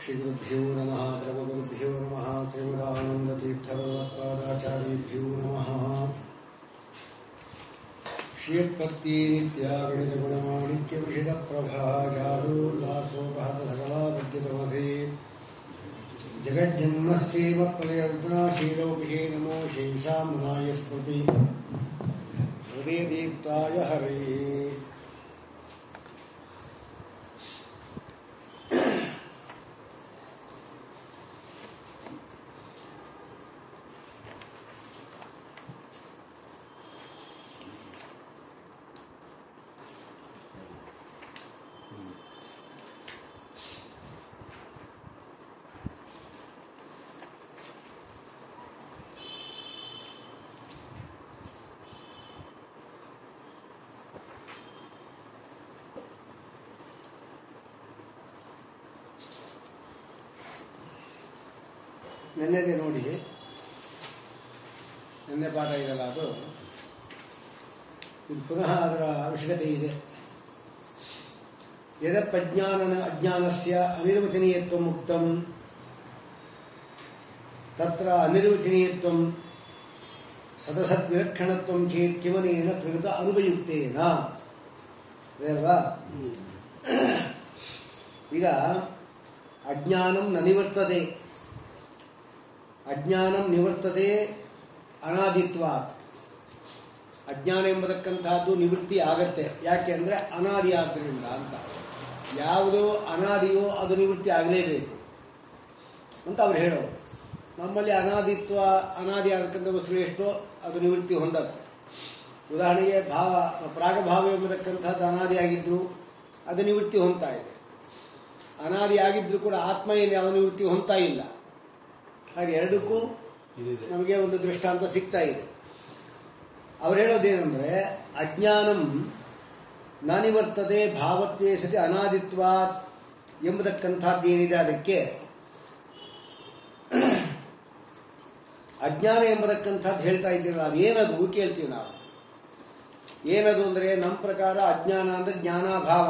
श्रीगुरुभ्यो नमः ब्रह्मगुरुभ्यो नमः श्रीमदानन्दतीर्थभगवत्पादाचार्येभ्यो नमः श्रियत्पत्तिनित्यागणितगुणमाणिक्यविषितप्रभा जादूल्लासोपहतसकलाविद्युतमधे जगज्जन्मस्तेवप्रयर्तनाशीलोभिषे नमो शेषाम्नाय स्मृति हृदयदीप्ताय हरये ನೆನ್ನೆದೆ ನೋಡಿ ನೆನ್ನೆ ಪಾಠ ಇದೆಯಲ್ಲ ಅದು ಇದು ಪುನಃ ಅದರ ಅವಶ್ಯಕತೆ ಇದೆ ಯದಪ್ರಜ್ಞಾನ ಅಜ್ಞಾನಸ್ಯ ಅನಿರ್ವಚನೀಯತ್ವ ಮುಕ್ತಂ ತತ್ರ ಅನಿರ್ವಚನೀಯತ್ವಂ ಸದಸದ್ವಿಲಕ್ಷಣತ್ವಂ ಚೇತ್ ಕಿಮನೇನ ಕೃತ ಅನುಪಯುಕ್ತೇನ ಅಲ್ವಾ ಈಗ ಅಜ್ಞಾನಂ ನ ನಿವರ್ತದೆ ಅಜ್ಞಾನಂ ನಿವರ್ತದೆ ಅನಾದಿತ್ವ ಅಜ್ಞಾನ ಎಂಬತಕ್ಕಂತಹದ್ದು ನಿವೃತ್ತಿ ಆಗತ್ತೆ ಯಾಕೆ ಅಂದರೆ ಅನಾದಿ ಆದ್ದರಿಂದ ಅಂತ ಯಾವುದು ಅನಾದಿಯೋ ಅದು ನಿವೃತ್ತಿ ಆಗಲೇಬೇಕು ಅಂತ ಅವ್ರು ಹೇಳೋರು ನಮ್ಮಲ್ಲಿ ಅನಾದಿತ್ವ ಅನಾದಿ ಆಗತಕ್ಕಂಥ ವಸ್ತು ಎಷ್ಟೋ ಅದು ನಿವೃತ್ತಿ ಹೊಂದತ್ತೆ ಉದಾಹರಣೆಗೆ ಭಾವ ಪ್ರಾಗಭಾವ ಎಂಬತಕ್ಕಂಥದ್ದು ಅನಾದಿ ಆಗಿದ್ರು ಅದು ನಿವೃತ್ತಿ ಹೊಂದ್ತಾ ಇದೆ ಅನಾದಿ ಆಗಿದ್ರು ಕೂಡ ಆತ್ಮ ಏನು ಯಾವ ನಿವೃತ್ತಿ ಹೊಂದ್ತಾ ಇಲ್ಲ ಹಾಗೆ ಎರಡಕ್ಕೂ ನಮಗೆ ಒಂದು ದೃಷ್ಟಾಂತ ಸಿಗ್ತಾ ಇದೆ ಅವ್ರು ಹೇಳೋದೇನೆಂದರೆ ಅಜ್ಞಾನಂ ನಾನಿವರ್ತದೆ ಭಾವತ್ವೇ ಸತಿ ಅನಾದಿತ್ವ ಎಂಬತಕ್ಕಂಥದ್ದೇನಿದೆ ಅದಕ್ಕೆ ಅಜ್ಞಾನ ಎಂಬತಕ್ಕಂಥದ್ದು ಹೇಳ್ತಾ ಇದ್ದೀರಲ್ಲ ಅದು ಏನದು ಕೇಳ್ತೀವಿ ನಾವು ಏನದು ಅಂದರೆ ನಮ್ಮ ಪ್ರಕಾರ ಅಜ್ಞಾನ ಅಂದರೆ ಜ್ಞಾನಾಭಾವ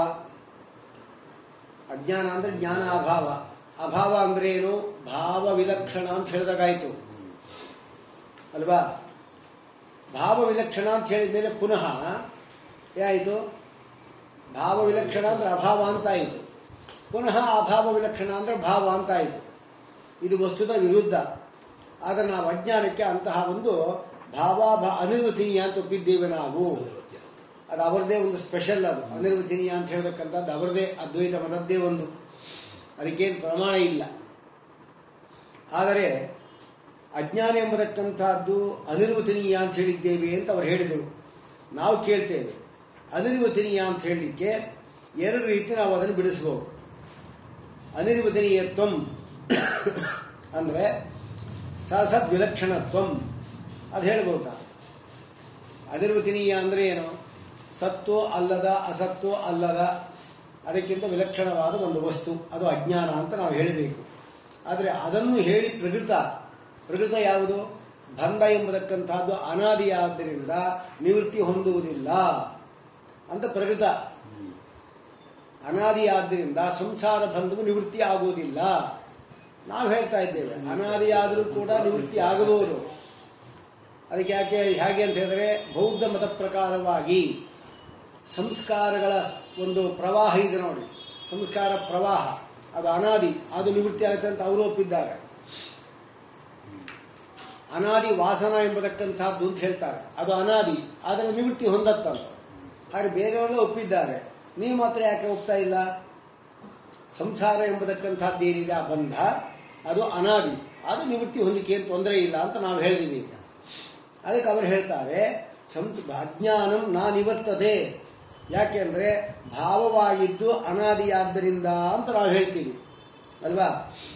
ಅಜ್ಞಾನ ಅಂದರೆ ಜ್ಞಾನ ಅಭಾವ ಅಭಾವ ಅಂದ್ರೆ ಏನು ಭಾವ ವಿಲಕ್ಷಣ ಅಂತ ಹೇಳಿದಾಗಾಯ್ತು ಅಲ್ವಾ ಭಾವ ವಿಲಕ್ಷಣ ಅಂತ ಹೇಳಿದ ಮೇಲೆ ಪುನಃ ಏನಾಯಿತು ಭಾವ ವಿಲಕ್ಷಣ ಅಂದ್ರೆ ಅಭಾವ ಅಂತ ಆಯಿತು ಪುನಃ ಅಭಾವ ವಿಲಕ್ಷಣ ಅಂದ್ರೆ ಭಾವ ಅಂತ ಆಯಿತು ಇದು ವಸ್ತುದ ವಿರುದ್ಧ ಆದರೆ ನಾವು ಅಜ್ಞಾನಕ್ಕೆ ಅಂತಹ ಒಂದು ಭಾವಾಭಾ ಅನಿರ್ವಚನೀಯ ಅಂತ ಒಪ್ಪಿದ್ದೇವೆ ನಾವು ಅದು ಅವರದೇ ಒಂದು ಸ್ಪೆಷಲ್ ಅದು ಅನಿರ್ವಚನೀಯ ಅಂತ ಹೇಳ್ಬೇಕಂತದ್ದು ಅವರದೇ ಅದ್ವೈತ ಮತದ್ದೇ ಒಂದು ಅದಕ್ಕೇನು ಪ್ರಮಾಣ ಇಲ್ಲ ಆದರೆ ಅಜ್ಞಾನ ಎಂಬತಕ್ಕಂಥದ್ದು ಅನಿರ್ವಚನೀಯ ಅಂತ ಹೇಳಿದ್ದೇವೆ ಅಂತ ಅವರು ಹೇಳಿದರು ನಾವು ಕೇಳ್ತೇವೆ ಅನಿರ್ವಚನೀಯ ಅಂತ ಹೇಳಲಿಕ್ಕೆ ಎರಡು ರೀತಿ ನಾವು ಅದನ್ನು ಬಿಡಿಸ್ಬೋದು ಅನಿರ್ವಚನೀಯತ್ವಂ ಅಂದರೆ ಸದ್ವಿಲಕ್ಷಣತ್ವಂ ಅದು ಹೇಳ್ಬೋದು ನಾವು ಅನಿರ್ವಚನೀಯ ಅಂದರೆ ಏನು ಸತ್ವೋ ಅಲ್ಲದ ಅಸತ್ವೋ ಅಲ್ಲದ ಅದಕ್ಕಿಂತ ವಿಲಕ್ಷಣವಾದ ಒಂದು ವಸ್ತು ಅದು ಅಜ್ಞಾನ ಅಂತ ನಾವು ಹೇಳಬೇಕು ಆದರೆ ಅದನ್ನು ಹೇಳಿ ಪ್ರಕೃತ ಪ್ರಕೃತ ಯಾವುದು ಬಂಧ ಎಂಬತಕ್ಕಂಥದ್ದು ಅನಾದಿಯಾದ್ದರಿಂದ ನಿವೃತ್ತಿ ಹೊಂದುವುದಿಲ್ಲ ಅಂತ ಪ್ರಕೃತ ಅನಾದಿಯಾದ್ದರಿಂದ ಸಂಸಾರ ಬಂಧವು ನಿವೃತ್ತಿ ಆಗುವುದಿಲ್ಲ ನಾವು ಹೇಳ್ತಾ ಇದ್ದೇವೆ ಅನಾದಿಯಾದರೂ ಕೂಡ ನಿವೃತ್ತಿ ಆಗಬಹುದು ಅದಕ್ಕೆ ಯಾಕೆ ಹೇಗೆ ಅಂತ ಹೇಳಿದ್ರೆ ಬೌದ್ಧ ಮತ ಪ್ರಕಾರವಾಗಿ ಸಂಸ್ಕಾರಗಳ ಒಂದು ಪ್ರವಾಹ ಇದೆ ನೋಡಿ ಸಂಸ್ಕಾರ ಪ್ರವಾಹ ಅದು ಅನಾದಿ ಅದು ನಿವೃತ್ತಿ ಆಗುತ್ತೆ ಅಂತ ಅವರು ಒಪ್ಪಿದ್ದಾರೆ ಅನಾದಿ ವಾಸನ ಎಂಬತಕ್ಕಂಥದ್ದು ಅಂತ ಹೇಳ್ತಾರೆ ಅದು ಅನಾದಿ ಆದರೆ ನಿವೃತ್ತಿ ಹೊಂದತ್ತಂತ ಹಾಗೆ ಬೇರೆಯವರೆಲ್ಲ ಒಪ್ಪಿದ್ದಾರೆ ನೀವು ಮಾತ್ರ ಯಾಕೆ ಒಪ್ತಾ ಇಲ್ಲ ಸಂಸಾರ ಎಂಬತಕ್ಕಂಥದ್ದು ಏನಿದೆ ಆ ಬಂಧ ಅದು ಅನಾದಿ ಅದು ನಿವೃತ್ತಿ ಹೊಂದಿಕೆ ಏನು ತೊಂದರೆ ಇಲ್ಲ ಅಂತ ನಾವು ಹೇಳಿದೀವಿ ಈಗ ಅದಕ್ಕೆ ಅವರು ಹೇಳ್ತಾರೆ ಸಂತ ಅಜ್ಞಾನಂ ನಾ ನಿವರ್ತದೆ ಯಾಕೆ ಅಂದರೆ ಭಾವವಾಗಿದ್ದು ಅನಾದಿಯಾದ್ದರಿಂದ ಅಂತ ನಾವು ಹೇಳ್ತೀವಿ ಅಲ್ವಾ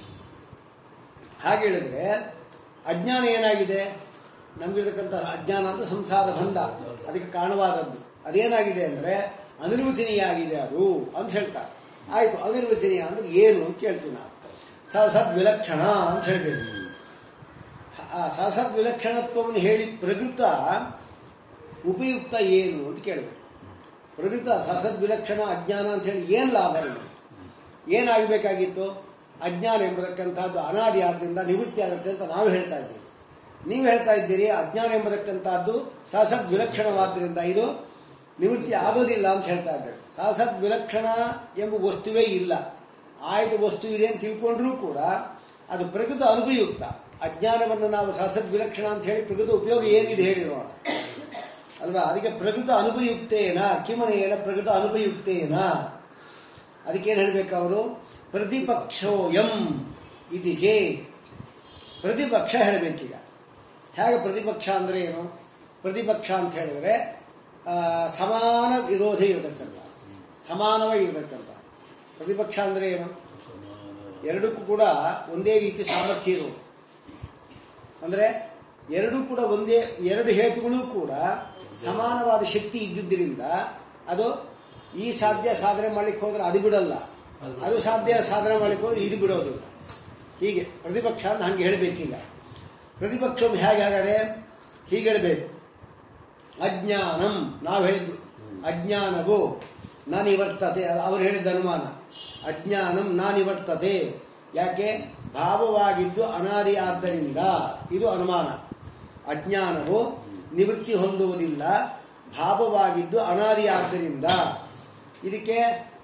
ಹಾಗೆ ಹೇಳಿದ್ರೆ ಅಜ್ಞಾನ ಏನಾಗಿದೆ ನಮಗಿರ್ತಕ್ಕಂಥ ಅಜ್ಞಾನ ಅಂತ ಸಂಸಾರ ಬಂಧ ಅದಕ್ಕೆ ಕಾರಣವಾದದ್ದು ಅದೇನಾಗಿದೆ ಅಂದರೆ ಅನಿರ್ವಚನೀಯ ಆಗಿದೆ ಅದು ಅಂತ ಹೇಳ್ತಾರೆ ಆಯಿತು ಅನಿರ್ವಚನೀಯ ಅಂದ್ರೆ ಏನು ಅಂತ ಕೇಳ್ತೀವಿ ನಾವು ಸದ್ವಿಲಕ್ಷಣ ಅಂತ ಹೇಳ್ಬೇಕು ಆ ಸಸದ್ವಿಲಕ್ಷಣತ್ವವನ್ನು ಹೇಳಿ ಪ್ರಕೃತ ಉಪಯುಕ್ತ ಏನು ಅಂತ ಕೇಳಬೇಕು ಪ್ರಕೃತ ಸಸದ್ವಿಲಕ್ಷಣ ಅಜ್ಞಾನ ಅಂತ ಹೇಳಿ ಏನು ಲಾಭ ಇದೆ ಏನಾಗಬೇಕಾಗಿತ್ತು ಅಜ್ಞಾನ ಎಂಬತಕ್ಕಂಥದ್ದು ಅನಾದಿ ಆದ್ದರಿಂದ ನಿವೃತ್ತಿ ಆಗುತ್ತೆ ಅಂತ ನಾವು ಹೇಳ್ತಾ ಇದ್ದೀವಿ ನೀವು ಹೇಳ್ತಾ ಇದ್ದೀರಿ ಅಜ್ಞಾನ ಎಂಬತಕ್ಕಂಥದ್ದು ಸಸದ್ ವಿಲಕ್ಷಣವಾದ್ದರಿಂದ ಇದು ನಿವೃತ್ತಿ ಆಗೋದಿಲ್ಲ ಅಂತ ಹೇಳ್ತಾ ಇದ್ದಾರೆ ಸಸದ್ ವಿಲಕ್ಷಣ ಎಂಬ ವಸ್ತುವೇ ಇಲ್ಲ ಆಯ್ದ ವಸ್ತು ಇದೆ ಅಂತ ತಿಳ್ಕೊಂಡ್ರೂ ಕೂಡ ಅದು ಪ್ರಗತ ಅನುಪಯುಕ್ತ ಅಜ್ಞಾನವನ್ನು ನಾವು ಸಸದ್ ವಿಲಕ್ಷಣ ಅಂತ ಹೇಳಿ ಪ್ರಗತ ಉಪಯೋಗ ಏನಿದೆ ಹೇಳಿ ನೋಡೋಣ ಅಲ್ವಾ ಅದಕ್ಕೆ ಪ್ರಕೃತ ಅನುಪಯುಕ್ತೇನ ಕಿಮನೇನ ಪ್ರಕೃತ ಅನುಪಯುಕ್ತೇನ ಅದಕ್ಕೇನು ಹೇಳಬೇಕು ಅವರು ಪ್ರತಿಪಕ್ಷೋಯಂ ಇತಿ ಚೇ ಪ್ರತಿಪಕ್ಷ ಹೇಳಬೇಕೀಗ ಹೇಗೆ ಪ್ರತಿಪಕ್ಷ ಅಂದರೆ ಏನು ಪ್ರತಿಪಕ್ಷ ಅಂತ ಹೇಳಿದ್ರೆ ಆ, ಸಮಾನ ವಿರೋಧ ಇರತಕ್ಕಂಥ ಸಮಾನವಾಗಿ ಇರತಕ್ಕಂಥ ಪ್ರತಿಪಕ್ಷ ಅಂದರೆ ಏನು ಎರಡಕ್ಕೂ ಕೂಡ ಒಂದೇ ರೀತಿ ಸಾಮರ್ಥ್ಯ ಇರೋದು ಅಂದರೆ ಎರಡೂ ಕೂಡ ಒಂದೇ ಎರಡು ಹೇತುಗಳು ಕೂಡ ಸಮಾನವಾದ ಶಕ್ತಿ ಇದ್ದಿದ್ದರಿಂದ ಅದು ಈ ಸಾಧ್ಯ ಸಾಧನೆ ಮಾಡ್ಲಿಕ್ಕೆ ಹೋದ್ರೆ ಅದು ಬಿಡಲ್ಲ ಅದು ಸಾಧ್ಯ ಸಾಧನೆ ಮಾಡ್ಲಿಕ್ಕೆ ಹೋದ್ರೆ ಇದು ಬಿಡೋದಿಲ್ಲ ಹೀಗೆ ಪ್ರತಿಪಕ್ಷ ಅಂತ ಹಂಗೆ ಹೇಳಬೇಕಿಲ್ಲ ಪ್ರತಿಪಕ್ಷವು ಹೇಗೆ ಹಾಗಾದ್ರೆ ಹೀಗೆ ಹೇಳಬೇಕು ಅಜ್ಞಾನಂ ನಾವು ಹೇಳಿದ್ದು ಅಜ್ಞಾನವು ನಾನಿವರ್ತತೆ ಅವರು ಹೇಳಿದ ಅನುಮಾನ ಅಜ್ಞಾನಂ ನಾನಿವರ್ತತೆ ಯಾಕೆ ಭಾವವಾಗಿದ್ದು ಅನಾದಿ ಆದ್ದರಿಂದ ಇದು ಅನುಮಾನ ಅಜ್ಞಾನವು ನಿವೃತ್ತಿ ಹೊಂದುವುದಿಲ್ಲ ಭಾವವಾಗಿದ್ದು ಅನಾದಿ ಆದ್ದರಿಂದ ಇದಕ್ಕೆ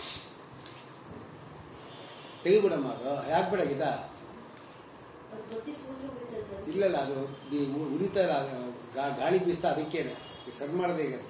ತೆಗಿಬಿಡಮ್ಮ ಅದು ಯಾಕೆ ಬಿಡಗಿದ ಅದು ಗೊತ್ತಿ ಕೂಡ್ಲು ಉಳಿತೈತೆ ಅದು. ಇಲ್ಲಲ್ಲ ಅದು ಈ ಉ- ಉರಿತಾ ಇಲ್ಲ ಅದು ಗಾ- ಗಾಳಿ ಬೀಸ್ತಾ ಅದಕ್ಕೇನೆ ಈ ಸರ್ ಮಾಡದೆ ಈಗ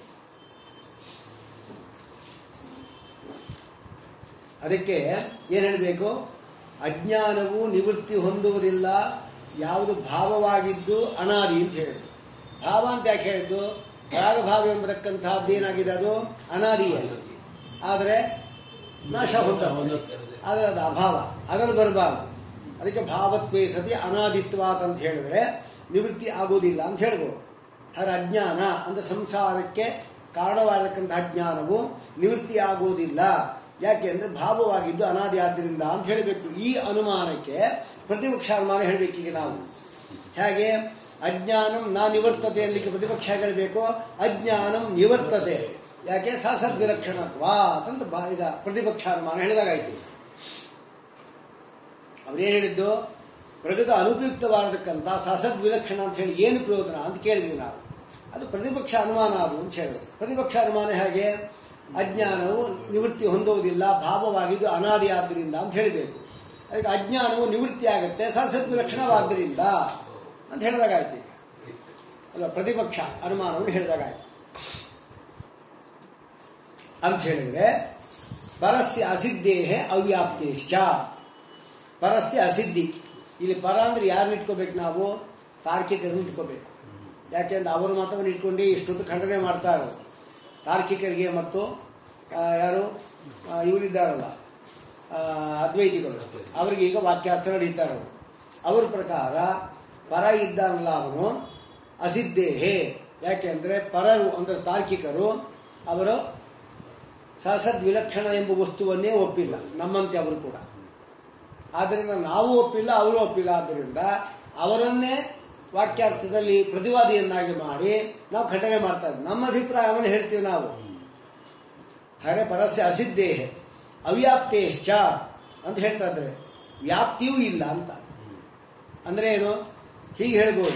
ಅದಕ್ಕೆ ಏನು ಹೇಳಬೇಕು ಅಜ್ಞಾನವು ನಿವೃತ್ತಿ ಹೊಂದುವುದಿಲ್ಲ ಯಾವುದು ಭಾವವಾಗಿದ್ದು ಅನಾದಿ ಅಂತ ಹೇಳಿದ್ರು ಭಾವ ಅಂತ ಯಾಕೆ ಹೇಳಿದ್ದು ರಾಗಭಾವ ಎಂಬತಕ್ಕಂತಹದ್ದು ಏನಾಗಿದೆ ಅದು ಅನಾದಿಯೇ ಆದರೆ ನಾಶ ಹೊಂದ ಆದರೆ ಅದು ಅಭಾವ ಅದನ್ನು ಬರಬಾರದು ಅದಕ್ಕೆ ಭಾವತ್ವೇ ಸತಿ ಅನಾದಿತ್ವಾತ್ ಅಂತ ಹೇಳಿದ್ರೆ ನಿವೃತ್ತಿ ಆಗೋದಿಲ್ಲ ಅಂತ ಹೇಳ್ಬೋದು ಅದರ ಅಜ್ಞಾನ ಅಂತ ಸಂಸಾರಕ್ಕೆ ಕಾರಣವಾಗಿರತಕ್ಕಂಥ ಅಜ್ಞಾನವು ನಿವೃತ್ತಿ ಆಗುವುದಿಲ್ಲ ಯಾಕೆ ಅಂದ್ರೆ ಭಾವವಾಗಿದ್ದು ಅನಾದಿ ಆದ್ದರಿಂದ ಅಂತ ಹೇಳಬೇಕು ಈ ಅನುಮಾನಕ್ಕೆ ಪ್ರತಿಪಕ್ಷ ಅನುಮಾನ ಹೇಳಬೇಕೀಗ ನಾವು ಹೇಗೆ ಅಜ್ಞಾನಂ ನಾ ನಿವರ್ತತೆ ಅನ್ಲಿಕ್ಕೆ ಪ್ರತಿಪಕ್ಷ ಹೇಳಬೇಕು ಅಜ್ಞಾನಂ ನಿವರ್ತತೆ ಯಾಕೆ ಸಸದ್ವಿಲಕ್ಷಣತ್ವ ಅಂತ ಬಾ ಇದ ಪ್ರತಿಪಕ್ಷ ಅನುಮಾನ ಹೇಳಿದಾಗಾಯ್ತು ಅವ್ರೇನು ಹೇಳಿದ್ದು ಪ್ರಗತ ಅನುಪಯುಕ್ತವಾದಕ್ಕಂಥ ಸಸದ್ವಿಲಕ್ಷಣ ಅಂತ ಹೇಳಿ ಏನು ಪ್ರಯೋಜನ ಅಂತ ಕೇಳಿದ್ವಿ ನಾವು ಅದು ಪ್ರತಿಪಕ್ಷ ಅನುಮಾನ ಅದು ಅಂತ ಹೇಳಿದ್ರು ಪ್ರತಿಪಕ್ಷ ಅನುಮಾನ ಹೇಗೆ ಅಜ್ಞಾನವು ನಿವೃತ್ತಿ ಹೊಂದುವುದಿಲ್ಲ ಭಾವವಾಗಿದ್ದು ಅನಾದಿ ಆದ್ದರಿಂದ ಅಂತ ಹೇಳಬೇಕು ಅದಕ್ಕೆ ಅಜ್ಞಾನವು ನಿವೃತ್ತಿ ಆಗುತ್ತೆ ಸಸದ್ವಿಲಕ್ಷಣವಾದ್ದರಿಂದ ಅಂತ ಹೇಳಿದಾಗಾಯ್ತು ಈಗ ಅಲ್ವಾ ಪ್ರತಿಪಕ್ಷ ಅನುಮಾನವನ್ನು ಹೇಳಿದಾಗಾಯ್ತು ಅಂತ ಹೇಳಿದ್ರೆ ಪರಸ್ಯ ಅಸಿದ್ದೇಹೆ ಅವ್ಯಾಪ್ತೇಶ್ಚ ಪರಸ್ಯ ಅಸಿದ್ಧಿ ಇಲ್ಲಿ ಪರ ಅಂದ್ರೆ ಯಾರನ್ನ ಇಟ್ಕೋಬೇಕು ನಾವು ತಾರ್ಕಿಕರನ್ನ ಇಟ್ಕೋಬೇಕು ಯಾಕೆಂದ್ರೆ ಅವರ ಮತವನ್ನು ಇಟ್ಕೊಂಡು ಇಷ್ಟೊತ್ತು ಖಂಡನೆ ಮಾಡ್ತಾ ಇರೋದು ತಾರ್ಕಿಕರಿಗೆ ಮತ್ತು ಆ, ಯಾರು ಆ, ಇವರಿದ್ದಾರಲ್ಲ ಆ, ಅದ್ವೈತಿಗಳು ಅವರಿಗೆ ಈಗ ವಾಕ್ಯಾರ್ಥ ನಡೀತಾ ಇರೋದು ಅವ್ರ ಪ್ರಕಾರ ಪರ ಇದ್ದಾನಲ್ಲ ಅವನು ಅಸಿದ್ದೇಹೆ ಯಾಕೆಂದ್ರೆ ಪರರು ಅಂದ್ರೆ ತಾರ್ಕಿಕರು ಅವರು ಸಸದ್ ವಿಲಕ್ಷಣ ಎಂಬ ವಸ್ತುವನ್ನೇ ಒಪ್ಪಿಲ್ಲ ನಮ್ಮಂತೆ ಅವರು ಕೂಡ ಆದ್ದರಿಂದ ನಾವು ಒಪ್ಪಿಲ್ಲ ಅವರು ಒಪ್ಪಿಲ್ಲ ಆದ್ದರಿಂದ ಅವರನ್ನೇ ವಾಕ್ಯಾರ್ಥದಲ್ಲಿ ಪ್ರತಿವಾದಿಯನ್ನಾಗಿ ಮಾಡಿ ನಾವು ಖಂಡನೆ ಮಾಡ್ತಾ ಇದ್ವಿ ನಮ್ಮ ಅಭಿಪ್ರಾಯವನ್ನು ಹೇಳ್ತೀವಿ ನಾವು ಹಾಗೆ ಪರಸ್ಯ ಅಸಿದ್ದೇಹೆ ಅವ್ಯಾಪ್ತೇಶ್ಚ ಅಂತ ಹೇಳ್ತಾ ಇದ್ದಾರೆ ವ್ಯಾಪ್ತಿಯೂ ಇಲ್ಲ ಅಂತ ಅಂದ್ರೆ ಏನು ಹೀಗೆ ಹೇಳ್ಬೋದು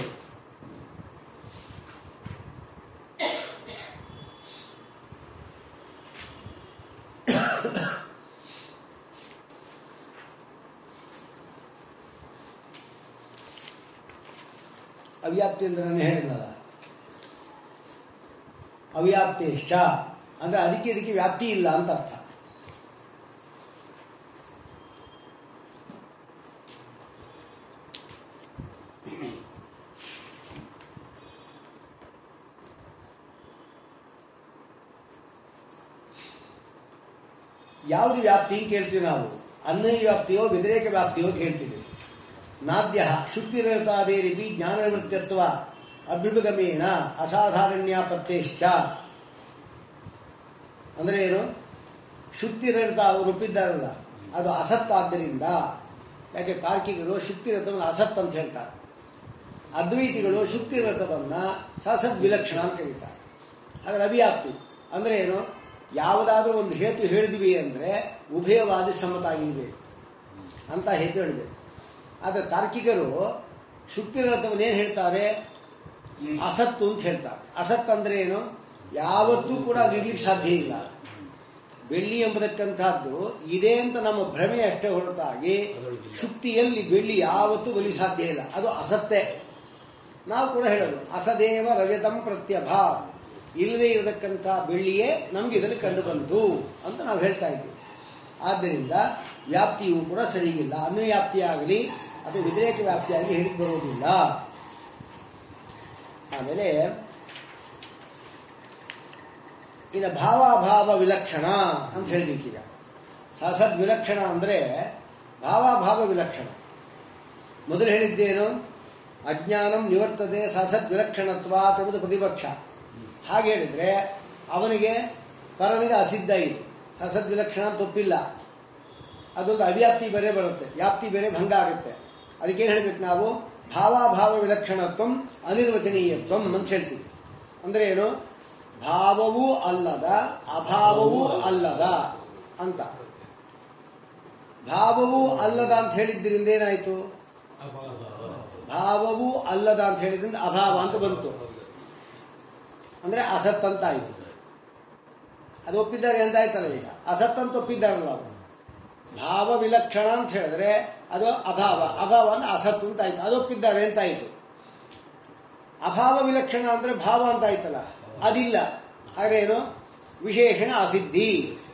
ಅವ್ಯಾಪ್ತಿ ಅಂದ್ರೆ ನಾನು ಹೇಳಿದ್ನಲ್ಲ ಅವ್ಯಾಪ್ತೇಶ್ಚ ಅಂದ್ರೆ ಅದಕ್ಕೆ ಇದಕ್ಕೆ ವ್ಯಾಪ್ತಿ ಇಲ್ಲ ಅಂತ ಅರ್ಥ ಯಾವುದು ವ್ಯಾಪ್ತಿ ಅಂತ ಕೇಳ್ತೀವಿ ನಾವು ಅನ್ವಯ ವ್ಯಾಪ್ತಿಯೋ ವ್ಯತಿರೇಕ ವ್ಯಾಪ್ತಿಯೋ ಕೇಳ್ತೀವಿ ನಾದ್ಯ ಶುದ್ಧಿರತಾದೇರಿಪಿ ಜ್ಞಾನವೃತ್ತಿತ್ವ ಅಭ್ಯುಪಗಮೇನ ಅಸಾಧಾರಣ್ಯಾಪತ್ತೇಶ್ಚ ಅಂದ್ರೆ ಏನು ಶುದ್ಧಿರಹಿತ ಅವರು ಒಪ್ಪಿದ್ದಾರಲ್ಲ ಅದು ಅಸತ್ ಆದ್ದರಿಂದ ಯಾಕೆ ತಾರ್ಕಿಕರು ಶುದ್ಧಿರಥವನ್ನು ಅಸತ್ ಅಂತ ಹೇಳ್ತಾರೆ ಅದ್ವೈತಿಗಳು ಶುದ್ಧಿರಥವನ್ನ ಸಸದ್ ವಿಲಕ್ಷಣ ಅಂತ ಕರೀತಾರೆ ಹಾಗಾದ್ರೆ ಅಭಿವ್ಯಾಪ್ತಿ ಅಂದ್ರೆ ಏನು ಯಾವುದಾದ್ರೂ ಒಂದು ಹೇತು ಹೇಳಿದ್ವಿ ಅಂದ್ರೆ ಉಭಯವಾದಿ ಸಮ್ಮತ ಆಗಿರ್ಬೇಕು ಅಂತ ಹೇತು ಹೇಳಬೇಕು ಆದರೆ ತಾರ್ಕಿಕರು ಶುಕ್ತಿರಥವನ್ನೇನು ಹೇಳ್ತಾರೆ ಅಸತ್ತು ಅಂತ ಹೇಳ್ತಾರೆ ಅಸತ್ ಅಂದ್ರೆ ಏನು ಯಾವತ್ತೂ ಕೂಡ ಅದು ಇರ್ಲಿಕ್ಕೆ ಸಾಧ್ಯ ಇಲ್ಲ ಬೆಳ್ಳಿ ಎಂಬತಕ್ಕಂಥದ್ದು ಇದೆ ಅಂತ ನಮ್ಮ ಭ್ರಮೆ ಅಷ್ಟೇ ಹೊರತಾಗಿ ಶುಕ್ತಿಯಲ್ಲಿ ಬೆಳ್ಳಿ ಯಾವತ್ತೂ ಬಲಿ ಸಾಧ್ಯ ಇಲ್ಲ ಅದು ಅಸತ್ತೇ ನಾವು ಕೂಡ ಹೇಳೋದು ಅಸದೇವ ರಜತಂ ಪ್ರತ್ಯಭಾ ಇಲ್ಲದೆ ಇರತಕ್ಕಂಥ ಬೆಳ್ಳಿಯೇ ನಮಗೆ ಇದರಲ್ಲಿ ಕಂಡು ಬಂತು ಅಂತ ನಾವು ಹೇಳ್ತಾ ಇದ್ದೀವಿ ಆದ್ದರಿಂದ ವ್ಯಾಪ್ತಿಯೂ ಕೂಡ ಸರಿಯಿಲ್ಲ ಅನ್ವಯಾಪ್ತಿಯಾಗಲಿ ಅಥವಾ ವ್ಯತಿರೇಕ ವ್ಯಾಪ್ತಿಯಾಗಲಿ ಹೇಳಿಕ್ಕೆ ಬರುವುದಿಲ್ಲ ಆಮೇಲೆ ಇನ್ನು ಭಾವಾಭಾವ ವಿಲಕ್ಷಣ ಅಂತ ಹೇಳಬೇಕೀಗ ಸಸದ್ ವಿಲಕ್ಷಣ ಅಂದರೆ ಭಾವಾಭಾವ ವಿಲಕ್ಷಣ ಮೊದಲು ಹೇಳಿದ್ದೇನು ಅಜ್ಞಾನಂ ನಿವರ್ತದೆ ಸಸದ್ ವಿಲಕ್ಷಣತ್ವ ಎಂಬುದು ಪ್ರತಿಪಕ್ಷ ಹಾಗೆ ಹೇಳಿದರೆ ಅವನಿಗೆ ಪರನಿಗೆ ಅಸಿದ್ಧ ಇದೆ ಸಸದ್ ವಿಲಕ್ಷಣ ತಪ್ಪಿಲ್ಲ ಅದೊಂದು ಅವ್ಯಾಪ್ತಿ ಬೇರೆ ಬರುತ್ತೆ ವ್ಯಾಪ್ತಿ ಬೇರೆ ಭಂಗ ಆಗುತ್ತೆ ಅದಕ್ಕೇನು ಹೇಳ್ಬೇಕು ನಾವು ಭಾವಾಭಾವ ವಿಲಕ್ಷಣತ್ವಂ ಅನಿರ್ವಚನೀಯತ್ವಂ ಅಂತ ಹೇಳ್ತೀವಿ ಅಂದ್ರೆ ಏನು ಭಾವವೂ ಅಲ್ಲದ ಅಭಾವವೂ ಅಲ್ಲದ ಅಂತ ಭಾವವೂ ಅಲ್ಲದ ಅಂತ ಹೇಳಿದ್ರಿಂದ ಏನಾಯಿತು ಭಾವವೂ ಅಲ್ಲದ ಅಂತ ಹೇಳಿದ್ರಿಂದ ಅಭಾವ ಅಂತ ಬಂತು ಅಂದ್ರೆ ಅಸತ್ ಅಂತ ಆಯಿತು ಅದು ಒಪ್ಪಿದ್ದಾರೆ ಅಂತ ಆಯ್ತಲ್ಲ ಈಗ ಅಸತ್ ಅಂತ ಒಪ್ಪಿದ್ದಾರಲ್ಲ ಅವರು ಭಾವ ವಿಲಕ್ಷಣ ಅಂತ ಹೇಳಿದ್ರೆ ಅದು ಅಭಾವ ಅಭಾವ ಅಂದ್ರೆ ಅಸತ್ ಅಂತ ಆಯ್ತು ಅದು ಒಪ್ಪಿದ್ದಾರೆ ಅಂತ ಆಯ್ತು ಅಭಾವ ವಿಲಕ್ಷಣ ಅಂದ್ರೆ ಭಾವ ಅಂತ ಆಯ್ತಲ್ಲ ಅದಿಲ್ಲ ಹಾಗೇನು ವಿಶೇಷಣ ಅಸಿದ್ಧಿ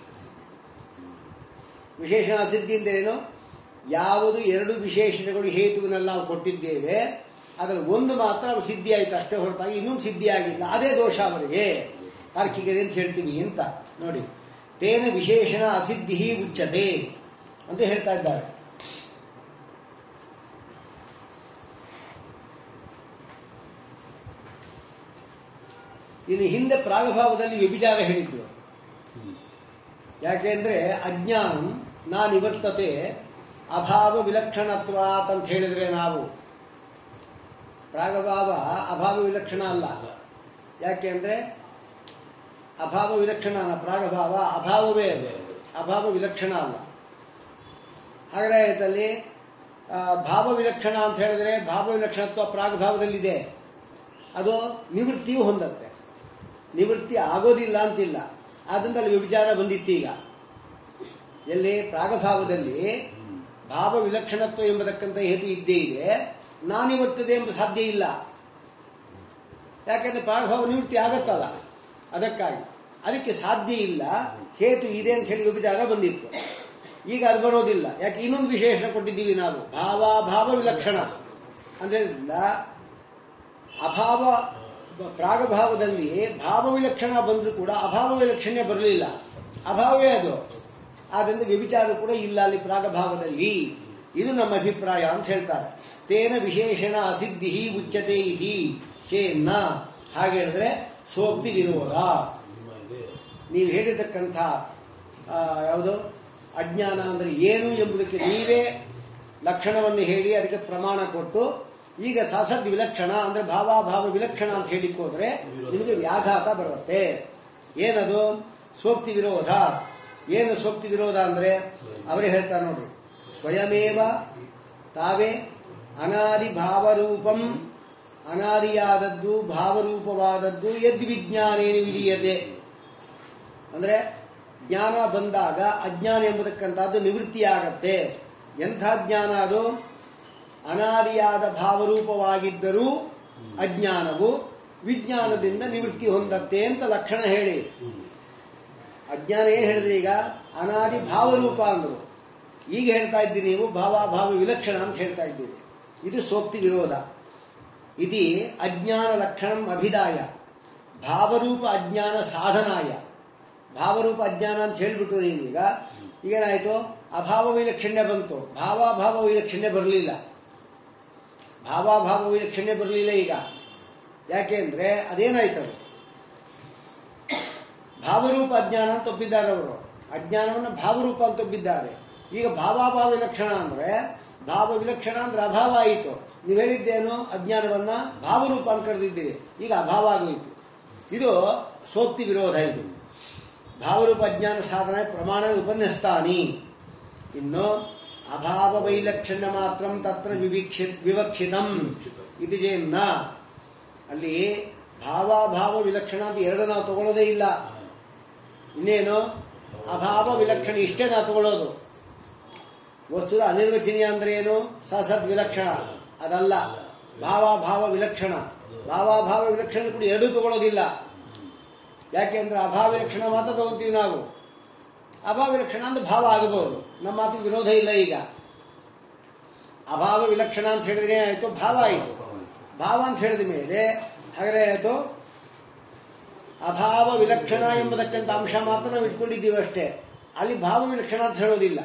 ವಿಶೇಷಣ ಅಸಿದ್ಧಿ ಅಂದ್ರೇನು ಯಾವುದು ಎರಡು ವಿಶೇಷಣಗಳು ಹೇತುವನ್ನೆಲ್ಲ ನಾವು ಕೊಟ್ಟಿದ್ದೇವೆ ಅದರಲ್ಲಿ ಒಂದು ಮಾತ್ರ ಅವ್ರು ಸಿದ್ಧಿ ಆಯಿತು ಅಷ್ಟೇ ಹೊರತಾಗಿ ಇನ್ನೊಂದು ಸಿದ್ಧಿ ಆಗಿಲ್ಲ ಅದೇ ದೋಷ ಅವರಿಗೆ ತಾರ್ಕಿಕರೇ ಅಂತ ಹೇಳ್ತೀವಿ ಅಂತ ನೋಡಿ ತೇನ ವಿಶೇಷಣ ಅಸಿದ್ಧಿ ಉಚ್ಚತೆ ಅಂತ ಹೇಳ್ತಾ ಇದ್ದಾರೆ ಇನ್ನು ಹಿಂದೆ ಪ್ರಾಗಭಾವದಲ್ಲಿ ವ್ಯಭಿಚಾರ ಹೇಳಿದ್ರು ಯಾಕೆಂದ್ರೆ ಅಜ್ಞಾನ ನಾ ನಿವರ್ತತೆ ಅಭಾವ ವಿಲಕ್ಷಣತ್ವ ಅಂತ ಹೇಳಿದ್ರೆ ನಾವು ಪ್ರಾಗಭಾವ ಅಭಾವ ವಿಲಕ್ಷಣ ಅಲ್ಲ ಯಾಕೆಂದ್ರೆ ಅಭಾವ ವಿಲಕ್ಷಣ ಅಲ್ಲ ಪ್ರಾಗಭಾವ ಅಭಾವವೇ ಅದು ಅಭಾವ ವಿಲಕ್ಷಣ ಅಲ್ಲ ಹಾಗಾದ್ರೆ ಆಯ್ತಲ್ಲಿ ಆ, ಭಾವ ವಿಲಕ್ಷಣ ಅಂತ ಹೇಳಿದ್ರೆ ಭಾವ ವಿಲಕ್ಷಣತ್ವ ಪ್ರಾಗಭಾವದಲ್ಲಿದೆ ಅದು ನಿವೃತ್ತಿಯೂ ಹೊಂದತ್ತೆ ನಿವೃತ್ತಿ ಆಗೋದಿಲ್ಲ ಅಂತಿಲ್ಲ ಆದ್ದರಿಂದ ಅಲ್ಲಿ ವಿಚಾರ ಬಂದಿತ್ತು ಈಗ ಎಲ್ಲಿ ಪ್ರಾಗಭಾವದಲ್ಲಿ ಭಾವ ವಿಲಕ್ಷಣತ್ವ ಎಂಬತಕ್ಕಂಥ ಹೇತು ಇದ್ದೇ ಇದೆ ನಾನಿವರ್ತದೆ ಎಂಬ ಸಾಧ್ಯ ಇಲ್ಲ ಯಾಕೆಂದ್ರೆ ಪ್ರಾಗಭಾವ ನಿವೃತ್ತಿ ಆಗತ್ತಲ್ಲ ಅದಕ್ಕಾಗಿ ಅದಕ್ಕೆ ಸಾಧ್ಯ ಇಲ್ಲ ಹೇತು ಇದೆ ಅಂತ ಹೇಳಿ ವಿಚಾರ ಬಂದಿತ್ತು ಈಗ ಅದು ಬರೋದಿಲ್ಲ ಯಾಕೆ ಇನ್ನೊಂದು ವಿಶೇಷಣ ಕೊಟ್ಟಿದ್ದೀವಿ ನಾವು ಭಾವಾಭಾವ ವಿಲಕ್ಷಣ ಅಂದ್ರೆ ಅಭಾವ ಪ್ರಾಗಭಾವದಲ್ಲಿ ಭಾವ ವಿಲಕ್ಷಣ ಬಂದರೂ ಕೂಡ ಅಭಾವ ವಿಲಕ್ಷಣೆ ಬರಲಿಲ್ಲ ಅಭಾವವೇ ಅದು ಆದ್ದರಿಂದ ವ್ಯಭಿಚಾರ ಕೂಡ ಇಲ್ಲ ಅಲ್ಲಿ ಪ್ರಾಗಭಾವದಲ್ಲಿ ಇದು ನಮ್ಮ ಅಭಿಪ್ರಾಯ ಅಂತ ಹೇಳ್ತಾರೆ ತೇನ ವಿಶೇಷಣ ಅಸಿದ್ಧಿ ಉಚ್ಚತೆ ಇತಿ ಚೇನ್ನ ಹಾಗೆ ಹೇಳಿದ್ರೆ ಸೋಕ್ತಿ ವಿರೋಧ ನೀವು ಹೇಳಿರ್ತಕ್ಕಂಥ ಆ, ಯಾವುದು ಅಜ್ಞಾನ ಅಂದರೆ ಏನು ಎಂಬುದಕ್ಕೆ ನೀವೇ ಲಕ್ಷಣವನ್ನು ಹೇಳಿ ಅದಕ್ಕೆ ಪ್ರಮಾಣ ಕೊಟ್ಟು ಈಗ ಸಸದ್ ವಿಲಕ್ಷಣ ಅಂದರೆ ಭಾವಾಭಾವ ವಿಲಕ್ಷಣ ಅಂತ ಹೇಳಿಕ್ಕೆ ಹೋದ್ರೆ ನಿಮಗೆ ವ್ಯಾಘಾತ ಬರುತ್ತೆ ಏನದು ಸೋಕ್ತಿ ವಿರೋಧ ಏನು ಸೋಕ್ತಿ ವಿರೋಧ ಅಂದರೆ ಅವರೇ ಹೇಳ್ತಾರೆ ನೋಡ್ರಿ ಸ್ವಯಮೇವ ತಾವೇ ಅನಾದಿ ಭಾವರೂಪಂ ಅನಾದಿಯಾದದ್ದು ಭಾವರೂಪವಾದದ್ದು ಯದ್ ವಿಜ್ಞಾನೇನು ವಿಲೀಯತೆ ಅಂದರೆ ಜ್ಞಾನ ಬಂದಾಗ ಅಜ್ಞಾನ ಎಂಬುದಕ್ಕಂಥದ್ದು ನಿವೃತ್ತಿಯಾಗತ್ತೆ ಎಂಥ ಜ್ಞಾನ ಅದು ಅನಾದಿಯಾದ ಭಾವರೂಪವಾಗಿದ್ದರೂ ಅಜ್ಞಾನವು ವಿಜ್ಞಾನದಿಂದ ನಿವೃತ್ತಿ ಹೊಂದತ್ತೆ ಅಂತ ಲಕ್ಷಣ ಹೇಳಿ ಅಜ್ಞಾನ ಏನು ಹೇಳಿದ್ರೆ ಈಗ ಅನಾದಿ ಭಾವರೂಪ ಅಂದರು ಈಗ ಹೇಳ್ತಾ ಇದ್ದೀರಿ ನೀವು ಭಾವಾಭಾವ ವಿಲಕ್ಷಣ ಅಂತ ಹೇಳ್ತಾ ಇದ್ದೀರಿ ಇದು ಸೋಕ್ತಿ ವಿರೋಧ ಇತಿ ಅಜ್ಞಾನ ಲಕ್ಷಣಂ ಅಭಿದಾಯ ಭಾವರೂಪ ಅಜ್ಞಾನ ಸಾಧನಾಯ ಭಾವರೂಪ ಅಜ್ಞಾನ ಅಂತ ಹೇಳಿಬಿಟ್ಟು ನೀವೀಗ ಈಗೇನಾಯಿತು ಅಭಾವ ವೈಲಕ್ಷಣ್ಯ ಬಂತು ಭಾವಾಭಾವ ವೈಲಕ್ಷಣ್ಯ ಬರಲಿಲ್ಲ ಭಾವಾಭಾವ ವೈಲಕ್ಷಣ್ಯ ಬರಲಿಲ್ಲ ಈಗ ಯಾಕೆ ಅಂದರೆ ಅದೇನಾಯ್ತದು ಭಾವರೂಪ ಅಜ್ಞಾನ ಅಂತ ಒಪ್ಪಿದ್ದಾರೆ ಅವರು ಅಜ್ಞಾನವನ್ನು ಭಾವರೂಪ ಅಂತ ಒಪ್ಪಿದ್ದಾರೆ ಈಗ ಭಾವಾಭಾವ ವಿಲಕ್ಷಣ ಅಂದರೆ ಭಾವ ವಿಲಕ್ಷಣ ಅಂದ್ರೆ ಅಭಾವ ಆಯಿತು ನೀವು ಹೇಳಿದ್ದೇನು ಅಜ್ಞಾನವನ್ನ ಭಾವರೂಪ ಅಂತ ಕರೆದಿದ್ದೀರಿ ಈಗ ಅಭಾವ ಆಗೋಯಿತು ಇದು ಸೋಕ್ತಿ ವಿರೋಧ ಇದು ಭಾವರೂಪ ಅಜ್ಞಾನ ಸಾಧನೆ ಪ್ರಮಾಣ ಉಪನ್ಯಸ್ತಾನಿ ಇನ್ನು ಅಭಾವ ವೈಲಕ್ಷಣ್ಯ ಮಾತ್ರ ತತ್ರ ವಿವಕ್ಷಿ ವಿವಕ್ಷಿತಂ ಇದು ಜೇನ್ನ ಅಲ್ಲಿ ಭಾವಾಭಾವ ವಿಲಕ್ಷಣ ಅಂತ ಎರಡು ನಾವು ತಗೊಳ್ಳೋದೇ ಇಲ್ಲ ಇನ್ನೇನು ಅಭಾವ ವಿಲಕ್ಷಣ ಇಷ್ಟೇ ನಾವು ತಗೊಳ್ಳೋದು ವಸ್ತುದ ಅನಿರ್ವಚನೀಯ ಅಂದ್ರೆ ಏನು ಸಸದ್ ವಿಲಕ್ಷಣ ಅದಲ್ಲ ಭಾವಾಭಾವ ವಿಲಕ್ಷಣ ಭಾವಾಭಾವ ವಿಲಕ್ಷಣ ಕೂಡ ಎರಡೂ ತಗೊಳ್ಳೋದಿಲ್ಲ ಯಾಕೆಂದ್ರೆ ಅಭಾವ ವಿಲಕ್ಷಣ ಮಾತ್ರ ತಗೋತೀವಿ ನಾವು ಅಭಾವ ವಿಲಕ್ಷಣ ಅಂದ್ರೆ ಭಾವ ಆಗಬಹುದು ನಮ್ಮ ಮಾತು ವಿರೋಧ ಇಲ್ಲ ಈಗ ಅಭಾವ ವಿಲಕ್ಷಣ ಅಂತ ಹೇಳಿದ್ರೆ ಆಯಿತು ಭಾವ ಆಯಿತು ಭಾವ ಅಂತ ಹೇಳಿದ ಮೇಲೆ ಹಾಗಾದ್ರೆ ಆಯಿತು ಅಭಾವ ವಿಲಕ್ಷಣ ಎಂಬುದಕ್ಕಂತ ಅಂಶ ಮಾತ್ರ ನಾವು ಇಟ್ಕೊಂಡಿದ್ದೀವಿ ಅಷ್ಟೇ ಅಲ್ಲಿ ಭಾವ ವಿಲಕ್ಷಣ ಅಂತ ಹೇಳೋದಿಲ್ಲ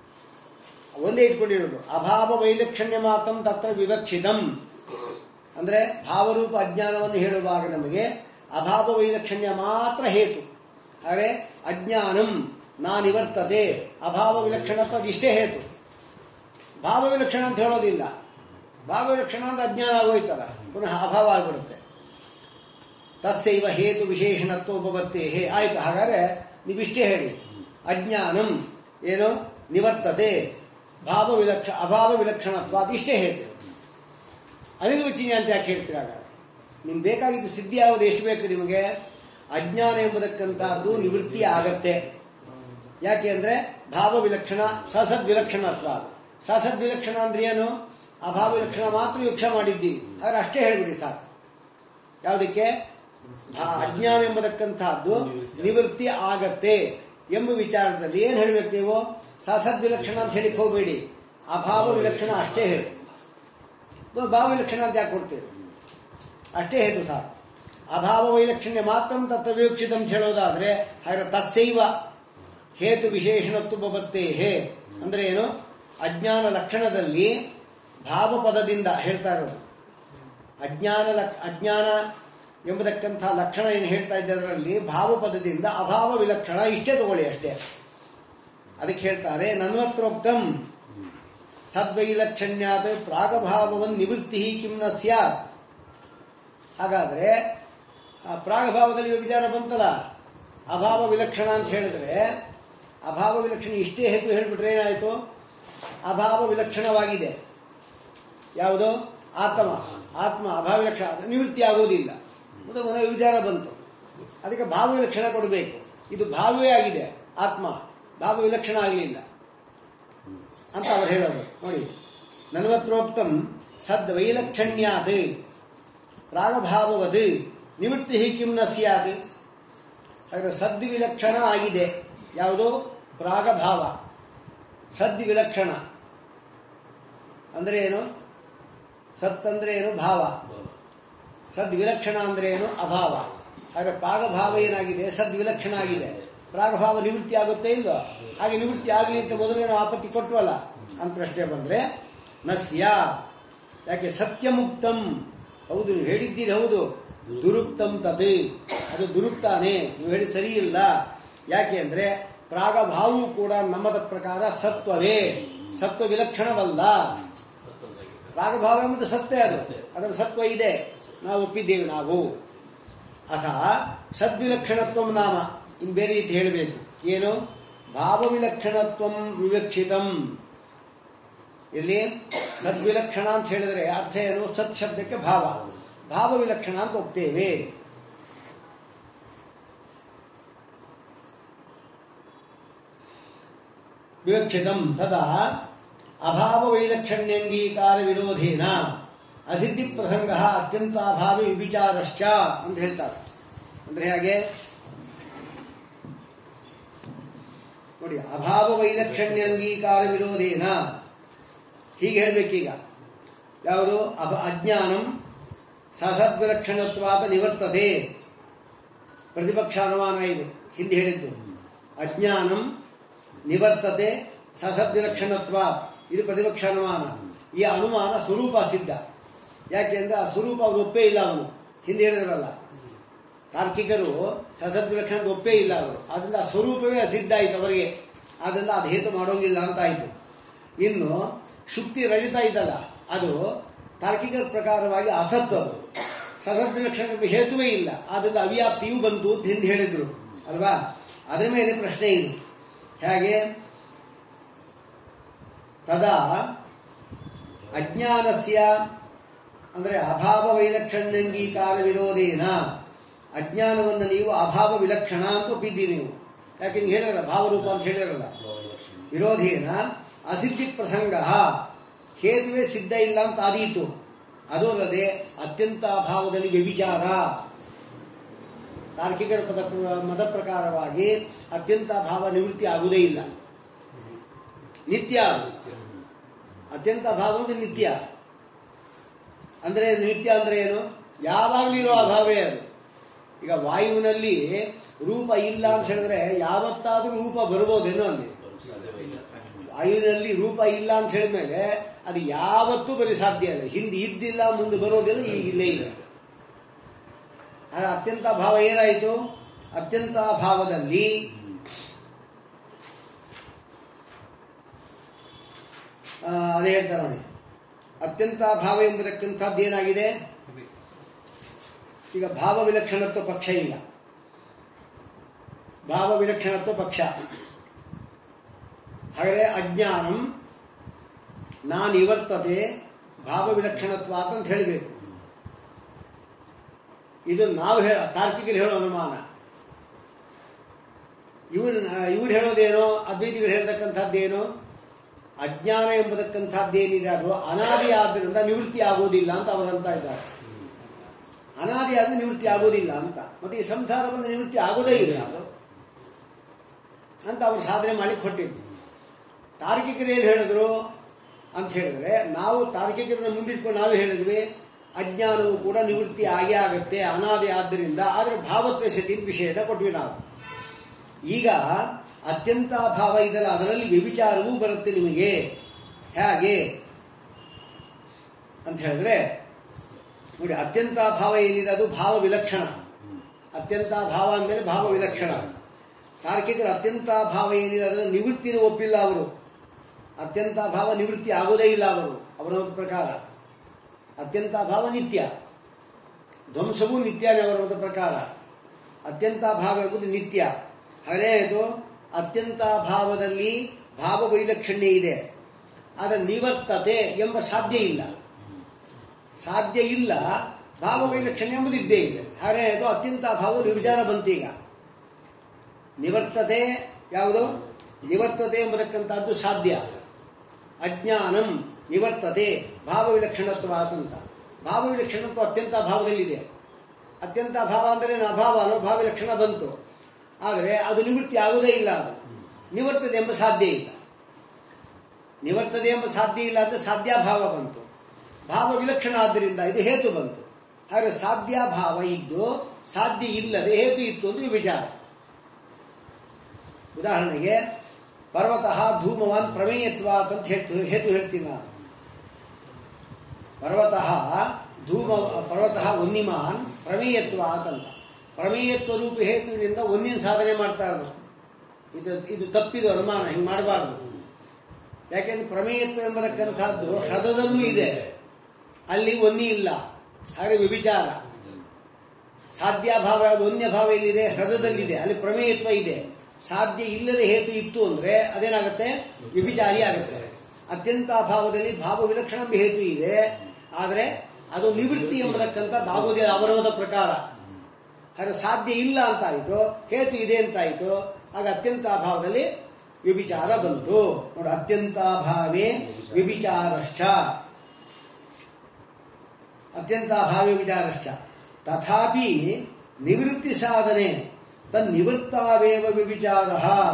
ಒಂದೇ ಇಟ್ಕೊಂಡಿರೋದು ಅಭಾವ ವೈಲಕ್ಷಣ್ಯ ಮಾತ್ರ ತತ್ರ ವಿವಕ್ಷಿತಂ ಅಂದ್ರೆ ಭಾವರೂಪ ಅಜ್ಞಾನವನ್ನು ಹೇಳುವಾಗ ನಮಗೆ ಅಭಾವ ವೈಲಕ್ಷಣ್ಯ ಮಾತ್ರ ಹೇತು ಆದರೆ ಅಜ್ಞಾನಂ ನಾ ನಿವರ್ತತೆ ಅಭಾವ ವಿಲಕ್ಷಣತ್ವ ಇಷ್ಟೇ ಹೇತು ಭಾವ ವಿಲಕ್ಷಣ ಅಂತ ಹೇಳೋದಿಲ್ಲ ಭಾವ ವಿಲಕ್ಷಣ ಅಂತ ಅಜ್ಞಾನ ಆಗೋಯ್ತಲ್ಲ ಪುನಃ ಅಭಾವ ಆಗಿಬಿಡುತ್ತೆ ತಸ್ಸೈವ ಹೇತು ವಿಶೇಷಣತ್ವ ಉಪಬತ್ತೆ ಹೇ ಆಯ್ತು ಹಾಗಾದ್ರೆ ನೀವಿಷ್ಟೇ ಹೇಳಿ ಅಜ್ಞಾನಂ ಏನು ನಿವರ್ತತೆ ಭಾವ ವಿಲಕ್ಷ ಅಭಾವ ವಿಲಕ್ಷಣತ್ವ ಅದಿಷ್ಟೇ ಹೇತು ಅನಿರ್ವಚನೀಯ ಅಂತ ಯಾಕೆ ಹೇಳ್ತೀರಾಗ ನಿಮ್ಗೆ ಬೇಕಾಗಿದ್ದು ಸಿದ್ಧಿ ಯಾವುದು ಎಷ್ಟು ಬೇಕು ನಿಮಗೆ ಅಜ್ಞಾನ ಎಂಬುದಕ್ಕಂತಹದ್ದು ನಿವೃತ್ತಿ ಆಗತ್ತೆ ಯಾಕೆ ಅಂದ್ರೆ ಭಾವ ವಿಲಕ್ಷಣ ಸಸದ್ ವಿಲಕ್ಷಣತ್ವ ಸಸದ್ ವಿಲಕ್ಷಣ ಅಂದ್ರೆ ಏನು ಅಭಾವ ವಿಲಕ್ಷಣ ಮಾತ್ರ ವಿವಕ್ಷ ಮಾಡಿದ್ದೀವಿ ಹಾಗಾದ್ರೆ ಅಷ್ಟೇ ಹೇಳ್ಬಿಡಿ ಸಾಕು ಯಾವುದಕ್ಕೆ ಭಾ- ಅಜ್ಞಾನ ಎಂಬುದಕ್ಕಂತಹದ್ದು ನಿವೃತ್ತಿ ಆಗತ್ತೆ ಎಂಬ ವಿಚಾರದಲ್ಲಿ ಏನು ಹೇಳ್ಬೇಕು ನೀವು ಸಸದ್ ವಿಲಕ್ಷಣ ಅಂತ ಹೇಳಿಕ್ ಹೋಗಬೇಡಿ ಅಭಾವ ವಿಲಕ್ಷಣ ಅಷ್ಟೇ ಹೇಳಿ ಭಾವ ವಿಲಕ್ಷಣ ಅಂತ ಯಾಕೆ ಕೊಡ್ತೀವಿ ಅಷ್ಟೇ ಹೇತು ಸಾಕು ಅಭಾವ ವೈಲಕ್ಷಣ್ಯ ಮಾತ್ರ ತತ್ವ ವಿವಕ್ಷಿತ ಅಂತ ಹೇಳೋದಾದ್ರೆ ಹಾಗೆ ತಸ್ಸೈವ ಹೇತು ವಿಶೇಷಣತ್ವ ಬಬತ್ತೆ ಹೇ ಅಂದ್ರೆ ಏನು ಅಜ್ಞಾನ ಲಕ್ಷಣದಲ್ಲಿ ಭಾವಪದದಿಂದ ಹೇಳ್ತಾ ಇರೋದು ಅಜ್ಞಾನ ಲಕ್ ಅಜ್ಞಾನ ಎಂಬುದಕ್ಕಂಥ ಲಕ್ಷಣ ಏನು ಹೇಳ್ತಾ ಇದ್ದದರಲ್ಲಿ ಭಾವಪದದಿಂದ ಅಭಾವ ವಿಲಕ್ಷಣ ಇಷ್ಟೇ ತಗೊಳ್ಳಿ ಅಷ್ಟೇ ಅದಕ್ಕೆ ಹೇಳ್ತಾರೆ ನನ್ವತ್ರೋಕ್ತಂ ಸದ್ವೈಲಕ್ಷಣ್ಯಾತ್ ಪ್ರಾಗಭಾವವನ್ನು ನಿವೃತ್ತಿ ಕಿಂ ನ ಸ್ಯಾತ್ ಹಾಗಾದ್ರೆ ಆ ಪ್ರಾಗಭಾವದಲ್ಲಿ ವಿಚಾರ ಬಂತಲ್ಲ ಅಭಾವ ವಿಲಕ್ಷಣ ಅಂತ ಹೇಳಿದ್ರೆ ಅಭಾವ ವಿಲಕ್ಷಣ ಇಷ್ಟೇ ಹೇತು ಹೇಳಿಬಿಟ್ರೆ ಏನಾಯಿತು ಅಭಾವ ವಿಲಕ್ಷಣವಾಗಿದೆ ಯಾವುದು ಆತ್ಮ ಆತ್ಮ ಅಭಾವ ವಿಲಕ್ಷಣ ಅದು ನಿವೃತ್ತಿ ಆಗುವುದಿಲ್ಲ ಮತ್ತು ಮನೆ ವಿಚಾರ ಬಂತು ಅದಕ್ಕೆ ಭಾವ ವಿಲಕ್ಷಣ ಕೊಡಬೇಕು ಇದು ಭಾವವೇ ಆಗಿದೆ ಆತ್ಮ ಭಾವ ವಿಲಕ್ಷಣ ಆಗಲಿಲ್ಲ ಅಂತ ಅವರು ಹೇಳೋದು ನೋಡಿ ನನ್ವತ್ರೋಕ್ತಂ ಸದ್ ವೈಲಕ್ಷಣ್ಯಾತ್ ಪ್ರಾಗಭಾವವದ್ ನಿವೃತ್ತಿ ಕಿಂ ನ ಸ್ಯಾತ್ ಹಾಗಾದ್ರೆ ಸದ್ ವಿಲಕ್ಷಣ ಆಗಿದೆ ಯಾವುದು ಪ್ರಾಗಭಾವ ಸದ್ ವಿಲಕ್ಷಣ ಅಂದ್ರೆ ಏನು ಸತ್ ಅಂದ್ರೆ ಏನು ಭಾವ ಸದ್ ವಿಲಕ್ಷಣ ಅಂದ್ರೆ ಏನು ಅಭಾವ ಹಾಗೆ ಪ್ರಾಗಭಾವ ಏನಾಗಿದೆ ಸದ್ ವಿಲಕ್ಷಣ ಆಗಿದೆ ಪ್ರಾಗಭಾವ ನಿವೃತ್ತಿ ಆಗುತ್ತೆ ಇಲ್ವಾ ಹಾಗೆ ನಿವೃತ್ತಿ ಆಗಲಿ ಅಂತ ಮೊದಲೇ ನಾವು ಆಪತ್ತಿ ಕೊಟ್ಟವಲ್ಲ ಅಂತ ಪ್ರಶ್ನೆ ಬಂದ್ರೆ ನಸ್ಯ ಯಾಕೆ ಸತ್ಯಮುಕ್ತಂ ಹೌದು ನೀವು ಹೇಳಿದ್ದೀರಿ ಹೌದು ದುರುಕ್ತಂ ತತ್ ಅದು ದುರುಕ್ತಾನೆ ನೀವು ಹೇಳಿ ಸರಿ ಇಲ್ಲ ಯಾಕೆ ಅಂದ್ರೆ ಪ್ರಾಗಭಾವವು ಕೂಡ ನಮ್ಮದ ಪ್ರಕಾರ ಸತ್ವವೇ ಸತ್ವ ವಿಲಕ್ಷಣವಲ್ಲ ರಾಗಭಾವ ಎಂಬುದು ಸತ್ಯ ಅದು ಅದರ ಸತ್ವ ಇದೆ ನಾವು ಒಪ್ಪಿದ್ದೇವೆ ನಾವು ಅಥ ಸದ್ವಿಲಕ್ಷಣತ್ವ ನಾಮ ಇನ್ನು ಬೇರೆ ರೀತಿ ಹೇಳಬೇಕು ಏನು ಭಾವವಿಲಕ್ಷಣತ್ವ ವಿವಕ್ಷಿತಂ ಇಲ್ಲಿ ಸದ್ವಿಲಕ್ಷಣ ಅಂತ ಹೇಳಿದ್ರೆ ಅರ್ಥ ಏನು ಸತ್ ಶಬ್ದಕ್ಕೆ ಭಾವ ಭಾವ ವಿಲಕ್ಷಣ ಅಂತ ಒಪ್ತೇವೆ ವಿವಕ್ಷಿತಂ ತದಾ ಅಭಾವ ವೈಲಕ್ಷಣ್ಯಂಗೀಕಾರ ವಿರೋಧೇನ ಅಸಿದ್ಧಿ ಪ್ರಸಂಗ ಅತ್ಯಂತಾಭಾವಿ ವಿಚಾರಶ್ಚ ಅಂತ ಹೇಳ್ತಾರೆ ಅಂದ್ರೆ ಹಾಗೆ ನೋಡಿ ಅಭಾವ ವೈಲಕ್ಷಣ್ಯ ಅಂಗೀಕಾರ ವಿರೋಧೇನ ಹೀಗೆ ಹೇಳಬೇಕೀಗ ಯಾವುದು ಅಭ ಅಜ್ಞಾನಂ ಸಸದ್ವಿಲಕ್ಷಣತ್ವಾದ ನಿವರ್ತದೆ ಪ್ರತಿಪಕ್ಷ ಅನುಮಾನ ಇದು ಹಿಂದೆ ಹೇಳಿದ್ದು ಅಜ್ಞಾನಂ ನಿವರ್ತತೆ ಸಸದ್ವಿಲಕ್ಷಣತ್ವ ಇದು ಪ್ರತಿಪಕ್ಷ ಅನುಮಾನ ಈ ಅನುಮಾನ ಸ್ವರೂಪ ಸಿದ್ಧ ಯಾಕೆಂದ್ರೆ ಆ ಸ್ವರೂಪ ಅವ್ರು ಒಪ್ಪೇ ಇಲ್ಲ ಅವನು ಹಿಂದೆ ಹೇಳಿದ್ರಲ್ಲ ತಾರ್ಕಿಕರು ಸಸದ್ವಿಲಕ್ಷಣದ ಒಪ್ಪೇ ಇಲ್ಲ ಅವರು ಅದರಿಂದ ಆ ಸ್ವರೂಪವೇ ಅಸಿದ್ಧ ಆಯಿತು ಅವರಿಗೆ ಅದರಿಂದ ಅದು ಹೇತು ಮಾಡೋಂಗಿಲ್ಲ ಅಂತ ಆಯಿತು ಇನ್ನು ಶುಕ್ತಿ ರಜತ ಇದಲ್ಲ ಅದು ತಾರ್ಕಿಕರ ಪ್ರಕಾರವಾಗಿ ಅಸತ್ತು ಅದು ಸಸದ್ವಿಲಕ್ಷಣದ ಹೇತುವೇ ಇಲ್ಲ ಆದ್ದರಿಂದ ಅವ್ಯಾಪ್ತಿಯೂ ಬಂತು ಅಂತ ಹಿಂದೆ ಹೇಳಿದ್ರು ಅಲ್ವಾ ಅದರ ಮೇಲೆ ಪ್ರಶ್ನೆ ಇದು ಹೇಗೆ ತದಾ ಅಜ್ಞಾನಸ್ಯ ಅಂದರೆ ಅಭಾವ ವೈಲಕ್ಷಣ್ಯಂಗೀಕಾರ ವಿರೋಧೇನ ಅಜ್ಞಾನವನ್ನು ನೀವು ಅಭಾವ ವಿಲಕ್ಷಣ ಅಂತ ಒಪ್ಪಿದ್ದೀರಿ ನೀವು ಯಾಕೆ ಹಿಂಗೆ ಹೇಳಿರಲ್ಲ ಭಾವರೂಪ ಅಂತ ಹೇಳಿರಲ್ಲ ವಿರೋಧೇನ ಅಸಿದ್ಧಿ ಪ್ರಸಂಗ ಹೇತುವೆ ಸಿದ್ಧ ಇಲ್ಲ ಅಂತ ಆದೀತು ಅದು ಅಲ್ಲದೆ ಅತ್ಯಂತ ಅಭಾವದಲ್ಲಿ ವ್ಯಭಿಚಾರ ತಾರ್ಕಿಕರ ಪದ ಮತ ಪ್ರಕಾರವಾಗಿ ಅತ್ಯಂತ ಭಾವ ನಿವೃತ್ತಿ ಆಗುವುದೇ ಇಲ್ಲ ನಿತ್ಯ ಅದು. ಅತ್ಯಂತ ಭಾವ ಅಂದ್ರೆ ನಿತ್ಯ ಅಂದ್ರೆ ನಿತ್ಯ ಅಂದ್ರೆ ಏನು ಯಾವಾಗಲೂ ಇರೋ ಅಭಾವೇ ಅದು ಈಗ ವಾಯುವಿನಲ್ಲಿ ರೂಪ ಇಲ್ಲ ಅಂತ ಹೇಳಿದ್ರೆ ಯಾವತ್ತಾದ್ರೂ ರೂಪ ಬರ್ಬೋದೇನೋ ಅಲ್ಲಿ ವಾಯುವಿನಲ್ಲಿ ರೂಪ ಇಲ್ಲ ಅಂತ ಹೇಳಿದ್ಮೇಲೆ ಅದು ಯಾವತ್ತೂ ಬರೀ ಸಾಧ್ಯ ಇಲ್ಲ ಹಿಂದೆ ಇದ್ದಿಲ್ಲ ಮುಂದೆ ಬರೋದಿಲ್ಲ ಈಗ ಇಲ್ಲೇ ಇದೆ ಆದ್ರೆ ಅತ್ಯಂತ ಭಾವ ಏನಾಯಿತು ಅತ್ಯಂತ ಭಾವದಲ್ಲಿ ಆ, ಅದೇ ಹೇಳ್ತಾರೆ ನೋಡಿ ಅತ್ಯಂತ ಭಾವ ಎಂಬುದಕ್ಕಂಥದ್ದು ಏನಾಗಿದೆ ಈಗ ಭಾವ ವಿಲಕ್ಷಣತ್ವ ಪಕ್ಷ ಇಲ್ಲ ಭಾವ ವಿಲಕ್ಷಣತ್ವ ಪಕ್ಷ ಹಾಗಾದರೆ ಅಜ್ಞಾನಂ ನಾನು ಇವರ್ತದೆ ಭಾವ ವಿಲಕ್ಷಣತ್ವ ಅಂತ ಹೇಳಬೇಕು ಇದು ನಾವು ಹೇಳ ತಾರ್ಕಿಕರು ಹೇಳೋ ಅನುಮಾನ ಇವರು ಇವ್ರು ಹೇಳೋದೇನೋ ಅದ್ವೈತಿಗಳು ಹೇಳ್ತಕ್ಕಂಥದ್ದೇನು ಅಜ್ಞಾನ ಎಂಬತಕ್ಕಂಥದ್ದೇನಿದೆ ಅದು ಅನಾದಿ ಆದ್ದರಿಂದ ನಿವೃತ್ತಿ ಆಗೋದಿಲ್ಲ ಅಂತ ಅವರು ಅಂತ ಇದ್ದಾರೆ ಅನಾದಿ ಆದ್ರೆ ನಿವೃತ್ತಿ ಆಗೋದಿಲ್ಲ ಅಂತ ಮತ್ತೆ ಈ ಸಂಸಾರ ಬಂದು ನಿವೃತ್ತಿ ಆಗೋದೇ ಇಲ್ಲ ಅದು ಅಂತ ಅವರು ಸಾಧನೆ ಮಾಡಿ ಕೊಟ್ಟಿದ್ದು ತಾರ್ಕಿಕರು ಏನು ಹೇಳಿದ್ರು ಅಂತ ಹೇಳಿದ್ರೆ ನಾವು ತಾರ್ಕಿಕರನ್ನ ಮುಂದಿಟ್ಕೊಂಡು ನಾವು ಹೇಳಿದ್ವಿ ಅಜ್ಞಾನವು ಕೂಡ ನಿವೃತ್ತಿ ಆಗೇ ಆಗುತ್ತೆ ಅನಾದಿ ಆದ್ದರಿಂದ ಆದರೆ ಭಾವತ್ವ ಸತಿ ವಿಷಯನ ಕೊಟ್ವಿ ನಾವು ಈಗ ಅತ್ಯಂತ ಭಾವ ಇದಲ್ಲ ಅದರಲ್ಲಿ ವ್ಯಭಿಚಾರವೂ ಬರುತ್ತೆ ನಿಮಗೆ ಹೇಗೆ ಅಂತ ಹೇಳಿದ್ರೆ ನೋಡಿ ಅತ್ಯಂತ ಭಾವ ಏನಿದೆ ಅದು ಭಾವ ವಿಲಕ್ಷಣ ಅತ್ಯಂತ ಭಾವ ಅಂದಮೇಲೆ ಭಾವ ವಿಲಕ್ಷಣ ತಾರ್ಕಿಕರು ಅತ್ಯಂತ ಭಾವ ಏನಿದೆ ಅದರ ನಿವೃತ್ತಿನ ಒಪ್ಪಿಲ್ಲ ಅವರು ಅತ್ಯಂತ ಭಾವ ನಿವೃತ್ತಿ ಆಗೋದೇ ಇಲ್ಲ ಅವರು ಅವರ ಒಂದು ಪ್ರಕಾರ ಅತ್ಯಂತ ಭಾವ ನಿತ್ಯ ಧ್ವಂಸವೂ ನಿತ್ಯನೇ ಅವರ ಒಂದು ಪ್ರಕಾರ ಅತ್ಯಂತ ಭಾವ ಎಂಬುದು ನಿತ್ಯ ಹಾಗೆ ಇದು ಅತ್ಯಂತ ಭಾವದಲ್ಲಿ ಭಾವ ವೈಲಕ್ಷಣ್ಯ ಇದೆ ಅದರ ನಿವರ್ತತೆ ಎಂಬ ಸಾಧ್ಯ ಇಲ್ಲ ಸಾಧ್ಯ ಇಲ್ಲ ಭಾವ ವೈಲಕ್ಷಣ್ಯ ಎಂಬುದು ಇದ್ದೇ ಇದೆ ಹಾಗೆ ಇದು ಅತ್ಯಂತ ಭಾವದಲ್ಲಿ ವಿಚಾರ ಬಂತೀಗ ನಿವರ್ತತೆ ಯಾವುದು ನಿವರ್ತತೆ ಎಂಬತಕ್ಕಂಥದ್ದು ಸಾಧ್ಯ ಅಜ್ಞಾನಂ ನಿವರ್ತತೆ ಭಾವ ವಿಲಕ್ಷಣತ್ವ ಆತಂತ ಭಾವ ವಿಲಕ್ಷಣತ್ವ ಅತ್ಯಂತ ಭಾವದಲ್ಲಿದೆ ಅತ್ಯಂತ ಭಾವ ಅಂದರೆ ಅಭಾವ ಅನ್ನೋ ಭಾವ ಲಕ್ಷಣ ಬಂತು ಆದರೆ ಅದು ನಿವೃತ್ತಿ ಆಗುವುದೇ ಇಲ್ಲ ಅದು ನಿವರ್ತದೆ ಎಂಬ ಸಾಧ್ಯ ಇಲ್ಲ ನಿವರ್ತದೆ ಎಂಬ ಸಾಧ್ಯ ಇಲ್ಲ ಅಂತ ಸಾಧ್ಯಾಭಾವ ಬಂತು ಭಾವ ವಿಲಕ್ಷಣ ಆದ್ದರಿಂದ ಇದು ಹೇತು ಬಂತು ಹಾಗೆ ಸಾಧ್ಯಾಭಾವ ಇದ್ದು ಸಾಧ್ಯ ಇಲ್ಲದೆ ಹೇತು ಇತ್ತು ಅಂತ ವಿಚಾರ ಉದಾಹರಣೆಗೆ ಪರ್ವತಃ ಧೂಮವಾನ್ ಪ್ರಮೇಯತ್ವ ಅಂತ ಹೇಳ್ತೀವಿ ಹೇತು ಹೇಳ್ತೀನಿ ನಾನು ಪರ್ವತಃ ಧೂಮ ಪರ್ವತಃ ವನ್ಯಮಾನ್ ಪ್ರಮೇಯತ್ವ ಆತಂತ ಪ್ರಮೇಯತ್ವ ರೂಪ ಹೇತುವಿನಿಂದ ಒಂದಿನ ಸಾಧನೆ ಮಾಡ್ತಾ ಇರೋದು ಇದು ಇದು ತಪ್ಪಿದು ಅನುಮಾನ ಹಿಂಗೆ ಮಾಡಬಾರ್ದು ಯಾಕೆಂದ್ರೆ ಪ್ರಮೇಯತ್ವ ಎಂಬತಕ್ಕಂಥದ್ದು ಹೃದಯದಲ್ಲೂ ಇದೆ ಅಲ್ಲಿ ಒನ್ನಿ ಇಲ್ಲ ಹಾಗೆ ವಿಭಿಚಾರ ಸಾಧ್ಯಾಭಾವ ಯಾವುದು ಒನ್ಯ ಭಾವ ಎಲ್ಲಿದೆ ಹೃದಯದಲ್ಲಿದೆ ಅಲ್ಲಿ ಪ್ರಮೇಯತ್ವ ಇದೆ ಸಾಧ್ಯ ಇಲ್ಲದೆ ಹೇತು ಇತ್ತು ಅಂದ್ರೆ ಅದೇನಾಗುತ್ತೆ ವಿಭಿಚಾರಿ ಆಗುತ್ತೆ ಅತ್ಯಂತ ಅಭಾವದಲ್ಲಿ ಭಾವ ವಿಲಕ್ಷಣ ಎಂಬ ಹೇತು ಇದೆ ಆದರೆ ಅದು ನಿವೃತ್ತಿ ಎಂಬತಕ್ಕಂಥ ಆಗುವುದಿಲ್ಲ ಅವರವದ ಪ್ರಕಾರ ಹಾಗೆ ಸಾಧ್ಯ ಇಲ್ಲ ಅಂತಾಯಿತು ಹೇತು ಇದೆ ಅಂತಾಯಿತು ಆಗ ಅತ್ಯಂತ ಅಭಾವದಲ್ಲಿ ವ್ಯಭಿಚಾರ ಬಂತು ನೋಡಿ ಅತ್ಯಂತ ಭಾವೇ ವ್ಯಭಿಚಾರಶ್ಚ ಅತ್ಯಂತ ಭಾವ ವ್ಯಭಿಚಾರಶ್ಚ ತಥಾಪಿ ನಿವೃತ್ತಿ ಸಾಧನೆ ತನ್ನಿವೃತ್ತಾವೇವ ವ್ಯಭಿಚಾರ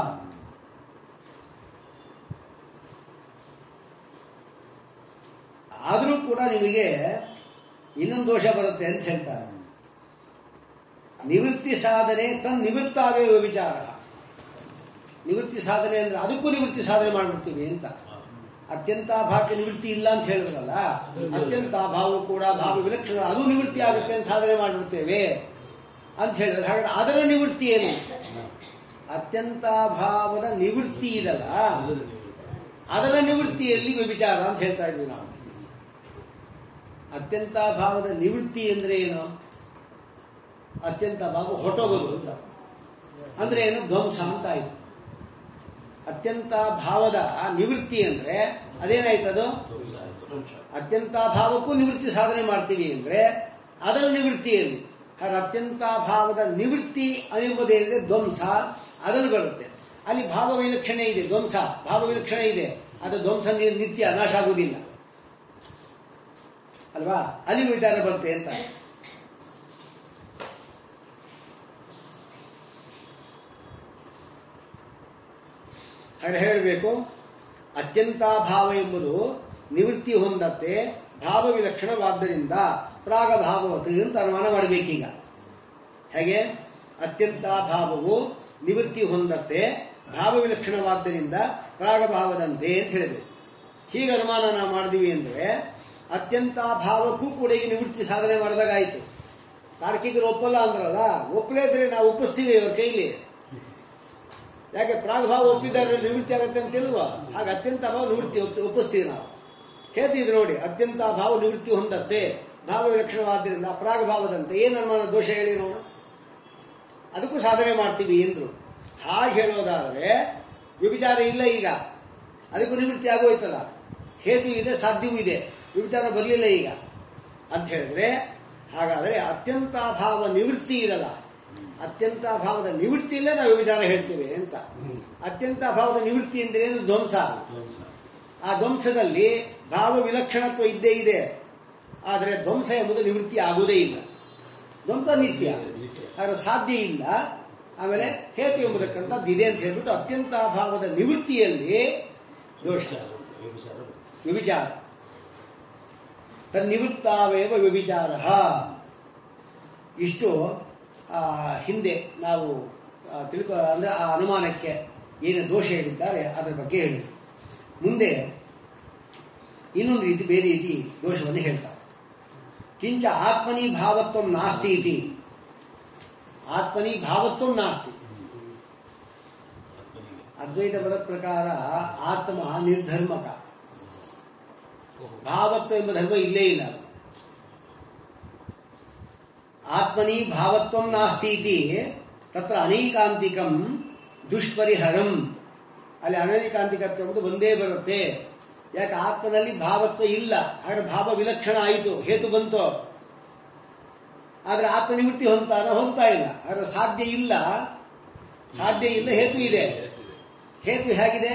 ಆದರೂ ಕೂಡ ನಿಮಗೆ ಇನ್ನೊಂದು ದೋಷ ಬರುತ್ತೆ ಅಂತ ಹೇಳ್ತಾರೆ ನಿವೃತ್ತಿ ಸಾಧನೆ ತನ್ ನಿವೃತ್ತಾವೇ ವ್ಯಭಿಚಾರ ನಿವೃತ್ತಿ ಸಾಧನೆ ಅಂದ್ರೆ ಅದಕ್ಕೂ ನಿವೃತ್ತಿ ಸಾಧನೆ ಮಾಡ್ಬಿಡ್ತೀವಿ ಅಂತ ಅತ್ಯಂತ ಭಾವಕ್ಕೆ ನಿವೃತ್ತಿ ಇಲ್ಲ ಅಂತ ಹೇಳಿದ್ರಲ್ಲ ಅತ್ಯಂತ ಭಾವ ಕೂಡ ಭಾವ ವಿಲಕ್ಷಣ ಅದು ನಿವೃತ್ತಿ ಆಗುತ್ತೆ ಅಂತ ಸಾಧನೆ ಮಾಡಿಬಿಡ್ತೇವೆ ಅಂತ ಹೇಳಿದ್ರೆ ಹಾಗಾದ್ರೆ ಅದರ ನಿವೃತ್ತಿ ಏನು ಅತ್ಯಂತ ಭಾವದ ನಿವೃತ್ತಿ ಇದಲ್ಲ ಅದರ ನಿವೃತ್ತಿಯಲ್ಲಿ ವ್ಯಭಿಚಾರ ಅಂತ ಹೇಳ್ತಾ ಇದ್ವಿ ನಾವು ಅತ್ಯಂತ ಭಾವದ ನಿವೃತ್ತಿ ಅಂದ್ರೆ ಏನು ಅತ್ಯಂತ ಭಾವ ಹೊಟ್ಟೋಗೋದು ಅಂತ ಅಂದ್ರೆ ಏನು ಧ್ವಂಸ ಅಂತ ಆಯ್ತು ಅತ್ಯಂತ ಭಾವದ ನಿವೃತ್ತಿ ಅಂದ್ರೆ ಅದೇನಾಯ್ತದು ಅತ್ಯಂತ ಭಾವಕ್ಕೂ ನಿವೃತ್ತಿ ಸಾಧನೆ ಮಾಡ್ತೀವಿ ಅಂದ್ರೆ ಅದರ ನಿವೃತ್ತಿಯಲ್ಲಿ ಹಾಗೆ ಅತ್ಯಂತ ಭಾವದ ನಿವೃತ್ತಿ ಎಂಬುದೇನಿದೆ ಧ್ವಂಸ ಅದರಲ್ಲಿ ಬರುತ್ತೆ ಅಲ್ಲಿ ಭಾವ ವಿಲಕ್ಷಣೆ ಇದೆ ಧ್ವಂಸ ಭಾವ ವಿಲಕ್ಷಣೆ ಇದೆ ಅದು ಧ್ವಂಸ ನಿ- ನಿತ್ಯ ನಾಶ ಆಗುವುದಿಲ್ಲ ಅಲ್ವಾ ಅಲ್ಲಿ ವಿಚಾರ ಬರುತ್ತೆ ಅಂತ ಹಾಗೆ ಹೇಳಬೇಕು ಅತ್ಯಂತ ಭಾವ ಎಂಬುದು ನಿವೃತ್ತಿ ಹೊಂದತ್ತೆ ಭಾವ ವಿಲಕ್ಷಣವಾದ್ದರಿಂದ ಪ್ರಾಗ ಭಾವವತು ಅಂತ ಅನುಮಾನ ಮಾಡಬೇಕೀಗ ಹೇಗೆ ಅತ್ಯಂತ ಭಾವವು ನಿವೃತ್ತಿ ಹೊಂದತ್ತೆ ಭಾವ ವಿಲಕ್ಷಣವಾದ್ದರಿಂದ ಪ್ರಾಗಭಾವದಂತೆ ಅಂತ ಹೇಳಬೇಕು ಹೀಗೆ ಅನುಮಾನ ನಾವು ಮಾಡಿದ್ವಿ ಅಂದರೆ ಅತ್ಯಂತ ಭಾವಕ್ಕೂ ಕೂಡ ಈಗ ನಿವೃತ್ತಿ ಸಾಧನೆ ಮಾಡಿದಾಗಾಯಿತು ತಾರ್ಕಿಕರು ಒಪ್ಪಲ್ಲ ಅಂದ್ರಲ್ಲ ಒಪ್ಪಲೇ ಇದ್ರೆ ನಾವು ಒಪ್ಪಿಸ್ತೀವಿ ಅವ್ರ ಕೈಲಿ ಯಾಕೆ ಪ್ರಾಗಭಾವ ಒಪ್ಪಿದ್ದಾರೆ ನಿವೃತ್ತಿ ಆಗುತ್ತೆ ಅಂತಿಲ್ವಾ ಹಾಗೆ ಅತ್ಯಂತ ಭಾವ ನಿವೃತ್ತಿ ಒಪ್ಪಿ- ಒಪ್ಪಿಸ್ತೀವಿ ನಾವು ಹೇಳ್ತಿದ್ರು ನೋಡಿ ಅತ್ಯಂತ ಭಾವ ನಿವೃತ್ತಿ ಹೊಂದತ್ತೆ ಭಾವ ವಿಲಕ್ಷಣವಾದ್ದರಿಂದ ಪ್ರಾಗಭಾವದಂತೆ ಏನು ಅನುಮಾನ ದೋಷ ಹೇಳಿ ನೋಡ ಅದಕ್ಕೂ ಸಾಧನೆ ಮಾಡ್ತೀವಿ ಎಂದ್ರು ಹಾಗೆ ಹೇಳೋದಾದರೆ ವ್ಯಭಿಚಾರ ಇಲ್ಲ ಈಗ ಅದಕ್ಕೂ ನಿವೃತ್ತಿ ಆಗೋಯ್ತಲ್ಲ ಹೇತು ಇದೆ ಸಾಧ್ಯವೂ ಇದೆ ವ್ಯಭಿಚಾರ ಬರಲಿಲ್ಲ ಈಗ ಅಂತ ಹೇಳಿದ್ರೆ ಹಾಗಾದರೆ ಅತ್ಯಂತ ಭಾವ ನಿವೃತ್ತಿ ಇರಲ್ಲ ಅತ್ಯಂತ ಭಾವದ ನಿವೃತ್ತಿಯಲ್ಲೇ ನಾವು ವ್ಯಭಿಚಾರ ಹೇಳ್ತೇವೆ ಅಂತ ಅತ್ಯಂತ ಭಾವದ ನಿವೃತ್ತಿ ಅಂದ್ರೆ ಏನು ಧ್ವಂಸ ಆ ಧ್ವಂಸದಲ್ಲಿ ಭಾವ ವಿಲಕ್ಷಣತ್ವ ಇದ್ದೇ ಇದೆ ಆದರೆ ಧ್ವಂಸ ಎಂಬುದು ನಿವೃತ್ತಿ ಆಗುವುದೇ ಇಲ್ಲ ಧ್ವಂಸ ನಿತ್ಯ ಆದರೆ ಸಾಧ್ಯ ಇಲ್ಲ ಆಮೇಲೆ ಹೇತು ಎಂಬುದಕ್ಕಂಥದ್ದು ಇದೆ ಅಂತ ಹೇಳ್ಬಿಟ್ಟು ಅತ್ಯಂತ ಭಾವದ ನಿವೃತ್ತಿಯಲ್ಲಿ ದೋಷ ವ್ಯಭಿಚಾರ ತನ್ನಿವೃತ್ತಾವೇವ ವ್ಯಭಿಚಾರ ಇಷ್ಟು ಆ, ಹಿಂದೆ ನಾವು ಆ, ತಿಳ್ಕೊ ಅಂದರೆ ಆ ಅನುಮಾನಕ್ಕೆ ಏನು ದೋಷ ಹೇಳಿದ್ದಾರೆ ಅದರ ಬಗ್ಗೆ ಹೇಳಿ ಮುಂದೆ ಇನ್ನೊಂದು ರೀತಿ ಬೇರೆ ರೀತಿ ದೋಷವನ್ನು ಹೇಳ್ತಾರೆ ಕಿಂಚ ಆತ್ಮನಿ ಭಾವತ್ವ ನಾಸ್ತಿ ಇತಿ ಆತ್ಮನಿ ಭಾವತ್ವ ನಾಸ್ತಿ ಅದ್ವೈತ ಪದ ಪ್ರಕಾರ ಆತ್ಮ ನಿರ್ಧರ್ಮಕ ಭಾವತ್ವ ಎಂಬ ಧರ್ಮ ಇಲ್ಲೇ ಇಲ್ಲ ಆತ್ಮನಿ ಭಾವತ್ವ ನಾಸ್ತಿ ಇತಿ ತತ್ರ ಅನೈಕಾಂತಿಕಂ ದುಷ್ಪರಿಹರಂ ಅಲ್ಲಿ ಅನೈಕಾಂತಿಕತ್ವ ಎಂಬುದು ಒಂದೇ ಬರುತ್ತೆ ಯಾಕೆ ಆತ್ಮನಲ್ಲಿ ಭಾವತ್ವ ಇಲ್ಲ ಹಾಗಾದ್ರೆ ಭಾವ ವಿಲಕ್ಷಣ ಆಯಿತು ಹೇತು ಬಂತು ಆದ್ರೆ ಆತ್ಮ ನಿವೃತ್ತಿ ಹೊಂತಾನ ಹೊಂತಾ ಇಲ್ಲ ಹಾಗಾದ್ರೆ ಸಾಧ್ಯ ಇಲ್ಲ ಸಾಧ್ಯ ಇಲ್ಲ ಹೇತು ಇದೆ ಹೇತು ಹೇಗಿದೆ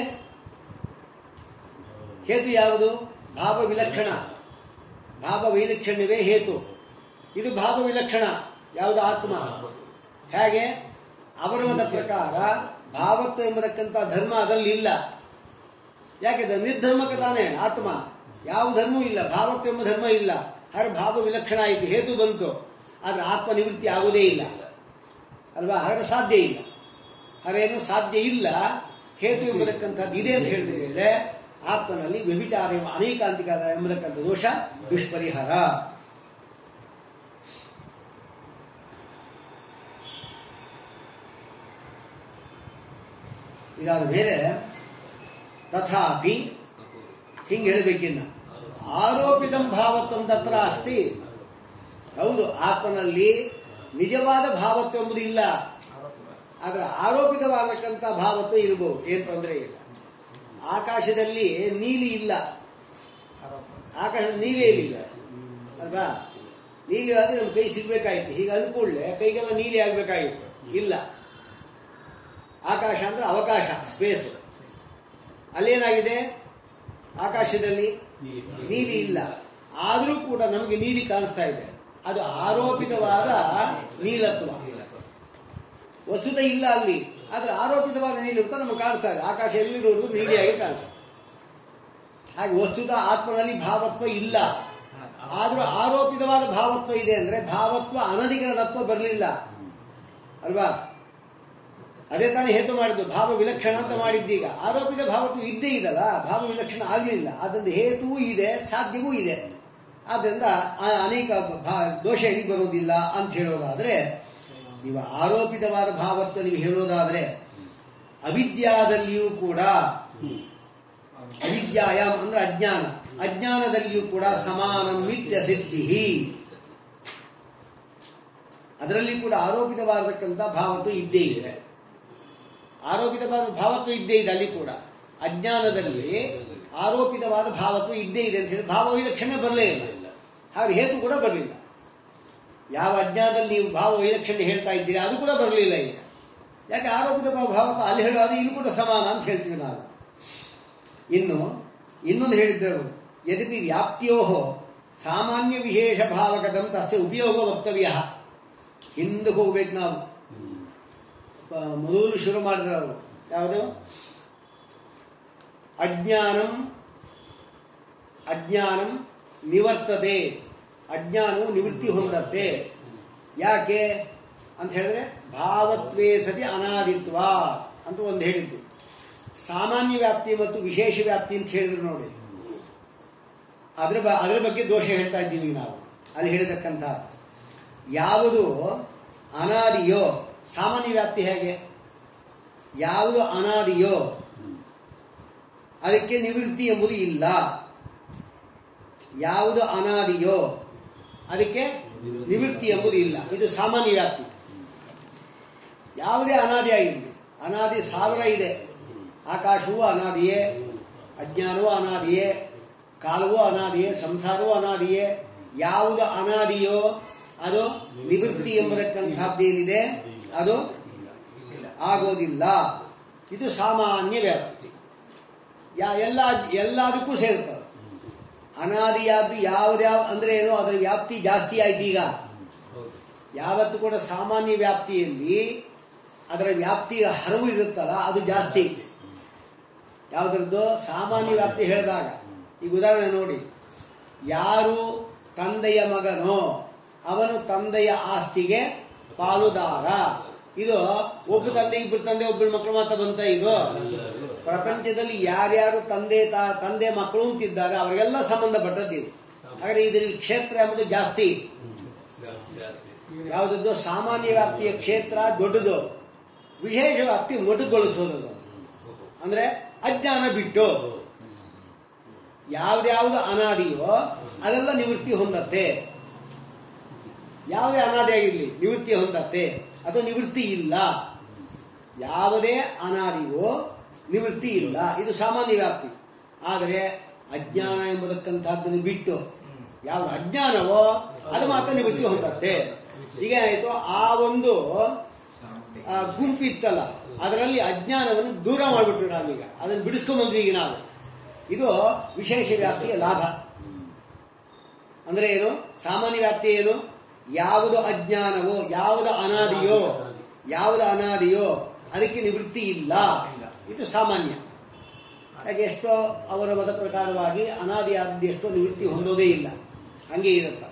ಹೇತು ಯಾವುದು ಭಾವ ವಿಲಕ್ಷಣ ಭಾವ ವೈಲಕ್ಷಣ್ಯವೇ ಹೇತು ಇದು ಭಾವ ವಿಲಕ್ಷಣ ಯಾವುದು ಆತ್ಮ ಹೇಗೆ ಅವರವದ ಪ್ರಕಾರ ಭಾವತ್ವ ಎಂಬತಕ್ಕಂಥ ಧರ್ಮ ಅದರಲ್ಲಿ ಇಲ್ಲ ಯಾಕೆ ಅದು ನಿರ್ಧರ್ಮಕ ತಾನೇ ಆತ್ಮ ಯಾವ ಧರ್ಮವೂ ಇಲ್ಲ ಭಾವತ್ವ ಎಂಬ ಧರ್ಮ ಇಲ್ಲ ಹಾಗೆ ಭಾವ ವಿಲಕ್ಷಣ ಆಯಿತು ಹೇತು ಬಂತು ಆದ್ರೆ ಆತ್ಮ ನಿವೃತ್ತಿ ಆಗುವುದೇ ಇಲ್ಲ ಅಲ್ವಾ ಹಾಗಾದ್ರೆ ಸಾಧ್ಯ ಇಲ್ಲ ಹಾಗೇನು ಸಾಧ್ಯ ಇಲ್ಲ ಹೇತು ಎಂಬತಕ್ಕಂಥದ್ದು ಇದೆ ಅಂತ ಹೇಳಿದ ಮೇಲೆ ಆತ್ಮನಲ್ಲಿ ವ್ಯಭಿಚಾರ ಎಂಬ ಅನೇಕಾಂತಿಕ ಎಂಬತಕ್ಕಂಥ ದೋಷ ದುಷ್ಪರಿಹಾರ ಇದಾದ ಮೇಲೆ ತಥಾಪಿ ಹಿಂಗೆ ಹೇಳಬೇಕಿನ್ನ ಆರೋಪಿತಂ ಭಾವತ್ವ ತತ್ರ ಅಸ್ತಿ ಹೌದು ಆತ್ಮನಲ್ಲಿ ನಿಜವಾದ ಭಾವತ್ವ ಎಂಬುದು ಇಲ್ಲ ಆದ್ರೆ ಆರೋಪಿತವಾದಕ್ಕಂಥ ಭಾವತ್ವ ಇರಬಹುದು ಏನು ತೊಂದರೆ ಇಲ್ಲ ಆಕಾಶದಲ್ಲಿ ನೀಲಿ ಇಲ್ಲ ಆಕಾಶ ನೀಲಿ ಇಲ್ಲ ಅಲ್ವಾ ನೀಲಿ ಆದ್ರೆ ನಮ್ಮ ಕೈ ಸಿಗ್ಬೇಕಾಗಿತ್ತು ಹೀಗೆ ಅಂದ್ಕೂಡ್ಲೆ ಕೈಗೆಲ್ಲ ನೀಲಿ ಆಗ್ಬೇಕಾಗಿತ್ತು ಇಲ್ಲ ಆಕಾಶ ಅಂದ್ರೆ ಅವಕಾಶ ಸ್ಪೇಸ್ ಅಲ್ಲೇನಾಗಿದೆ ಆಕಾಶದಲ್ಲಿ ನೀಲಿ ಇಲ್ಲ ಆದರೂ ಕೂಡ ನಮಗೆ ನೀಲಿ ಕಾಣಿಸ್ತಾ ಇದೆ ಅದು ಆರೋಪಿತವಾದ ನೀಲತ್ವ ವಸ್ತುತ ಇಲ್ಲ ಅಲ್ಲಿ ಆದ್ರೆ ಆರೋಪಿತವಾದ ನೀಲಿತ್ವ ನಮಗೆ ಕಾಣಿಸ್ತಾ ಇದೆ ಆಕಾಶ ಎಲ್ಲಿರೋದು ನೀಲಿಯಾಗಿ ಕಾಣಿಸ್ತದೆ ಹಾಗೆ ವಸ್ತುತ ಆತ್ಮನಲ್ಲಿ ಭಾವತ್ವ ಇಲ್ಲ ಆದ್ರೂ ಆರೋಪಿತವಾದ ಭಾವತ್ವ ಇದೆ ಅಂದ್ರೆ ಭಾವತ್ವ ಅನಧಿಕರಣತ್ವ ಬರಲಿಲ್ಲ ಅಲ್ವಾ ಅದೇ ತಾನೇ ಹೇತು ಮಾಡಿದ್ದು ಭಾವ ವಿಲಕ್ಷಣ ಅಂತ ಮಾಡಿದ್ದೀಗ ಆರೋಪಿತ ಭಾವತ್ವ ಇದ್ದೇ ಇದಲ್ಲ ಭಾವ ವಿಲಕ್ಷಣ ಆಗಲಿಲ್ಲ ಅದರಿಂದ ಹೇತುವೂ ಇದೆ ಸಾಧ್ಯವೂ ಇದೆ ಆದ್ದರಿಂದ ಆ- ಅನೇಕ ಭಾ- ದೋಷ ಎಲ್ಲಿ ಬರೋದಿಲ್ಲ ಅಂತ ಹೇಳೋದಾದ್ರೆ ನೀವು ಆರೋಪಿತವಾದ ಭಾವತ್ವ ನೀವು ಹೇಳೋದಾದ್ರೆ ಅವಿದ್ಯಾದಲ್ಲಿಯೂ ಕೂಡ ಅವಿದ್ಯಾಯಾಮ್ ಅಂದ್ರೆ ಅಜ್ಞಾನ ಅಜ್ಞಾನದಲ್ಲಿಯೂ ಕೂಡ ಸಮಾನ ಮಿಥ್ಯ ಸಿದ್ಧಿ ಅದರಲ್ಲಿ ಕೂಡ ಆರೋಪಿತವಾದಕ್ಕಂಥ ಭಾವತ್ವ ಇದ್ದೇ ಇದೆ ಆರೋಪಿತವಾದ ಭಾವತ್ವ ಇದ್ದೇ ಇದೆ ಅಲ್ಲಿ ಕೂಡ ಅಜ್ಞಾನದಲ್ಲಿ ಆರೋಪಿತವಾದ ಭಾವತ್ವ ಇದ್ದೇ ಇದೆ ಅಂತ ಹೇಳಿ ಭಾವ ವೈಲಕ್ಷಣ್ಯ ಬರಲೇ ಇಲ್ಲ ಹಾಗೆ ಹೇತು ಕೂಡ ಬರಲಿಲ್ಲ ಯಾವ ಅಜ್ಞಾನದಲ್ಲಿ ನೀವು ಭಾವ ವೈಲಕ್ಷಣ್ಯ ಹೇಳ್ತಾ ಇದ್ದೀರಿ ಅದು ಕೂಡ ಬರಲಿಲ್ಲ ಈಗ ಯಾಕೆ ಆರೋಪಿತ ಭಾವತ್ವ ಅಲ್ಲಿ ಹೇಳೋದು ಇದು ಕೂಡ ಸಮಾನ ಅಂತ ಹೇಳ್ತೀವಿ ನಾವು ಇನ್ನು ಇನ್ನೊಂದು ಹೇಳಿದ್ದರು ಯದ್ಯಪಿ ವ್ಯಾಪ್ತಿಯೋ ಸಾಮಾನ್ಯ ವಿಶೇಷ ಭಾವಕದಂ ತಸ್ಯ ಉಪಯೋಗ ವಕ್ತವ್ಯ ಹಿಂದೆ ಹೋಗ್ಬೇಕು ನಾವು ಪ- ಮೊದಲು ಶುರು ಮಾಡಿದ್ರು ಅವರು ಯಾವುದು ಅಜ್ಞಾನಂ ಅಜ್ಞಾನಂ ನಿವರ್ತತೆ ಅಜ್ಞಾನವು ನಿವೃತ್ತಿ ಹೊಂದತ್ತೆ ಯಾಕೆ ಅಂತ ಹೇಳಿದ್ರೆ ಭಾವತ್ವೇ ಸತಿ ಅನಾದಿತ್ವ ಅಂತ ಒಂದು ಹೇಳಿದ್ದು ಸಾಮಾನ್ಯ ವ್ಯಾಪ್ತಿ ಮತ್ತು ವಿಶೇಷ ವ್ಯಾಪ್ತಿ ಅಂತ ಹೇಳಿದ್ರು ನೋಡಿ ಅದ್ರ ಬ ಅದರ ಬಗ್ಗೆ ದೋಷ ಹೇಳ್ತಾ ಇದ್ದೀವಿ ನಾವು ಅಲ್ಲಿ ಹೇಳಿರ್ತಕ್ಕಂಥ ಯಾವುದು ಅನಾದಿಯೋ ಸಾಮಾನ್ಯ ವ್ಯಾಪ್ತಿ ಹೇಗೆ ಯಾವುದು ಅನಾದಿಯೋ ಅದಕ್ಕೆ ನಿವೃತ್ತಿ ಎಂಬುದು ಇಲ್ಲ ಯಾವುದು ಅನಾದಿಯೋ ಅದಕ್ಕೆ ನಿವೃತ್ತಿ ಎಂಬುದು ಇಲ್ಲ ಇದು ಸಾಮಾನ್ಯ ವ್ಯಾಪ್ತಿ ಯಾವುದೇ ಅನಾದಿ ಆಗಿರಲಿ ಅನಾದಿ ಸಾವಿರ ಇದೆ ಆಕಾಶವೂ ಅನಾದಿಯೇ ಅಜ್ಞಾನವೂ ಅನಾದಿಯೇ ಕಾಲವೂ ಅನಾದಿಯೇ ಸಂಸಾರವೂ ಅನಾದಿಯೇ ಯಾವುದು ಅನಾದಿಯೋ ಅದು ನಿವೃತ್ತಿ ಎಂಬತಕ್ಕಂಥದ್ದೇನಿದೆ ಅದು ಆಗೋದಿಲ್ಲ ಇದು ಸಾಮಾನ್ಯ ವ್ಯಾಪ್ತಿ ಯಾ ಎಲ್ಲ ಎಲ್ಲದಕ್ಕೂ ಸೇರ್ತದೆ ಅನಾದಿಯಾದ್ದು ಯಾವ್ದ್ಯಾವ ಅಂದ್ರೆ ಏನು ಅದರ ವ್ಯಾಪ್ತಿ ಜಾಸ್ತಿ ಆಯ್ತು ಈಗ ಯಾವತ್ತು ಕೂಡ ಸಾಮಾನ್ಯ ವ್ಯಾಪ್ತಿಯಲ್ಲಿ ಅದರ ವ್ಯಾಪ್ತಿಯ ಹರವು ಇರುತ್ತಲ್ಲ ಅದು ಜಾಸ್ತಿ ಯಾವುದ್ರದ್ದು ಸಾಮಾನ್ಯ ವ್ಯಾಪ್ತಿ ಹೇಳಿದಾಗ ಈಗ ಉದಾಹರಣೆ ನೋಡಿ ಯಾರು ತಂದೆಯ ಮಗನೋ ಅವನು ತಂದೆಯ ಆಸ್ತಿಗೆ ಪಾಲುದಾರ ಇದು ಒಬ್ಬ ತಂದೆ ಇಬ್ಬರು ತಂದೆ ಒಬ್ಬರು ಮಕ್ಕಳು ಮಾತ್ರ ಬಂತ ಇದು ಪ್ರಪಂಚದಲ್ಲಿ ಯಾರ್ಯಾರು ತಂದೆ ತಾ ತಂದೆ ಮಕ್ಕಳು ಅಂತಿದ್ದಾರೆ ಅವರಿಗೆಲ್ಲ ಸಂಬಂಧಪಟ್ಟದ್ದು ಹಾಗಾದ್ರೆ ಇದರಲ್ಲಿ ಕ್ಷೇತ್ರ ಎಂಬುದು ಜಾಸ್ತಿ ಯಾವುದದ್ದು ಸಾಮಾನ್ಯ ವ್ಯಾಪ್ತಿಯ ಕ್ಷೇತ್ರ ದೊಡ್ಡದು ವಿಶೇಷ ವ್ಯಾಪ್ತಿ ಮೊಟುಗೊಳಿಸೋದು ಅದು. ಅಂದ್ರೆ ಅಜ್ಞಾನ ಬಿಟ್ಟು ಯಾವ್ದ್ಯಾವ್ದು ಅನಾದಿಯೋ ಅದೆಲ್ಲ ನಿವೃತ್ತಿ ಹೊಂದತ್ತೆ ಯಾವುದೇ ಅನಾದಿ ಆಗಿರಲಿ ನಿವೃತ್ತಿ ಹೊಂದತ್ತೆ ಅಥವಾ ನಿವೃತ್ತಿ ಇಲ್ಲ ಯಾವುದೇ ಅನಾದಿಯೋ ನಿವೃತ್ತಿ ಇಲ್ಲ ಇದು ಸಾಮಾನ್ಯ ವ್ಯಾಪ್ತಿ ಆದರೆ ಅಜ್ಞಾನ ಎಂಬುದಕ್ಕಂತಹದ್ದನ್ನು ಬಿಟ್ಟು ಯಾವ ಅಜ್ಞಾನವೋ ಅದು ಮಾತ್ರ ನಿವೃತ್ತಿ ಹೊಂದತ್ತೆ ಈಗ ಆಯ್ತು ಆ ಒಂದು ಆ, ಗುಂಪು ಇತ್ತಲ್ಲ ಅದರಲ್ಲಿ ಅಜ್ಞಾನವನ್ನು ದೂರ ಮಾಡಿಬಿಟ್ರು ನಾವೀಗ ಅದನ್ನು ಬಿಡಿಸ್ಕೊಂಡ್ ಬಂದ್ವಿ ಈಗ ನಾವು ಇದು ವಿಶೇಷ ವ್ಯಾಪ್ತಿಯ ಲಾಭ ಅಂದ್ರೆ ಏನು ಸಾಮಾನ್ಯ ವ್ಯಾಪ್ತಿ ಏನು ಯಾವುದು ಅಜ್ಞಾನವೋ ಯಾವುದು ಅನಾದಿಯೋ ಯಾವುದು ಅನಾದಿಯೋ ಅದಕ್ಕೆ ನಿವೃತ್ತಿ ಇಲ್ಲ ಇದು ಸಾಮಾನ್ಯ ಹಾಗೆ ಎಷ್ಟೋ ಅವರ ಮತ ಪ್ರಕಾರವಾಗಿ ಅನಾದಿಯಾದ ಎಷ್ಟೋ ನಿವೃತ್ತಿ ಹೊಂದೋದೇ ಇಲ್ಲ ಹಂಗೆ ಇರುತ್ತೆ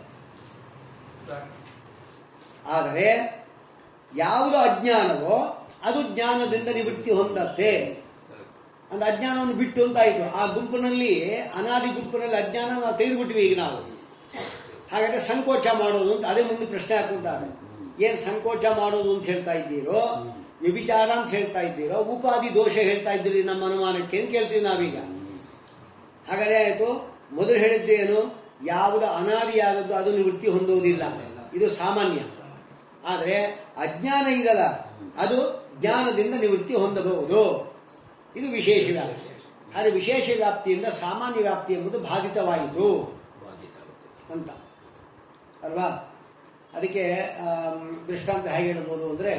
ಆದರೆ ಯಾವುದು ಅಜ್ಞಾನವೋ ಅದು ಜ್ಞಾನದಿಂದ ನಿವೃತ್ತಿ ಹೊಂದತ್ತೆ ಅಂದ್ರೆ ಅಜ್ಞಾನವನ್ನು ಬಿಟ್ಟು ಅಂತ ಆಯ್ತು ಆ ಗುಂಪಿನಲ್ಲಿ ಅನಾದಿ ಗುಂಪಿನಲ್ಲಿ ಅಜ್ಞಾನ ನಾವು ತೆಗೆದುಬಿಟ್ಟಿವಿ ಈಗ ನಾವು ಹಾಗಾದ್ರೆ ಸಂಕೋಚ ಮಾಡೋದು ಅಂತ ಅದೇ ಮುಂದೆ ಪ್ರಶ್ನೆ ಹಾಕೊಂತಾರೆ ಏನ್ ಸಂಕೋಚ ಮಾಡೋದು ಅಂತ ಹೇಳ್ತಾ ಇದ್ದೀರೋ ವ್ಯಭಿಚಾರ ಅಂತ ಹೇಳ್ತಾ ಇದ್ದೀರೋ ಉಪಾಧಿ ದೋಷ ಹೇಳ್ತಾ ಇದ್ದೀರಿ ನಮ್ಮ ಅನುಮಾನಕ್ಕೆ ಅಂತ ಕೇಳ್ತೀವಿ ನಾವೀಗ ಹಾಗಾದ್ರೆ ಆಯ್ತು ಮೊದಲು ಹೇಳಿದ್ದೇನು ಯಾವುದು ಅನಾದಿಯಾದದ್ದು ಅದು ನಿವೃತ್ತಿ ಹೊಂದುವುದಿಲ್ಲ ಇದು ಸಾಮಾನ್ಯ ಆದರೆ ಅಜ್ಞಾನ ಇದಲ್ಲ ಅದು ಜ್ಞಾನದಿಂದ ನಿವೃತ್ತಿ ಹೊಂದಬಹುದು ಇದು ವಿಶೇಷ ವ್ಯಾಪ್ತಿ ಆದರೆ ವಿಶೇಷ ವ್ಯಾಪ್ತಿಯಿಂದ ಸಾಮಾನ್ಯ ವ್ಯಾಪ್ತಿ ಎಂಬುದು ಬಾಧಿತವಾಯಿತು ಅಂತ ಅಲ್ವಾ ಅದಕ್ಕೆ ಆಮ್, ದೃಷ್ಟಾಂತ ಹೇಗೆ ಹೇಳ್ಬೋದು ಅಂದರೆ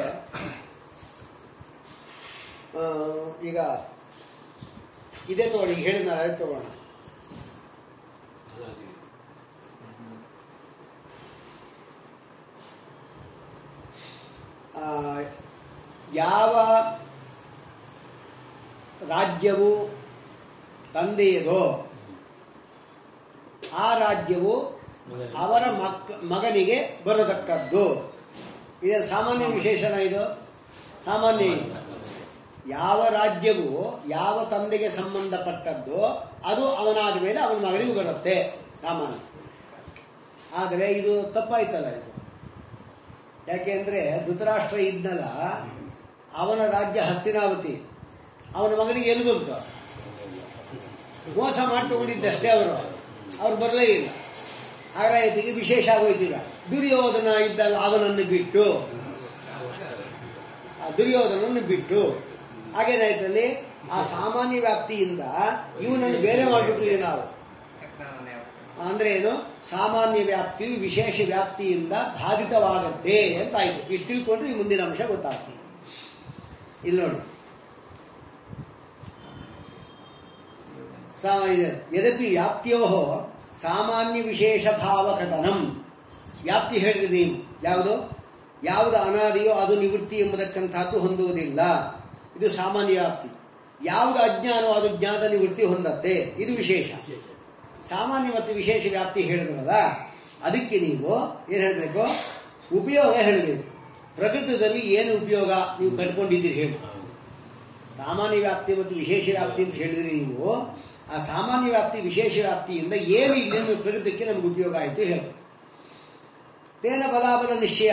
ಈಗ ಇದೇ ತಗೊಳ್ಳಿ ಈಗ ಹೇಳಿದ ಅದೇ ತಗೋಣ ಆ, ಯಾವ ರಾಜ್ಯವು ತಂದೆಯದೋ ಆ ರಾಜ್ಯವು ಅವರ ಮಕ್ ಮಗನಿಗೆ ಬರತಕ್ಕದ್ದು ಇದು ಸಾಮಾನ್ಯ ವಿಶೇಷಣ ಇದು ಸಾಮಾನ್ಯ ಇದು. ಯಾವ ರಾಜ್ಯವು ಯಾವ ತಂದೆಗೆ ಸಂಬಂಧಪಟ್ಟದ್ದು ಅದು ಅವನಾದ ಮೇಲೆ ಅವನ ಮಗನಿಗೆ ಬರುತ್ತೆ ಸಾಮಾನ್ಯ ಆದರೆ ಇದು ತಪ್ಪಾಯ್ತಲ್ಲ ಇದು ಯಾಕೆಂದ್ರೆ ಧೃತರಾಷ್ಟ್ರ ಇದ್ನಲ್ಲ ಅವನ ರಾಜ್ಯ ಹಸ್ತಿನಾವತಿ ಅವನ ಮಗನಿಗೆ ಎಲ್ಲಿ ಬಂತು ಮೋಸ ಮಾಡ್ಕೊಂಡಿದ್ದಷ್ಟೇ ಅವರು ಅವ್ರು ಬರಲೇ ಇಲ್ಲ ಹಾಗಾಯ್ತು ಈಗ ವಿಶೇಷ ಆಗೋಯ್ತೀಗ ದುರ್ಯೋಧನ ಇದ್ದಲ್ಲ ಅವನನ್ನು ಬಿಟ್ಟು ಆ ದುರ್ಯೋಧನನ್ನು ಬಿಟ್ಟು ಹಾಗೇನಾಯ್ತಲ್ಲಿ ಆ ಸಾಮಾನ್ಯ ವ್ಯಾಪ್ತಿಯಿಂದ ಇವನನ್ನು ಬೇರೆ ಮಾಡಿಬಿಟ್ರು ಈಗ ನಾವು ಅಂದ್ರೆ ಏನು ಸಾಮಾನ್ಯ ವ್ಯಾಪ್ತಿಯು ವಿಶೇಷ ವ್ಯಾಪ್ತಿಯಿಂದ ಬಾಧಿತವಾಗತ್ತೆ ಅಂತ ಆಯ್ತು ಇಷ್ಟು ತಿಳ್ಕೊಂಡ್ರೆ ಈ ಮುಂದಿನ ಅಂಶ ಗೊತ್ತಾಗ್ತದೆ ಇಲ್ಲಿ ನೋಡಿ ಸಾ- ಇದು, ಯದಪಿ ವ್ಯಾಪ್ತಿಯೋ ಸಾಮಾನ್ಯ ವಿಶೇಷ ಭಾವಕಥನಂ ವ್ಯಾಪ್ತಿ ಹೇಳಿದೆ ನೀವು ಯಾವುದು ಯಾವುದು ಅನಾದಿಯೋ ಅದು ನಿವೃತ್ತಿ ಎಂಬುದಕ್ಕಂತಹದ್ದು ಹೊಂದುವುದಿಲ್ಲ ಇದು ಸಾಮಾನ್ಯ ವ್ಯಾಪ್ತಿ ಯಾವುದು ಅಜ್ಞಾನೋ ಅದು ಜ್ಞಾನ ನಿವೃತ್ತಿ ಹೊಂದತ್ತೆ ಇದು ವಿಶೇಷ ಸಾಮಾನ್ಯ ಮತ್ತು ವಿಶೇಷ ವ್ಯಾಪ್ತಿ ಹೇಳಿದ್ರಲ್ಲ ಅದಕ್ಕೆ ನೀವು ಏನು ಹೇಳಬೇಕು ಉಪಯೋಗ ಹೇಳಬೇಕು ಪ್ರಕೃತದಲ್ಲಿ ಏನು ಉಪಯೋಗ ನೀವು ಕಂಡುಕೊಂಡಿದ್ದೀರಿ ಹೇಳಿ ಸಾಮಾನ್ಯ ವ್ಯಾಪ್ತಿ ಮತ್ತು ವಿಶೇಷ ವ್ಯಾಪ್ತಿ ಅಂತ ಹೇಳಿದ್ರಿ ನೀವು ಆ ಸಾಮಾನ್ಯ ವ್ಯಾಪ್ತಿ ವಿಶೇಷ ವ್ಯಾಪ್ತಿಯಿಂದ ಏನು ಇಲ್ಲಿನ ಪ್ರಕೃತಕ್ಕೆ ನಮ್ಗೆ ಉಪಯೋಗ ಆಯಿತು ಹೇಳಿ ತೇನ ಬಲಾಬಲ ನಿಶ್ಚಯ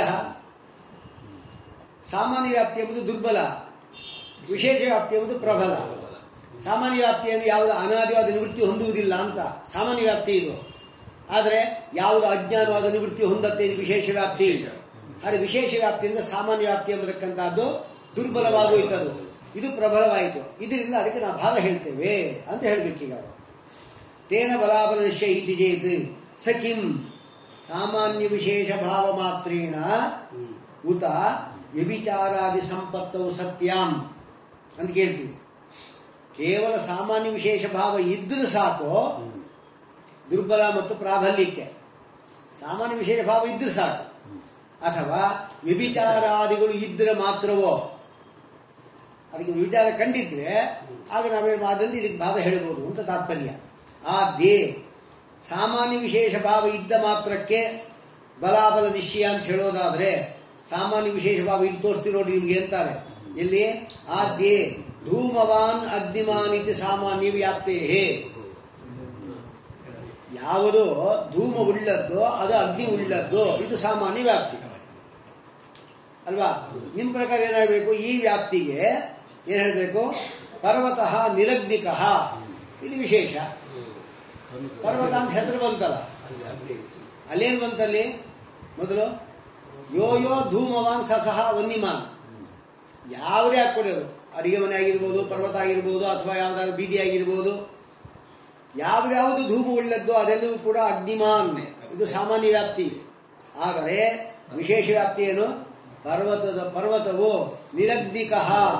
ಸಾಮಾನ್ಯ ವ್ಯಾಪ್ತಿ ಎಂಬುದು ದುರ್ಬಲ ವಿಶೇಷ ವ್ಯಾಪ್ತಿ ಎಂಬುದು ಪ್ರಬಲ ಸಾಮಾನ್ಯ ವ್ಯಾಪ್ತಿಯನ್ನು ಯಾವುದು ಅನಾದಿಯೋ ಅದು ನಿವೃತ್ತಿ ಹೊಂದುವುದಿಲ್ಲ ಅಂತ ಸಾಮಾನ್ಯ ವ್ಯಾಪ್ತಿ ಇದು ಆದರೆ ಯಾವುದು ಅಜ್ಞಾನೋ ಅದು ನಿವೃತ್ತಿ ಹೊಂದತ್ತೆ ಇದು ವಿಶೇಷ ವ್ಯಾಪ್ತಿ ಆದರೆ ವಿಶೇಷ ವ್ಯಾಪ್ತಿಯಿಂದ ಸಾಮಾನ್ಯ ವ್ಯಾಪ್ತಿ ಎಂಬತಕ್ಕಂಥದ್ದು ದುರ್ಬಲವಾಗೋಯ್ತು ಅದು ಇದು ಪ್ರಬಲವಾಯಿತು ಇದರಿಂದ ಅದಕ್ಕೆ ನಾವು ಭಾಗ ಹೇಳ್ತೇವೆ ಅಂತ ಹೇಳಬೇಕೀಗ ಅವರು ತೇನ ಬಲಾಬಲ ನಿಶ್ಚಯ ಇತಿ ಚೇತ್ ಸ ಕಿಂ ಸಾಮಾನ್ಯ ವಿಶೇಷ ಭಾವ ಮಾತ್ರೇಣ ಉತ ವ್ಯಭಿಚಾರಾದಿ ಸಂಪತ್ತವು ಸತ್ಯಾಂ ಅಂತ ಕೇಳ್ತೀವಿ ಕೇವಲ ಸಾಮಾನ್ಯ ವಿಶೇಷ ಭಾವ ಇದ್ದರೆ ಸಾಕು ದುರ್ಬಲ ಮತ್ತು ಪ್ರಾಬಲ್ಯಕ್ಕೆ ಸಾಮಾನ್ಯ ವಿಶೇಷ ಭಾವ ಇದ್ದರೆ ಸಾಕು ಅಥವಾ ವ್ಯಭಿಚಾರಾದಿಗಳು ಇದ್ದರೆ ಮಾತ್ರವೋ ಅದಕ್ಕೆ ವಿಚಾರ ಕಂಡಿದ್ರೆ ಆಗ ನಾವೇನು ಮಾಡಿದ್ರೆ ಇದಕ್ಕೆ ಭಾವ ಹೇಳ್ಬೋದು ಅಂತ ತಾತ್ಪರ್ಯ ಆ ದೇ ಸಾಮಾನ್ಯ ವಿಶೇಷ ಭಾವ ಇದ್ದ ಮಾತ್ರಕ್ಕೆ ಬಲಾಬಲ ನಿಶ್ಚಯ ಅಂತ ಹೇಳೋದಾದ್ರೆ ಸಾಮಾನ್ಯ ವಿಶೇಷ ಭಾವ ಇಲ್ಲಿ ತೋರಿಸ್ತೀನಿ ನೋಡಿ ನಿಮ್ಗೆ ಅಂತಾರೆ ಎಲ್ಲಿ ಆದ್ಯೆ ಧೂಮವಾನ್ ಅಗ್ನಿಮಾನ್ ಇತಿ ಸಾಮಾನ್ಯ ವ್ಯಾಪ್ತೇ ಯಾವುದು ಧೂಮ ಉಳ್ಳದ್ದು ಅದು ಅಗ್ನಿ ಉಳ್ಳದ್ದು ಇದು ಸಾಮಾನ್ಯ ವ್ಯಾಪ್ತಿ ಅಲ್ವಾ ನಿಮ್ಮ ಪ್ರಕಾರ ಏನಾಗಬೇಕು ಈ ವ್ಯಾಪ್ತಿಗೆ ಏನ್ ಹೇಳಬೇಕು ಪರ್ವತಃ ನಿರಗ್ನಿಕ ಇದು ವಿಶೇಷ ಪರ್ವತ ಅಂತ ಹೆಸರು ಬಂತಲ್ಲ ಅಲ್ಲೇನು ಬಂತಲ್ಲಿ ಮೊದಲು ಯೋ ಯೋ ಧೂಮವಾನ್ ಸಸಹ ವನ್ನಿಮಾನ್ ಯಾವುದೇ ಹಾಕ್ಕೊಡೋದು ಅಡಿಗೆ ಮನೆ ಆಗಿರ್ಬೋದು ಪರ್ವತ ಆಗಿರ್ಬೋದು ಅಥವಾ ಯಾವ್ದಾದ್ರು ಬೀದಿ ಆಗಿರ್ಬೋದು ಯಾವ್ದ್ಯಾವುದು ಧೂಮ ಉಳ್ಳದ್ದು ಅದೆಲ್ಲವೂ ಕೂಡ ಅಗ್ನಿಮಾನ್ ಇದು ಸಾಮಾನ್ಯ ವ್ಯಾಪ್ತಿ ಆದರೆ ವಿಶೇಷ ವ್ಯಾಪ್ತಿ ಏನು ಪರ್ವತದ ಪರ್ವತವು ನಿರಗ್ನಿಕ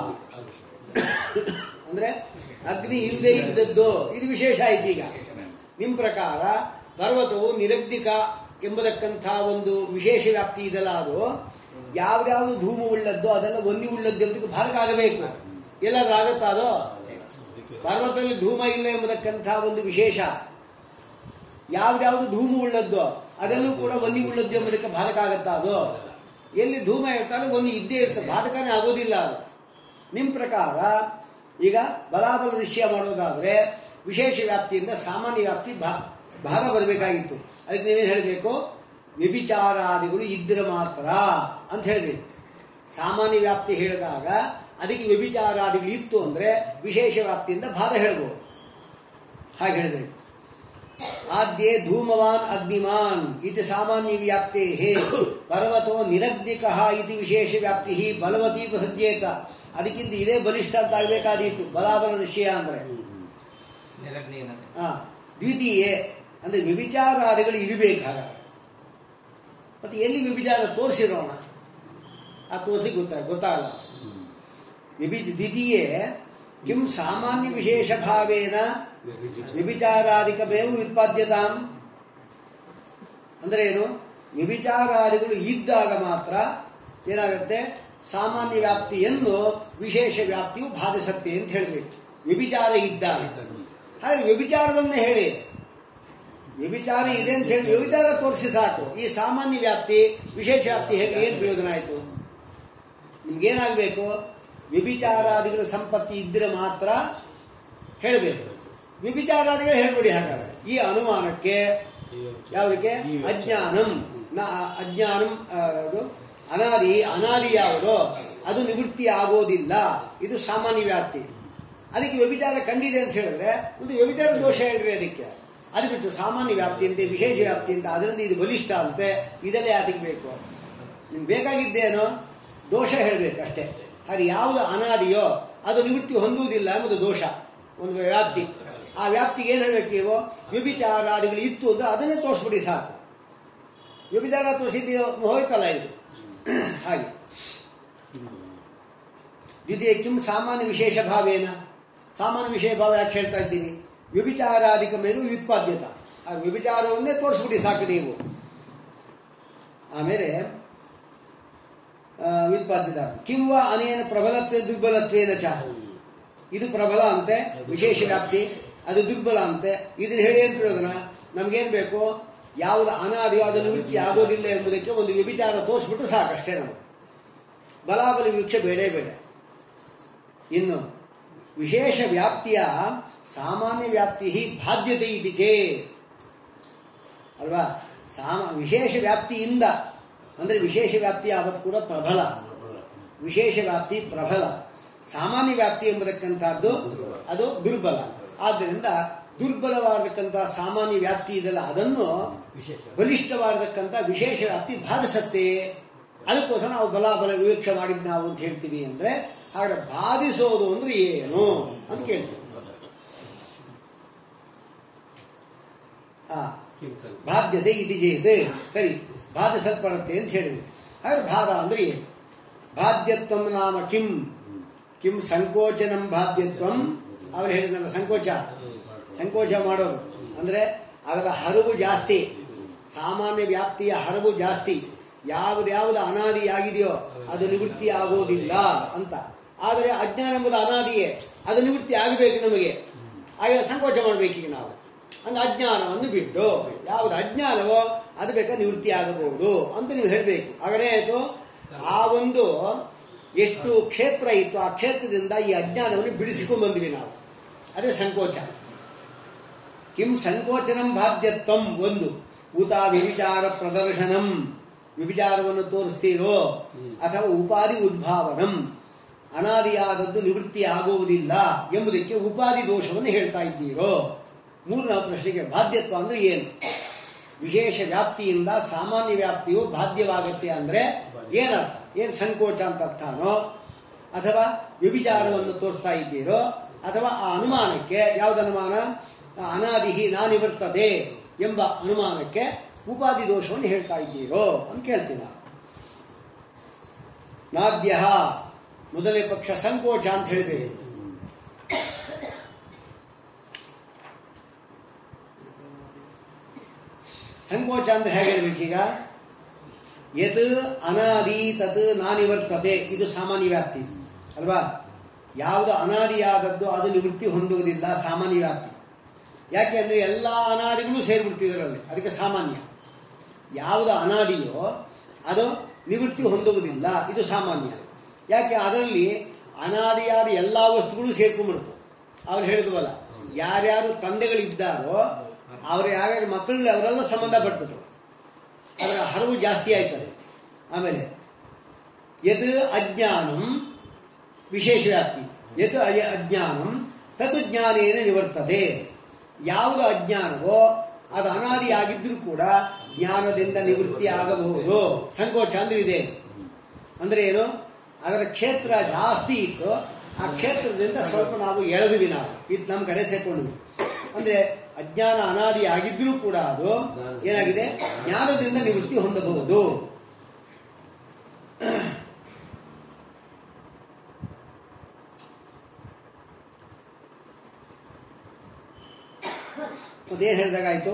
ಅಂದ್ರೆ ಅಗ್ನಿ ಇಲ್ಲದೆ ಇದ್ದದ್ದು ಇದು ವಿಶೇಷ ಆಯ್ತು ಈಗ ನಿಮ್ಮ ಪ್ರಕಾರ ಪರ್ವತವು ನಿರಗ್ನಿಕ ಎಂಬುದಕ್ಕಂಥ ಒಂದು ವಿಶೇಷ ವ್ಯಾಪ್ತಿ ಇದೆಲ್ಲ ಅದು ಯಾವ್ದ್ಯಾವ್ದು ಧೂಮ ಉಳ್ಳದ್ದು ಅದೆಲ್ಲ ಒಲ್ಲಿ ಉಳ್ಳದ್ದು ಎಂಬುದಕ್ಕೆ ಭಾರಕ್ಕಾಗಬೇಕು ಎಲ್ಲಾದ್ರೂ ಆಗತ್ತಾ ಅದು ಪರ್ವತದಲ್ಲಿ ಧೂಮ ಇಲ್ಲ ಎಂಬುದಕ್ಕಂಥ ಒಂದು ವಿಶೇಷ ಯಾವ್ದ್ಯಾವ್ದು ಧೂಮ ಉಳ್ಳದ್ದು ಅದೆಲ್ಲೂ ಕೂಡ ಒಲ್ಲಿ ಉಳ್ಳದ್ದು ಎಂಬುದಕ್ಕೆ ಬಾಧಕಾಗತ್ತಾ ಅದು ಎಲ್ಲಿ ಧೂಮ ಇರ್ತಾನೆ ಒಂದು ಇದ್ದೇ ಇರುತ್ತೆ ಬಾಧಕನೇ ಆಗೋದಿಲ್ಲ ಅದು ನಿಮ್ಮ ಪ್ರಕಾರ ಈಗ ಬಲಾಬಲ ನಿಶ್ಚಯ ಮಾಡೋದಾದ್ರೆ ವಿಶೇಷ ವ್ಯಾಪ್ತಿಯಿಂದ ಸಾಮಾನ್ಯ ವ್ಯಾಪ್ತಿ ಭಾ- ಭಾಗ ಬರಬೇಕಾಗಿತ್ತು ಅದಕ್ಕೆ ನೀವೇನು ಹೇಳಬೇಕು ವ್ಯಭಿಚಾರಾದಿಗಳು ಇದ್ರೆ ಮಾತ್ರ ಅಂತ ಹೇಳಬೇಕು ಸಾಮಾನ್ಯ ವ್ಯಾಪ್ತಿ ಹೇಳಿದಾಗ ಅದಕ್ಕೆ ವ್ಯಭಿಚಾರಾದಿಗಳು ಇತ್ತು ಅಂದ್ರೆ ವಿಶೇಷ ವ್ಯಾಪ್ತಿಯಿಂದ ಭಾಗ ಹೇಳ್ಬೋದು ಹಾಗೆ ಹೇಳಬೇಕು ಆದ್ಯೆ ಧೂಮವಾನ್ ಅಗ್ನಿಮಾನ್ ಇತಿ ಸಾಮಾನ್ಯ ವ್ಯಾಪ್ತೆ ಪರ್ವತೋ ನಿರಗ್ನಿಕ ಇತಿ ವಿಶೇಷ ವ್ಯಾಪ್ತಿ ಬಲವತಿ ಪ್ರಸಜ್ಜೇತ ಅದಕ್ಕಿಂತ ಇದೇ ಬಲಿಷ್ಠ ಅಂತ ಆಗಬೇಕಾದೀತು ಬಲಾಬಲ ನಿಶ್ಚಯ ಅಂದ್ರೆ ಆ, ದ್ವಿತೀಯೆ ಅಂದ್ರೆ ವ್ಯಭಿಚಾರಾದಿಗಳು ಇರಬೇಕು ಹಾಗಾದ್ರೆ ಮತ್ತೆ ಎಲ್ಲಿ ವ್ಯಭಿಚಾರ ತೋರಿಸಿರೋಣ ಆ ತೋರಿಸಿ ಗೊತ್ತಾ ಗೊತ್ತಾಗಲ್ಲ ವಿಭಿ ದ್ವಿತೀಯೆ ಕಿಂ ಸಾಮಾನ್ಯ ವಿಶೇಷ ಭಾವೇನ ವ್ಯಭಿಚಾರಾದಿಕಮೇವ ಉತ್ಪಾದ್ಯತಾಂ ಅಂದ್ರೆ ಏನು ವ್ಯಭಿಚಾರಾದಿಗಳು ಇದ್ದಾಗ ಮಾತ್ರ ಏನಾಗುತ್ತೆ ಸಾಮಾನ್ಯ ವ್ಯಾಪ್ತಿಯನ್ನು ವಿಶೇಷ ವ್ಯಾಪ್ತಿಯು ಬಾಧಿಸತ್ತೆ ಅಂತ ಹೇಳಬೇಕು ವ್ಯಭಿಚಾರ ಇದ್ದಾಗ ಹಾಗೆ ವ್ಯಭಿಚಾರವನ್ನೇ ಹೇಳಿ ವ್ಯಭಿಚಾರ ಇದೆ ಅಂತ ಹೇಳಿ ವ್ಯಭಿಚಾರ ತೋರಿಸಿ ಸಾಕು ಈ ಸಾಮಾನ್ಯ ವ್ಯಾಪ್ತಿ ವಿಶೇಷ ವ್ಯಾಪ್ತಿ ಹೇಗೆ ಏನು ಪ್ರಯೋಜನ ಆಯಿತು ನಿಮ್ಗೇನಾಗಬೇಕು ವ್ಯಭಿಚಾರಾದಿಗಳ ಸಂಪತ್ತಿ ಇದ್ದರೆ ಮಾತ್ರ ಹೇಳಬೇಕು ವ್ಯಭಿಚಾರಾದಿಗಳು ಹೇಳ್ಬಿಡಿ ಹಾಗಾದ್ರೆ ಈ ಅನುಮಾನಕ್ಕೆ ಯಾವುದಕ್ಕೆ ಅಜ್ಞಾನಂ ನ ಅಜ್ಞಾನಂ ಆ, ಅದು ಅನಾದಿ ಅನಾದಿ ಯಾವುದೋ ಅದು ನಿವೃತ್ತಿ ಆಗೋದಿಲ್ಲ ಇದು ಸಾಮಾನ್ಯ ವ್ಯಾಪ್ತಿ ಅದಕ್ಕೆ ವ್ಯಭಿಚಾರ ಕಂಡಿದೆ ಅಂತ ಹೇಳಿದ್ರೆ ಒಂದು ವ್ಯಭಿಚಾರ ದೋಷ ಹೇಳ್ರಿ ಅದಕ್ಕೆ ಅದು ಬಿಟ್ಟು ಸಾಮಾನ್ಯ ವ್ಯಾಪ್ತಿ ಅಂತೆ ವಿಶೇಷ ವ್ಯಾಪ್ತಿ ಅಂತ ಅದರಿಂದ ಇದು ಬಲಿಷ್ಠ ಅಂತೆ ಇದೆಲ್ಲ ಯಾತಕ್ಕೆ ಬೇಕು ನಿಮ್ಗೆ ಬೇಕಾಗಿದ್ದೇನೋ ದೋಷ ಹೇಳಬೇಕು ಅಷ್ಟೇ ಹಾಗೆ ಯಾವುದು ಅನಾದಿಯೋ ಅದು ನಿವೃತ್ತಿ ಹೊಂದುವುದಿಲ್ಲ ಎಂಬುದು ದೋಷ ಒಂದು ವ್ಯಾಪ್ತಿ ಆ ವ್ಯಾಪ್ತಿಗೆ ಏನು ಹೇಳಬೇಕು ನೀವು ವ್ಯಭಿಚಾರಾದಿಗಳು ಇತ್ತು ಅಂದ್ರೆ ಅದನ್ನೇ ತೋರಿಸ್ಬಿಡಿ ಸಾಕು ವ್ಯಭಿಚಾರ ತೋರಿಸಿದ್ದು ಹೋಯ್ತಲ್ಲ ಇದು ಹಾಗೆ ದ್ವಿತೀಯ ಕಿಂ ಸಾಮಾನ್ಯ ವಿಶೇಷ ಭಾವೇನ ಸಾಮಾನ್ಯ ವಿಶೇಷ ಭಾವ ಯಾಕೆ ಹೇಳ್ತಾ ಇದ್ದೀರಿ ವ್ಯಭಿಚಾರಾಧಿಕ ಮೇಲೂ ವ್ಯುತ್ಪಾದ್ಯತ ಆ ವ್ಯಭಿಚಾರವನ್ನೇ ತೋರಿಸ್ಬಿಡಿ ಸಾಕು ನೀವು ಆಮೇಲೆ ವ್ಯುತ್ಪಾದ್ಯತ ಕಿಂವ ಅನೇನ ಪ್ರಬಲತ್ವ ದುರ್ಬಲತ್ವೇನ ಚ ಇದು ಪ್ರಬಲ ಅಂತೆ ವಿಶೇಷ ವ್ಯಾಪ್ತಿ ಅದು ದುರ್ಬಲ ಅಂತೆ ಇದನ್ನ ಹೇಳಿ ಏನು ಪ್ರಯೋಜನ ನಮಗೇನು ಬೇಕು ಯಾವುದು ಅನಾದಿಯೋ ಅದು ನಿವೃತ್ತಿ ಆಗೋದಿಲ್ಲ ಎಂಬುದಕ್ಕೆ ಒಂದು ವ್ಯಭಿಚಾರ ತೋರಿಸ್ಬಿಟ್ಟು ಸಾಕಷ್ಟೇ ನಮಗೆ ಬಲಾಬಲ ವೀಕ್ಷೆ ಬೇಡೇ ಬೇಡ ಇನ್ನು ವಿಶೇಷ ವ್ಯಾಪ್ತಿಯ ಸಾಮಾನ್ಯ ವ್ಯಾಪ್ತಿ ಬಾಧ್ಯತೆ ಇತಿ ಚೇ ಅಲ್ವಾ ಸಾಮ ವಿಶೇಷ ವ್ಯಾಪ್ತಿಯಿಂದ ಅಂದರೆ ವಿಶೇಷ ವ್ಯಾಪ್ತಿ ಯಾವತ್ತು ಕೂಡ ಪ್ರಬಲ ವಿಶೇಷ ವ್ಯಾಪ್ತಿ ಪ್ರಬಲ ಸಾಮಾನ್ಯ ವ್ಯಾಪ್ತಿ ಎಂಬುದಕ್ಕಂತಹದ್ದು ಅದು ದುರ್ಬಲ ಆದ್ದರಿಂದ ದುರ್ಬಲವಾದಕ್ಕಂಥ ಸಾಮಾನ್ಯ ವ್ಯಾಪ್ತಿ ಇದೆಲ್ಲ ಅದನ್ನು ಬಲಿಷ್ಠವಾದಕ್ಕಂಥ ವಿಶೇಷ ವ್ಯಾಪ್ತಿ ಬಾಧಿಸತ್ತೆ ಅದಕ್ಕೋಸ್ಕರ ನಾವು ಬಲಾಬಲ ವಿವೇಕ್ಷೆ ಮಾಡಿದ್ ನಾವು ಅಂತ ಹೇಳ್ತೀವಿ ಅಂದ್ರೆ ಹಾಗೆ ಬಾಧಿಸೋದು ಅಂದ್ರೆ ಏನು ಅಂತ ಕೇಳ್ತೀವಿ ಆ ಬಾಧ್ಯತೆ ಇತಿ ಚೇತ್ ಸರಿ ಬಾಧಿಸಲ್ಪಡುತ್ತೆ ಅಂತ ಹೇಳಿದ್ವಿ ಹಾಗೆ ಬಾಧ ಅಂದ್ರೆ ಏನು ಬಾಧ್ಯತ್ವಂ ನಾಮ ಕಿಂ ಕಿಂ ಸಂಕೋಚನಂ ಬಾಧ್ಯತ್ವಂ ಅವ್ರು ಹೇಳಿದ್ನಲ್ಲ ಸಂಕೋಚ ಸಂಕೋಚ ಮಾಡೋದು ಅಂದ್ರೆ ಅದರ ಹರಿವು ಜಾಸ್ತಿ ಸಾಮಾನ್ಯ ವ್ಯಾಪ್ತಿಯ ಹರಿವು ಜಾಸ್ತಿ ಯಾವುದ್ಯಾವುದು ಅನಾದಿಯಾಗಿದೆಯೋ ಅದು ನಿವೃತ್ತಿ ಆಗೋದಿಲ್ಲ ಅಂತ ಆದರೆ ಅಜ್ಞಾನ ಎಂಬುದು ಅನಾದಿಯೇ ಅದು ನಿವೃತ್ತಿ ಆಗಬೇಕು ನಮಗೆ ಆಗ ಸಂಕೋಚ ಮಾಡಬೇಕೀಗ ನಾವು ಅಂದ್ರೆ ಅಜ್ಞಾನವನ್ನು ಬಿಟ್ಟು ಯಾವುದು ಅಜ್ಞಾನವೋ ಅದು ಬೇಕಾದ್ರೆ ನಿವೃತ್ತಿ ಆಗಬಹುದು ಅಂತ ನೀವು ಹೇಳಬೇಕು ಹಾಗನೇ ಆಯಿತು ಆ ಒಂದು ಎಷ್ಟು ಕ್ಷೇತ್ರ ಇತ್ತು ಆ ಕ್ಷೇತ್ರದಿಂದ ಈ ಅಜ್ಞಾನವನ್ನು ಬಿಡಿಸಿಕೊಂಡು ಬಂದ್ವಿ ನಾವು ಅದೇ ಸಂಕೋಚ ಕಿಂ ಸಂಕೋಚನಂ ಬಾಧ್ಯತ್ವಂ ಒಂದು ಊತ ವಿವಿಚಾರ ಪ್ರದರ್ಶನಂ ವಿವಿಚಾರವನ್ನು ತೋರಿಸ್ತೀರೋ ಅಥವಾ ಉಪಾಧಿ ಉದ್ಭಾವನಂ ಅನಾದಿಯಾದದ್ದು ನಿವೃತ್ತಿ ಆಗುವುದಿಲ್ಲ ಎಂಬುದಕ್ಕೆ ಉಪಾಧಿ ದೋಷವನ್ನು ಹೇಳ್ತಾ ಇದ್ದೀರೋ ಮೂರನೇ ಪ್ರಶ್ನೆಗೆ ಬಾಧ್ಯತ್ವ ಅಂದ್ರೆ ಏನು ವಿಶೇಷ ವ್ಯಾಪ್ತಿಯಿಂದ ಸಾಮಾನ್ಯ ವ್ಯಾಪ್ತಿಯು ಬಾಧ್ಯವಾಗುತ್ತೆ ಅಂದ್ರೆ ಏನರ್ಥ ಏನು ಸಂಕೋಚ ಅಂತ ಅರ್ಥನೋ ಅಥವಾ ವ್ಯಭಿಚಾರವನ್ನು ತೋರಿಸ್ತಾ ಇದ್ದೀರೋ ಅಥವಾ ಆ ಅನುಮಾನಕ್ಕೆ ಯಾವ್ದು ಅನುಮಾನ ಅನಾದಿಹಿ ನಾನಿವರ್ತದೆ ಎಂಬ ಅನುಮಾನಕ್ಕೆ ಉಪಾಧಿ ದೋಷವನ್ನು ಹೇಳ್ತಾ ಇದ್ದೀರೋ ಅಂತ ಕೇಳ್ತೀನಿ ನಾನು ನಾದ್ಯ ಮೊದಲನೇ ಪಕ್ಷ ಸಂಕೋಚ ಅಂತ ಹೇಳಬೇಕು ಸಂಕೋಚ ಅಂದ್ರೆ ಹೇಗೆ ಹೇಳ್ಬೇಕೀಗ ಯತ್ ಅನಾದಿ ತತ್ ನಾನಿವರ್ತತೆ ಇದು ಸಾಮಾನ್ಯ ವ್ಯಾಪ್ತಿ ಅಲ್ವಾ ಯಾವುದು ಅನಾದಿಯಾದದ್ದು ಅದು ನಿವೃತ್ತಿ ಹೊಂದುವುದಿಲ್ಲ ಸಾಮಾನ್ಯ ವ್ಯಾಪ್ತಿ ಯಾಕೆ ಅಂದರೆ ಎಲ್ಲ ಅನಾದಿಗಳು ಸೇರಿಬಿಡ್ತಿದ್ರಲ್ಲಿ ಅದಕ್ಕೆ ಸಾಮಾನ್ಯ ಯಾವುದು ಅನಾದಿಯೋ ಅದು ನಿವೃತ್ತಿ ಹೊಂದುವುದಿಲ್ಲ ಇದು ಸಾಮಾನ್ಯ ಯಾಕೆ ಅದರಲ್ಲಿ ಅನಾದಿಯಾದ ಎಲ್ಲ ವಸ್ತುಗಳು ಸೇರ್ಕೊಂಡ್ಬಿಡ್ತು ಅವ್ರು ಹೇಳಿದ್ವಲ್ಲ ಯಾರ್ಯಾರು ತಂದೆಗಳಿದ್ದಾರೋ ಅವ್ರ ಯಾರ್ಯಾರು ಮಕ್ಕಳು ಅವರೆಲ್ಲ ಸಂಬಂಧಪಟ್ಬಿಟ್ರು ಅದರ ಹರವು ಜಾಸ್ತಿ ಆಯ್ತದೆ ಆಮೇಲೆ ಯತ್ ಅಜ್ಞಾನಂ ವಿಶೇಷ ವ್ಯಾಪ್ತಿ ಯತ್ ಅಯ ಅಜ್ಞಾನಂ ತತ್ ಜ್ಞಾನೇನ ನಿವರ್ತದೆ ಯಾವುದು ಅಜ್ಞಾನವೋ ಅದು ಅನಾದಿಯಾಗಿದ್ರೂ ಕೂಡ ಜ್ಞಾನದಿಂದ ನಿವೃತ್ತಿ ಆಗಬಹುದು ಸಂಕೋಚ ಅಂದ್ರೆ ಇದೆ ಅಂದ್ರೆ ಏನು ಅದರ ಕ್ಷೇತ್ರ ಜಾಸ್ತಿ ಇತ್ತು ಆ ಕ್ಷೇತ್ರದಿಂದ ಸ್ವಲ್ಪ ನಾವು ಎಳೆದ್ವಿ ನಾವು ಇದು ನಮ್ಮ ಕಡೆ ಸೇರ್ಕೊಂಡ್ವಿ ಅಂದ್ರೆ ಅಜ್ಞಾನ ಅನಾದಿ ಆಗಿದ್ರೂ ಕೂಡ ಅದು ಏನಾಗಿದೆ ಜ್ಞಾನದಿಂದ ನಿವೃತ್ತಿ ಹೊಂದಬಹುದು ಅದೇನು ಹೇಳಿದಾಗಾಯ್ತು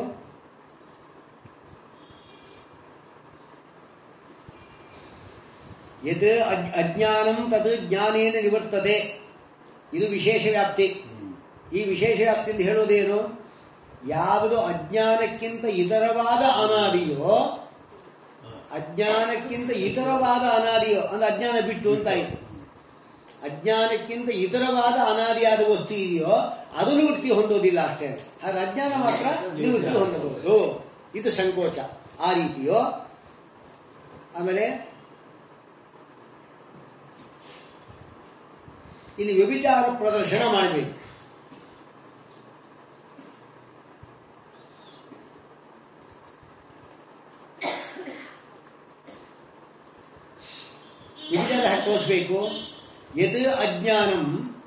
ಯತ್ ಅಜ್- ಅಜ್ಞಾನಂ ತದ್ ಜ್ಞಾನೇನ ನಿವರ್ತದೆ ಇದು ವಿಶೇಷ ವ್ಯಾಪ್ತಿ ಈ ವಿಶೇಷ ವ್ಯಾಪ್ತಿಯಿಂದ ಹೇಳೋದೇನು ಯಾವುದು ಅಜ್ಞಾನಕ್ಕಿಂತ ಇತರವಾದ ಅನಾದಿಯೋ ಅಜ್ಞಾನಕ್ಕಿಂತ ಇತರವಾದ ಅನಾದಿಯೋ ಅಂದ್ರೆ ಅಜ್ಞಾನ ಬಿಟ್ಟು ಅಂತಾಯಿತು ಅಜ್ಞಾನಕ್ಕಿಂತ ಇತರವಾದ ಅನಾದಿಯಾದ ವಸ್ತು ಇದೆಯೋ ಅದು ನಿವೃತ್ತಿ ಹೊಂದೋದಿಲ್ಲ ಅಷ್ಟೇ ಹಾಗೆ ಅಜ್ಞಾನ ಮಾತ್ರ ನಿವೃತ್ತಿ ಹೊಂದಬಹುದು ಇದು ಸಂಕೋಚ ಆ ರೀತಿಯೋ ಆಮೇಲೆ ಇಲ್ಲಿ ವ್ಯಭಿಚಾರ ಪ್ರದರ್ಶನ ಮಾಡಬೇಕು ವ್ಯಭಿಚಾರ ಹಾಕಿ ತೋರಿಸ್ಬೇಕು ಯತ್ ಅಜ್ಞಾನಂ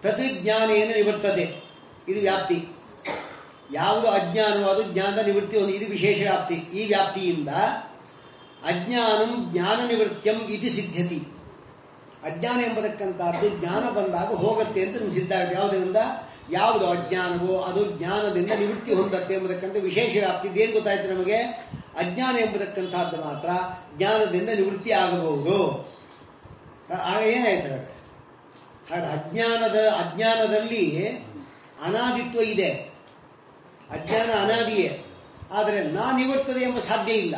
ತತ್ ಜ್ಞಾನೇನ ನಿವರ್ತತೆ ಇದು ವ್ಯಾಪ್ತಿ ಯಾವುದು ಅಜ್ಞಾನವೋ ಅದು ಜ್ಞಾನದ ನಿವೃತ್ತಿ ಒಂದು ಇದು ವಿಶೇಷ ವ್ಯಾಪ್ತಿ ಈ ವ್ಯಾಪ್ತಿಯಿಂದ ಅಜ್ಞಾನಂ ಜ್ಞಾನ ನಿವೃತ್ಯಂ ಇತಿ ಸಿದ್ಧತಿ ಅಜ್ಞಾನ ಎಂಬತಕ್ಕಂಥದ್ದು ಜ್ಞಾನ ಬಂದಾಗ ಹೋಗುತ್ತೆ ಅಂತ ನಿಮ್ಗೆ ಸಿದ್ಧ ಆಗುತ್ತೆ ಯಾವುದರಿಂದ ಯಾವುದು ಅಜ್ಞಾನವೋ ಅದು ಜ್ಞಾನದಿಂದ ನಿವೃತ್ತಿ ಹೊಂದತ್ತೆ ಎಂಬತಕ್ಕಂಥ ವಿಶೇಷ ವ್ಯಾಪ್ತಿ ಏನು ಗೊತ್ತಾಯ್ತು ನಮಗೆ ಅಜ್ಞಾನ ಎಂಬತಕ್ಕಂಥದ್ದು ಮಾತ್ರ ಜ್ಞಾನದಿಂದ ನಿವೃತ್ತಿ ಆಗಬಹುದು ಆಗ ಏನಾಯ್ತು ಹಾಗಾದ್ರೆ? ಹಾಗೆ ಅಜ್ಞಾನದ ಅಜ್ಞಾನದಲ್ಲಿ ಅನಾದಿತ್ವ ಇದೆ ಅಜ್ಞಾನ ಅನಾದಿಯೇ ಆದರೆ ನಾ ನಿವರ್ತದೆ ಎಂಬ ಸಾಧ್ಯ ಇಲ್ಲ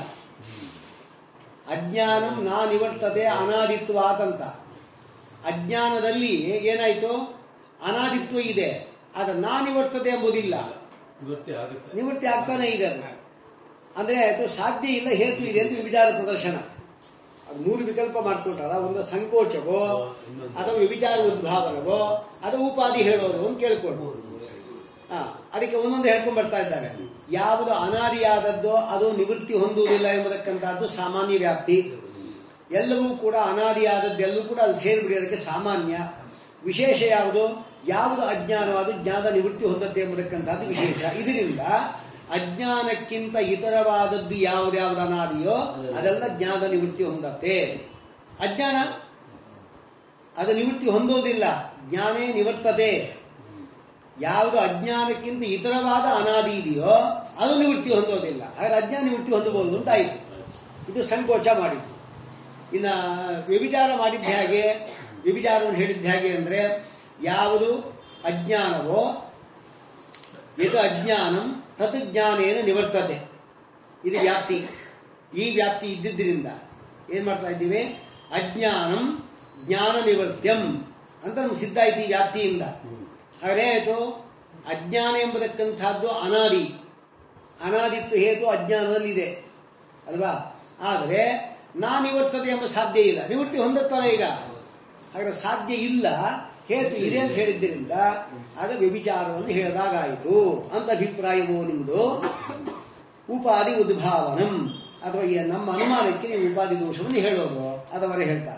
ಅಜ್ಞಾನಂ ನಾ ನಿವರ್ತದೆ ಅನಾದಿತ್ವ ಆತಂತ ಅಜ್ಞಾನದಲ್ಲಿ ಏನಾಯಿತು ಅನಾದಿತ್ವ ಇದೆ ಆದರೆ ನಾ ನಿವರ್ತದೆ ಎಂಬುದಿಲ್ಲ ನಿವೃತ್ತಿ ಆಗುತ್ತೆ ನಿವೃತ್ತಿ ಆಗ್ತಾನೆ ಇದೆ ಅದು ಅಂದರೆ ಆಯಿತು ಸಾಧ್ಯ ಇಲ್ಲ ಹೇತು ಇದೆ ಅಂತ ವಿಚಾರ ಪ್ರದರ್ಶನ ಅದು ಮೂರು ವಿಕಲ್ಪ ಮಾಡ್ಕೊಂಡ್ರಲ್ಲ ಒಂದು ಸಂಕೋಚವೋ ಅಥವಾ ವಿಚಾರ ಉದ್ಭಾವನವೋ ಅಥವಾ ಉಪಾಧಿ ಹೇಳೋದು ಅಂತ ಕೇಳ್ಕೊಂಡು ಹಾ ಅದಕ್ಕೆ ಒಂದೊಂದು ಹೇಳ್ಕೊಂಡು ಬರ್ತಾ ಇದ್ದಾರೆ ಯಾವುದು ಅನಾದಿಯಾದದ್ದೋ ಅದು ನಿವೃತ್ತಿ ಹೊಂದುವುದಿಲ್ಲ ಎಂಬುದಕ್ಕಂತಹದ್ದು ಸಾಮಾನ್ಯ ವ್ಯಾಪ್ತಿ ಎಲ್ಲವೂ ಕೂಡ ಅನಾದಿಯಾದದ್ದೆಲ್ಲವೂ ಕೂಡ ಅಲ್ಲಿ ಸೇರಿಬಿಡೋದಕ್ಕೆ ಸಾಮಾನ್ಯ ವಿಶೇಷ ಯಾವುದು ಯಾವುದು ಅಜ್ಞಾನವಾದ ಜ್ಞಾನದ ನಿವೃತ್ತಿ ಹೊಂದತ್ತೆ ಎಂಬುದಕ್ಕಂತಹದ್ದು ವಿಶೇಷ ಇದರಿಂದ ಅಜ್ಞಾನಕ್ಕಿಂತ ಇತರವಾದದ್ದು ಯಾವ್ದ್ಯಾವ್ದು ಅನಾದಿಯೋ ಅದೆಲ್ಲ ಜ್ಞಾನದ ನಿವೃತ್ತಿ ಹೊಂದತ್ತೆ ಅಜ್ಞಾನ ಅದು ನಿವೃತ್ತಿ ಹೊಂದೋದಿಲ್ಲ ಜ್ಞಾನೇ ನಿವರ್ತತೆ ಯಾವುದು ಅಜ್ಞಾನಕ್ಕಿಂತ ಇತರವಾದ ಅನಾದಿ ಇದೆಯೋ ಅದು ನಿವೃತ್ತಿ ಹೊಂದೋದಿಲ್ಲ ಹಾಗಾದ್ರೆ ಅಜ್ಞಾನ ನಿವೃತ್ತಿ ಹೊಂದಬಹುದು ಅಂತ ಆಯಿತು ಇದು ಸಂಕೋಚ ಮಾಡಿದ್ದು ಇನ್ನು ವ್ಯಭಿಚಾರ ಮಾಡಿದ್ದ ಹೇಗೆ ವ್ಯಭಿಚಾರವನ್ನು ಹೇಳಿದ್ದ ಹೇಗೆ ಅಂದರೆ ಯಾವುದು ಅಜ್ಞಾನವೋ ಇದು ಅಜ್ಞಾನಂ ತತ್ ಜ್ಞಾನೇನ ನಿವರ್ತತೆ ಇದು ವ್ಯಾಪ್ತಿ ಈ ವ್ಯಾಪ್ತಿ ಇದ್ದಿದ್ದರಿಂದ ಏನು ಮಾಡ್ತಾ ಇದ್ದೀವಿ ಅಜ್ಞಾನಂ ಜ್ಞಾನ ನಿವರ್ತ್ಯಂ ಅಂತ ನಮ್ಗೆ ಸಿದ್ಧ ಆಯ್ತು ಈ ವ್ಯಾಪ್ತಿಯಿಂದ ಹಾಗಾದ್ರೆ ಆಯಿತು ಅಜ್ಞಾನ ಎಂಬತಕ್ಕಂಥದ್ದು ಅನಾದಿ ಅನಾದಿತ್ವ ಹೇತು ಅಜ್ಞಾನದಲ್ಲಿದೆ ಅಲ್ವಾ ಆದರೆ ನಾ ನಿವರ್ತದೆ ಎಂಬ ಸಾಧ್ಯ ಇಲ್ಲ ನಿವೃತ್ತಿ ಹೊಂದುತ್ತಾನೆ ಈಗ ಹಾಗಾದ್ರೆ ಸಾಧ್ಯ ಇಲ್ಲ ಹೇತು ಇದೆ ಅಂತ ಹೇಳಿದ್ದರಿಂದ ಆಗ ವ್ಯಭಿಚಾರವನ್ನು ಹೇಳಿದಾಗಾಯಿತು ಅಂತ ಅಭಿಪ್ರಾಯವೋ ನಿಮ್ಮದು ಉಪಾಧಿ ಉದ್ಭಾವನಂ ಅಥವಾ ಈ ನಮ್ಮ ಅನುಮಾನಕ್ಕೆ ನೀವು ಉಪಾಧಿ ದೋಷವನ್ನು ಹೇಳೋದು ಅದವರೇ ಹೇಳ್ತಾರೆ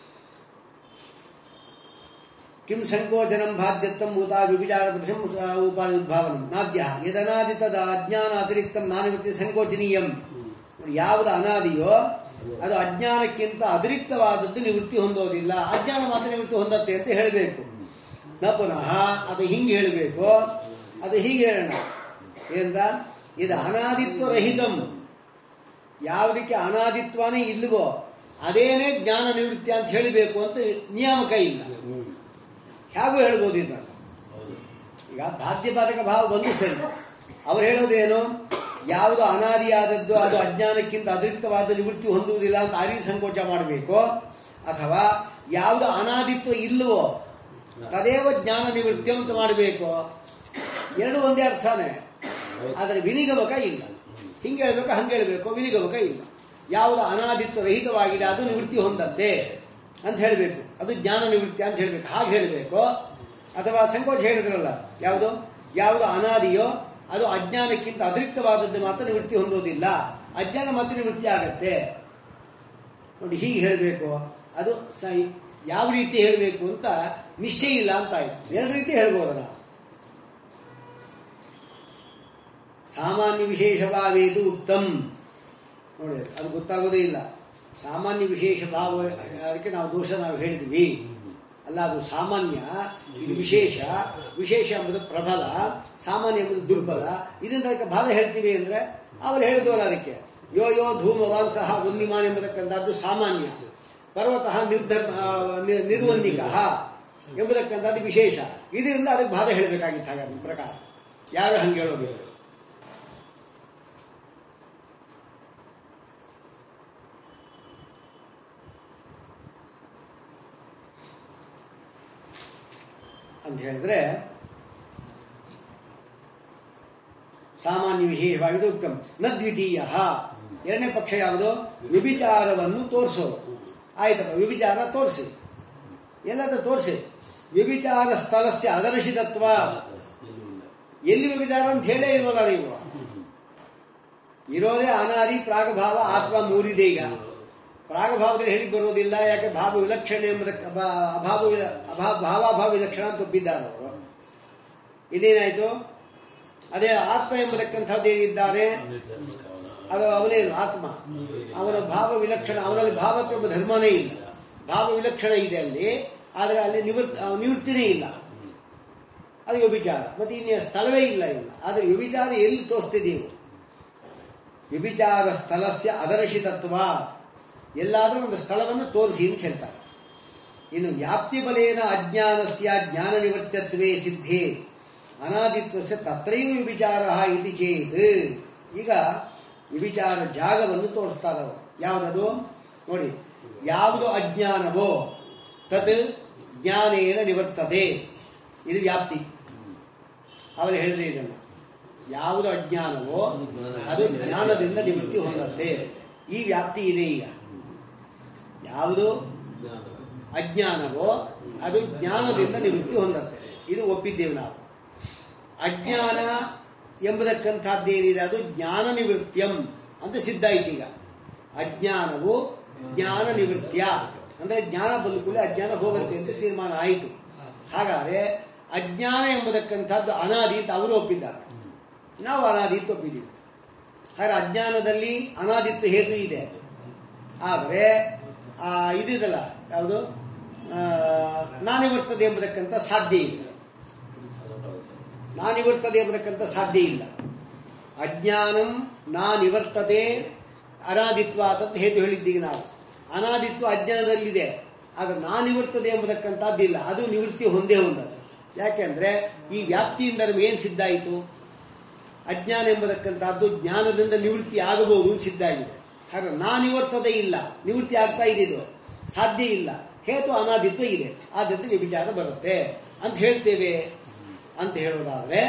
ಕಿಂ ಸಂಕೋಚನಂ ಬಾಧ್ಯತ್ವಂ ಊತ ವಿಚಾರ ಪ್ರದರ್ಶಂ ಉಪಾಧಿ ಉದ್ಭಾವನಂ ನಾದ್ಯ ಯದನಾದಿ ತದ ಅಜ್ಞಾನ ಅತಿರಿಕ್ತಂ ನಾನಿವೃತ್ತಿ ಸಂಕೋಚನೀಯಂ ಯಾವುದು ಅನಾದಿಯೋ ಅದು ಅಜ್ಞಾನಕ್ಕಿಂತ ಅತಿರಿಕ್ತವಾದದ್ದು ನಿವೃತ್ತಿ ಹೊಂದೋದಿಲ್ಲ ಅಜ್ಞಾನ ಮಾತ್ರ ನಿವೃತ್ತಿ ಹೊಂದತ್ತೆ ಅಂತ ಹೇಳಬೇಕು ನ ಪುನಃ ಅದು ಹಿಂಗೆ ಹೇಳಬೇಕು ಅದು ಹೀಗೆ ಹೇಳೋಣ ಏನಂತ ಇದು ಅನಾದಿತ್ವ ರಹಿತಂ ಯಾವುದಕ್ಕೆ ಅನಾದಿತ್ವನೇ ಇಲ್ವೋ ಅದೇನೇ ಜ್ಞಾನ ನಿವೃತ್ತಿ ಅಂತ ಹೇಳಬೇಕು ಅಂತ ನಿಯಾಮಕ ಇಲ್ಲ ಹೇಗೂ ಹೇಳ್ಬೋದು ಇದನ್ನು ಹೌದು ಈಗ ಬಾಧ್ಯಪಾತಕ ಭಾವ ಬಂದು ಸರಿ ಅವ್ರು ಹೇಳೋದೇನು ಯಾವುದು ಅನಾದಿಯಾದದ್ದು ಅದು ಅಜ್ಞಾನಕ್ಕಿಂತ ಅತಿರಿಕ್ತವಾದ ನಿವೃತ್ತಿ ಹೊಂದುವುದಿಲ್ಲ ಅಂತ ಆ ರೀತಿ ಸಂಕೋಚ ಮಾಡಬೇಕು ಅಥವಾ ಯಾವುದು ಅನಾದಿತ್ವ ಇಲ್ಲವೋ ತದೇವ ಜ್ಞಾನ ನಿವೃತ್ತಿ ಅಂತ ಮಾಡಬೇಕು ಎರಡು ಒಂದೇ ಅರ್ಥನೇ ಆದರೆ ವಿನಿಗಮಕ ಇಲ್ಲ ಹಿಂಗೆ ಹೇಳ್ಬೇಕು ಹಂಗೆ ಹೇಳ್ಬೇಕು ವಿನಿಗಮಕ ಇಲ್ಲ ಯಾವುದು ಅನಾದಿತ್ವ ರಹಿತವಾಗಿದೆ ಅದು ನಿವೃತ್ತಿ ಹೊಂದತ್ತೆ ಅಂತ ಹೇಳಬೇಕು ಅದು ಜ್ಞಾನ ನಿವೃತ್ತಿ ಅಂತ ಹೇಳಬೇಕು ಹಾಗೆ ಹೇಳಬೇಕು ಅಥವಾ ಸಂಕೋಚ ಹೇಳಿದ್ರಲ್ಲ ಯಾವುದು ಯಾವುದು ಅನಾದಿಯೋ ಅದು ಅಜ್ಞಾನಕ್ಕಿಂತ ಅತಿರಿಕ್ತವಾದದ್ದು ಮಾತ್ರ ನಿವೃತ್ತಿ ಹೊಂದೋದಿಲ್ಲ ಅಜ್ಞಾನ ಮತ್ತೆ ನಿವೃತ್ತಿ ಆಗತ್ತೆ ನೋಡಿ ಹೀಗೆ ಹೇಳಬೇಕು ಅದು ಸ ಯಾವ ರೀತಿ ಹೇಳಬೇಕು ಅಂತ ನಿಶ್ಚಯ ಇಲ್ಲ ಅಂತ ಆಯ್ತು ಎರಡು ರೀತಿ ಹೇಳ್ಬೋದು ನಾವು ಸಾಮಾನ್ಯ ವಿಶೇಷ ಭಾವೇದು ಉತ್ತಮ್ ನೋಡಿ ಅದು ಗೊತ್ತಾಗೋದೇ ಇಲ್ಲ ಸಾಮಾನ್ಯ ವಿಶೇಷ ಭಾವ ಅದಕ್ಕೆ ನಾವು ದೋಷ ನಾವು ಹೇಳಿದ್ವಿ ಅಲ್ಲ ಅದು ಸಾಮಾನ್ಯ ಇದು ವಿಶೇಷ ವಿಶೇಷ ಎಂಬುದು ಪ್ರಬಲ ಸಾಮಾನ್ಯ ಎಂಬುದು ದುರ್ಬಲ ಇದರಿಂದ ಅದಕ್ಕೆ ಬಾಲ ಹೇಳ್ತೀವಿ ಅಂದರೆ ಅವರು ಹೇಳಿದ್ವಲ್ಲ ಅದಕ್ಕೆ ಯೋ ಯೋ ಧೂಮವಾನ್ ಸಹ ವಂದಿಮಾನ್ ಎಂಬತಕ್ಕಂಥದ್ದು ಸಾಮಾನ್ಯ ಪರ್ವತಃ ನಿರ್ಧರ್ ನಿ- ನಿರ್ವಂದಿಕ ಎಂಬುದಕ್ಕಂಥದ್ದು ವಿಶೇಷ ಇದರಿಂದ ಅದಕ್ಕೆ ಬಾಧ ಹೇಳಬೇಕಾಗಿತ್ತು ಹಾಗಾದ್ರೆ ನಿಮ್ಮ ಪ್ರಕಾರ ಯಾರು ಹಂಗೆ ಹೇಳೋದಿಲ್ಲ ಅಂತ ಹೇಳಿದ್ರೆ ಸಾಮಾನ್ಯ ವಿಶೇಷವಾಗಿದೆ ಉತ್ತಮ ನ ದ್ವಿತೀಯ ಎರಡನೇ ಪಕ್ಷ ಯಾವುದು ವ್ಯಭಿಚಾರವನ್ನು ತೋರಿಸೋದು ಆಯ್ತಪ್ಪ ವ್ಯಭಿಚಾರ ತೋರಿಸಿ ಎಲ್ಲದ ತೋರಿಸಿ ವ್ಯಭಿಚಾರ ಸ್ಥಳಸ್ಯ ಅದರ್ಶಿತತ್ವ ಎಲ್ಲೂ ಇಲ್ಲ ಎಲ್ಲಿ ವ್ಯಭಿಚಾರ ಅಂತ ಹೇಳೇ ಇಲ್ವಲ್ಲ ನೀವು ಇರೋದೇ ಅನಾದಿ ಪ್ರಾಗಭಾವ ಆತ್ಮ ಮೂರಿದೆ ಈಗ ಪ್ರಾಗಭಾವದಲ್ಲಿ ಹೇಳಿಕ್ ಬರುವುದಿಲ್ಲ ಯಾಕೆ ಭಾವ ವಿಲಕ್ಷಣ ಎಂಬುದಕ್ಕೆ ಅಭಾ- ಅಭಾವ ವಿಲ- ಅಭಾ- ಭಾವಾಭಾವ ವಿಲಕ್ಷಣ ಅಂತ ಒಪ್ಪಿದ್ದಾರೆ ಅವರು ಇದೇನಾಯ್ತು ಅದೇ ಆತ್ಮ ಎಂಬುದಕ್ಕಂಥದ್ದು ಏನಿದ್ದಾರೆ ಅದು ಅವನೇನು ಆತ್ಮ ಅವನ ಭಾವ ವಿಲಕ್ಷಣ ಅವನಲ್ಲಿ ಭಾವತ್ವ ಎಂಬ ಧರ್ಮನೇ ಇಲ್ಲ ಭಾವ ವಿಲಕ್ಷಣ ಇದೆ ಅಲ್ಲಿ ಆದರೆ ಅಲ್ಲಿ ನಿವೃತ್ ಆ, ನಿವೃತ್ತಿನೇ ಇಲ್ಲ ಅದು ವ್ಯಭಿಚಾರ ಮತ್ತೆ ಇನ್ನು ಸ್ಥಳವೇ ಇಲ್ಲ ಇಲ್ಲ ಆದರೆ ವ್ಯಭಿಚಾರ ಎಲ್ಲಿ ತೋರಿಸ್ತಿದ್ದೀವಿ ವ್ಯಭಿಚಾರ ಸ್ಥಳಸ್ಯ ಅದರ್ಶಿತತ್ವ ಎಲ್ಲಾದರೂ ಒಂದು ಸ್ಥಳವನ್ನು ತೋರಿಸಿ ಅಂತ ಹೇಳ್ತಾರೆ ಇನ್ನು ವ್ಯಾಪ್ತಿ ಬಲೇನ ಅಜ್ಞಾನಸ್ಯ ಜ್ಞಾನ ನಿವೃತ್ತತ್ವೇ ಸಿದ್ಧೇ ಅನಾದಿತ್ವಸ್ಯ ತತ್ರೈವ ವಿಚಾರ ಇತಿ ಚೇತ್ ಈಗ ವಿಚಾರ ಜಾಗವನ್ನು ತೋರಿಸ್ತಾರೆ ಅವರು ಯಾವುದದು ನೋಡಿ ಯಾವುದು ಅಜ್ಞಾನವೋ ತತ್ ಜ್ಞಾನೇನ ನಿವರ್ತದೆ ಇದು ವ್ಯಾಪ್ತಿ ಅವನು ಹೇಳಿದೆ ಇದನ್ನು ಯಾವುದು ಅಜ್ಞಾನವೋ ಅದು ಜ್ಞಾನದಿಂದ ನಿವೃತ್ತಿ ಹೊಂದತ್ತೆ ಈ ವ್ಯಾಪ್ತಿ ಇದೆ ಈಗ ಯಾವುದು ಅಜ್ಞಾನವೋ ಅದು ಜ್ಞಾನದಿಂದ ನಿವೃತ್ತಿ ಹೊಂದತ್ತೆ ಇದು ಒಪ್ಪಿದ್ದೇವೆ ನಾವು ಅಜ್ಞಾನ ಎಂಬುದಕ್ಕಂಥದ್ದೇನಿದೆ ಅದು ಜ್ಞಾನ ನಿವೃತ್ತಿಯಂ ಅಂತ ಸಿದ್ಧ ಆಯ್ತು ಈಗ ಅಜ್ಞಾನವು ಜ್ಞಾನ ನಿವೃತ್ತಿಯ ಅಂದ್ರೆ ಜ್ಞಾನ ಬಂದ ಕೂಡಲೇ ಅಜ್ಞಾನ ಹೋಗುತ್ತೆ ಅಂತ ತೀರ್ಮಾನ ಆಯಿತು ಹಾಗಾದ್ರೆ ಅಜ್ಞಾನ ಎಂಬುದಕ್ಕಂಥದ್ದು ಅನಾದಿ ಅಂತ ಅವರು ಒಪ್ಪಿದ್ದಾರೆ ನಾವು ಅನಾದಿ ಅಂತ ಒಪ್ಪಿದ್ದೀವಿ ಹಾಗೆ ಅಜ್ಞಾನದಲ್ಲಿ ಅನಾದಿತ್ವ ಹೇತು ಇದೆ ಆದರೆ ಆ, ಇದಿದಲ್ಲ ಯಾವುದು ನಾನಿವರ್ತದೆ ಎಂಬುದಕ್ಕಂಥ ಸಾಧ್ಯ ಇಲ್ಲ ನಾನಿವರ್ತದೆ ಎಂಬುದಕ್ಕಂಥ ಸಾಧ್ಯ ಇಲ್ಲ ಅಜ್ಞಾನಂ ನಾ ನಿವರ್ತತೆ ಅನಾದಿತ್ವ ಅಂತ ಹೇತು ಹೇಳಿದ್ದೀವಿ ನಾವು ಅನಾದಿತ್ವ ಅಜ್ಞಾನದಲ್ಲಿದೆ ಆದರೆ ನಾನಿವರ್ತದೆ ಎಂಬುದಕ್ಕಂಥದ್ದಿಲ್ಲ ಅದು ನಿವೃತ್ತಿ ಹೊಂದೇ ಹೊಂದದು ಯಾಕೆಂದ್ರೆ ಈ ವ್ಯಾಪ್ತಿಯಿಂದ ನಮ್ಗೆ ಏನು ಸಿದ್ಧ ಆಯಿತು ಅಜ್ಞಾನ ಎಂಬುದಕ್ಕಂಥದ್ದು ಜ್ಞಾನದಿಂದ ನಿವೃತ್ತಿ ಆಗಬಹುದು ಅಂತ ಸಿದ್ಧ ಆಗಿದೆ ಹಾಗೆ ನಾನಿವರ್ತದೆ ಇಲ್ಲ ನಿವೃತ್ತಿ ಆಗ್ತಾ ಇದ್ದಿದ್ದು ಸಾಧ್ಯ ಇಲ್ಲ ಹೇತು ಅನಾದಿತ್ವ ಇದೆ ಆದ್ದರಿಂದ ವ್ಯಭಿಚಾರ ಬರುತ್ತೆ ಅಂತ ಹೇಳ್ತೇವೆ ಅಂತ ಹೇಳೋದಾದ್ರೆ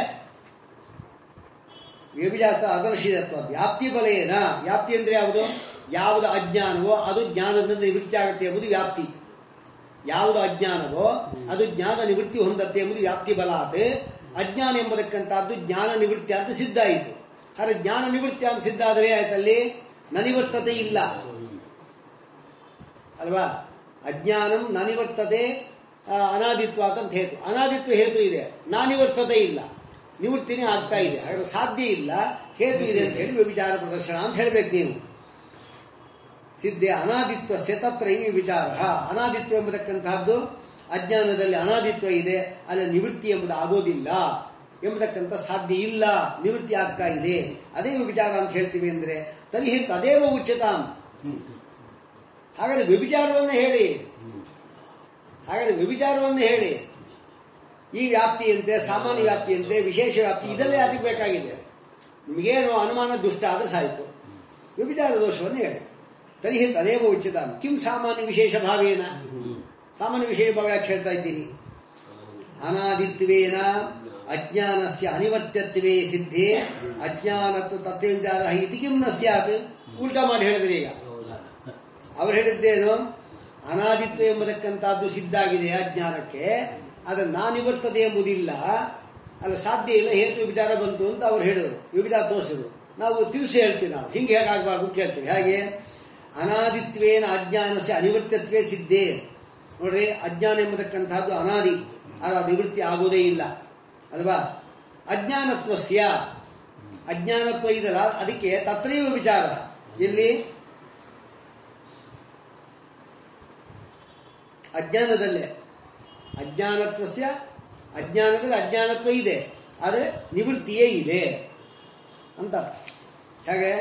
ವ್ಯಭಿಚಾರ ಅದರ್ಶಿದತ್ವ ವ್ಯಾಪ್ತಿ ಬಲೆಯೇನ ವ್ಯಾಪ್ತಿ ಅಂದ್ರೆ ಯಾವುದು ಯಾವುದು ಅಜ್ಞಾನವೋ ಅದು ಜ್ಞಾನದಿಂದ ನಿವೃತ್ತಿ ಆಗುತ್ತೆ ಎಂಬುದು ವ್ಯಾಪ್ತಿ ಯಾವುದು ಅಜ್ಞಾನವೋ ಅದು ಜ್ಞಾನ ನಿವೃತ್ತಿ ಹೊಂದತ್ತೆ ಎಂಬುದು ವ್ಯಾಪ್ತಿ ಬಲಾತ್ ಅಜ್ಞಾನ ಎಂಬುದಕ್ಕಂತಹದ್ದು ಜ್ಞಾನ ನಿವೃತ್ತಿ ಅಂತ ಸಿದ್ಧ ಆಯಿತು ಆದರೆ ಜ್ಞಾನ ನಿವೃತ್ತಿ ಅಂತ ಸಿದ್ಧ ಆದರೆ ಆಯ್ತಲ್ಲಿ ನನಿವರ್ತತೆ ಇಲ್ಲ ಅಲ್ವಾ ಅಜ್ಞಾನಂ ನನಿವರ್ತತೆ ಆ, ಅನಾದಿತ್ವ ಅಂತ ಹೇತು ಅನಾದಿತ್ವ ಹೇತು ಇದೆ ನಾನಿವರ್ತತೆ ಇಲ್ಲ ನಿವೃತ್ತಿನೇ ಆಗ್ತಾ ಇದೆ ಹಾಗಾದ್ರೆ ಸಾಧ್ಯ ಇಲ್ಲ ಹೇತು ಇದೆ ಅಂತ ಹೇಳಿ ವ್ಯಭಿಚಾರ ಪ್ರದರ್ಶನ ಅಂತ ಹೇಳ್ಬೇಕು ನೀವು ಸಿದ್ಧೆ ಅನಾದಿತ್ವ ತತ್ರ ಈ ವಿಚಾರ ಅನಾದಿತ್ವ ಎಂಬತಕ್ಕಂತಹದ್ದು ಅಜ್ಞಾನದಲ್ಲಿ ಅನಾದಿತ್ವ ಇದೆ ಅಲ್ಲಿ ನಿವೃತ್ತಿ ಎಂಬುದು ಆಗೋದಿಲ್ಲ ಎಂಬತಕ್ಕಂಥ ಸಾಧ್ಯ ಇಲ್ಲ ನಿವೃತ್ತಿ ಆಗ್ತಾ ಇದೆ ಅದೇ ವಿಚಾರ ಅಂತ ಹೇಳ್ತೀವಿ ಅಂದ್ರೆ ತರ್ಹಿ ತದೇವ ಉಚಿತಾಂ ಹಾಗಾದ್ರೆ ವ್ಯಭಿಚಾರವನ್ನು ಹೇಳಿ ಹಾಗಾದ್ರೆ ವ್ಯಭಿಚಾರವನ್ನು ಹೇಳಿ ಈ ವ್ಯಾಪ್ತಿಯಂತೆ ಸಾಮಾನ್ಯ ವ್ಯಾಪ್ತಿಯಂತೆ ವಿಶೇಷ ವ್ಯಾಪ್ತಿ ಇದೆಲ್ಲ ಯಾತಕ್ಕೆ ಬೇಕಾಗಿದೆ ನಿಮಗೇನು ಅನುಮಾನ ದುಷ್ಟ ಆದ್ರೆ ಸಾಯಿತು ವ್ಯಭಿಚಾರ ದೋಷವನ್ನು ಹೇಳಿ ತರ್ಹಿ ತದೇವ ಉಚಿತ ಕಿಂ ಸಾಮಾನ್ಯ ವಿಶೇಷ ಭಾವೇನ ಸಾಮಾನ್ಯ ವಿಶೇಷ ಭಾವ ಯಾಕೆ ಹೇಳ್ತಾ ಇದ್ದೀರಿ ಅನಾದಿತ್ವೇನ ಅಜ್ಞಾನಸ್ಯ ಅನಿವರ್ತ್ಯತ್ವೇ ಸಿದ್ಧೇ ಅಜ್ಞಾನತ್ವ ತತ್ವ ವಿಚಾರ ಇತಿ ಕಿಂ ನ ಸ್ಯಾತ್ ಉಲ್ಟಾ ಮಾಡಿ ಹೇಳಿದ್ರಿ ಈಗ ಅವ್ರು ಹೇಳಿದ್ದೇನು ಅನಾದಿತ್ವ ಎಂಬುದಕ್ಕಂತಹದ್ದು ಸಿದ್ಧ ಆಗಿದೆ ಅಜ್ಞಾನಕ್ಕೆ ಆದರೆ ನಾನಿವರ್ತದೆ ಎಂಬುದಿಲ್ಲ ಅಲ್ಲ ಸಾಧ್ಯ ಇಲ್ಲ ಹೇತು ವಿಚಾರ ಬಂತು ಅಂತ ಅವ್ರು ಹೇಳಿದರು ವಿಚಾರ ತೋರಿಸಿದ್ರು ನಾವು ತಿಳಿಸಿ ಹೇಳ್ತೀವಿ ನಾವು ಹಿಂಗೆ ಹೇಗಾಗಬಾರ್ದು ಅಂತ ಕೇಳ್ತೀವಿ ಹಾಗೆ ಅನಾದಿತ್ವೇನ ಅಜ್ಞಾನಸ್ಯ ಅನಿವರ್ತ್ಯತ್ವೇ ಸಿದ್ಧೇ ನೋಡ್ರಿ ಅಜ್ಞಾನ ಎಂಬತಕ್ಕಂತಹದ್ದು ಅನಾದಿ ಅದು ನಿವೃತ್ತಿ ಆಗೋದೇ ಇಲ್ಲ ಅಲ್ವಾ ಅಜ್ಞಾನತ್ವಸ್ಯ ಅಜ್ಞಾನತ್ವ ಇದಲ್ಲ ಅದಕ್ಕೆ ತತ್ರೈವ ವಿಚಾರ ಎಲ್ಲಿ ಅಜ್ಞಾನದಲ್ಲೇ ಅಜ್ಞಾನತ್ವಸ್ಯ ಅಜ್ಞಾನದಲ್ಲಿ ಅಜ್ಞಾನತ್ವ ಇದೆ ಆದರೆ ನಿವೃತ್ತಿಯೇ ಇದೆ ಅಂತ ಅರ್ಥ. ಹೇಗೆ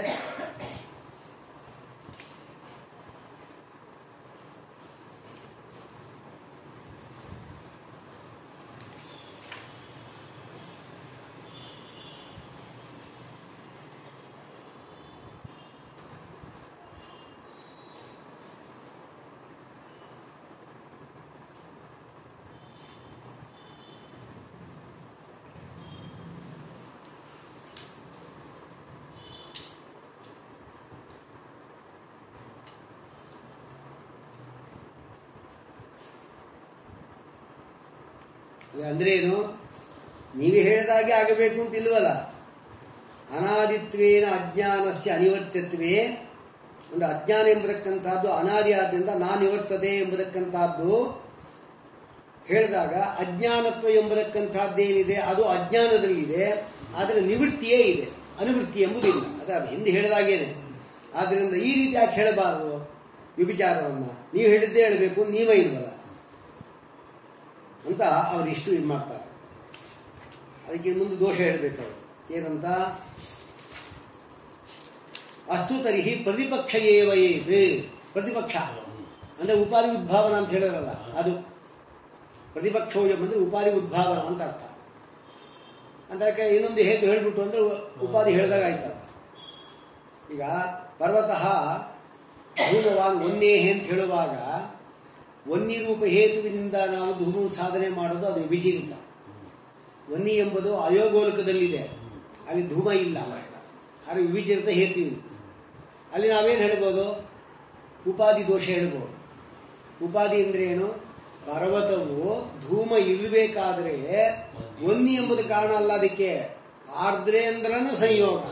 ಅಂದ್ರೆ ಏನು ನೀವೇ ಹೇಳಿದಾಗೆ ಆಗಬೇಕು ಅಂತಿಲ್ವಲ್ಲ ಅನಾದಿತ್ವೇನ ಅಜ್ಞಾನಸ್ಯ ಅನಿವರ್ತ್ಯತ್ವೇ ಒಂದು ಅಜ್ಞಾನ ಎಂಬುದಕ್ಕಂತಹದ್ದು ಅನಾದಿ ಆದ್ದರಿಂದ ನಾನಿವರ್ತದೆ ಎಂಬುದಕ್ಕಂತಹದ್ದು ಹೇಳಿದಾಗ ಅಜ್ಞಾನತ್ವ ಎಂಬುದಕ್ಕಂತಹದ್ದೇನಿದೆ ಅದು ಅಜ್ಞಾನದಲ್ಲಿದೆ ಆದರೆ ನಿವೃತ್ತಿಯೇ ಇದೆ ಅನುವೃತ್ತಿ ಎಂಬುದಿಲ್ಲ ಅದು ಅದು ಹಿಂದೆ ಹೇಳಿದಾಗೇನೆ ಆದ್ದರಿಂದ ಈ ರೀತಿ ಯಾಕೆ ಹೇಳಬಾರದು ವಿಚಾರವನ್ನು ನೀವು ಹೇಳಿದ್ದೇ ಹೇಳಬೇಕು ನೀವೇ ಇಲ್ವಲ್ಲ ಅಂತ ಅವ್ರು ಇಷ್ಟು ಇದು ಮಾಡ್ತಾರೆ ಅದಕ್ಕೆ ಮುಂದೆ ದೋಷ ಹೇಳಬೇಕು ಅವರು ಏನಂತ ಅಸ್ತು ತರಿಹಿ ಪ್ರತಿಪಕ್ಷ ಏವ ಏತ್ ಪ್ರತಿಪಕ್ಷ ಅಂದರೆ ಉಪಾಧಿ ಉದ್ಭಾವನ ಅಂತ ಹೇಳಿರಲ್ಲ ಅದು ಪ್ರತಿಪಕ್ಷೋ ಎಂಬಂದ್ರೆ ಉಪಾಧಿ ಉದ್ಭಾವನ ಅಂತ ಅರ್ಥ ಅದಕ್ಕೆ ಇನ್ನೊಂದು ಹೇತು ಹೇಳಿಬಿಟ್ಟು ಅಂದ್ರೆ ಉಪಾಧಿ ಹೇಳಿದಾಗ ಆಯ್ತಲ್ಲ ಈಗ ಪರ್ವತಃ ಧೂಮವಾನ್ ಒನ್ನೇಹೆ ಅಂತ ಹೇಳುವಾಗ ವನ್ನಿ ರೂಪ ಹೇತುವಿನಿಂದ ನಾವು ಧೂಮ ಸಾಧನೆ ಮಾಡೋದು ಅದು ವಿಭಜಿತ ವನ್ನಿ ಎಂಬುದು ಅಯೋಗೋಲಕದಲ್ಲಿದೆ ಅಲ್ಲಿ ಧೂಮ ಇಲ್ಲ ಆದರೆ ವಿಭಜಿತ ಹೇತು ಇದೆ ಅಲ್ಲಿ ನಾವೇನು ಹೇಳ್ಬೋದು ಉಪಾಧಿ ದೋಷ ಹೇಳ್ಬೋದು ಉಪಾಧಿ ಅಂದ್ರೆ ಏನು ಪರ್ವತವು ಧೂಮ ಇರಬೇಕಾದ್ರೆ ವನ್ನಿ ಎಂಬುದು ಕಾರಣ ಅಲ್ಲ ಅದಕ್ಕೆ ಆರ್ದ್ರೇಂದ್ರನು ಸಂಯೋಗ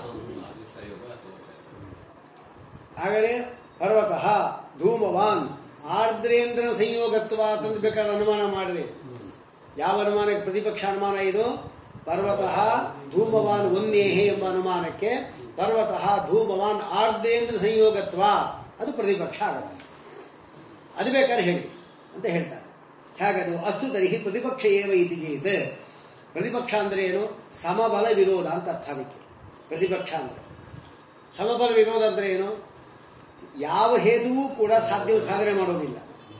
ಹಾಗಾದರೆ ಪರ್ವತ ಧೂಮವಾನ್ ಆರ್ದ್ರೇಂದ್ರ ಸಂಯೋಗತ್ವ ಅಂತಂದು ಬೇಕಾದ್ರೆ ಅನುಮಾನ ಮಾಡಿರಿ ಯಾವ ಅನುಮಾನಕ್ಕೆ ಪ್ರತಿಪಕ್ಷ ಅನುಮಾನ ಇದು ಪರ್ವತ ಧೂಮವಾನ್ ಒಂದೇಹೆ ಎಂಬ ಅನುಮಾನಕ್ಕೆ ಪರ್ವತ ಧೂಮವಾನ್ ಆರ್ದ್ರೇಂದ್ರ ಸಂಯೋಗತ್ವ ಅದು ಪ್ರತಿಪಕ್ಷ ಆಗುತ್ತೆ ಅದು ಬೇಕಾದ್ರೆ ಹೇಳಿ ಅಂತ ಹೇಳ್ತಾರೆ ಹೇಗದು ಅಸ್ತು ತರಿಹಿ ಪ್ರತಿಪಕ್ಷ ಏವ ಇತಿ ಚೇತ್ ಪ್ರತಿಪಕ್ಷ ಅಂದ್ರೆ ಏನು ಸಮಬಲ ವಿರೋಧ ಅಂತ ಅರ್ಥ ಅದಕ್ಕೆ ಪ್ರತಿಪಕ್ಷ ಅಂದ್ರೆ ಸಮಬಲ ವಿರೋಧ ಅಂದ್ರೆ ಏನು ಯಾವ ಹೇತುವೂ ಕೂಡ ಸಾಧ್ಯವು ಸಾಧನೆ ಮಾಡೋದಿಲ್ಲ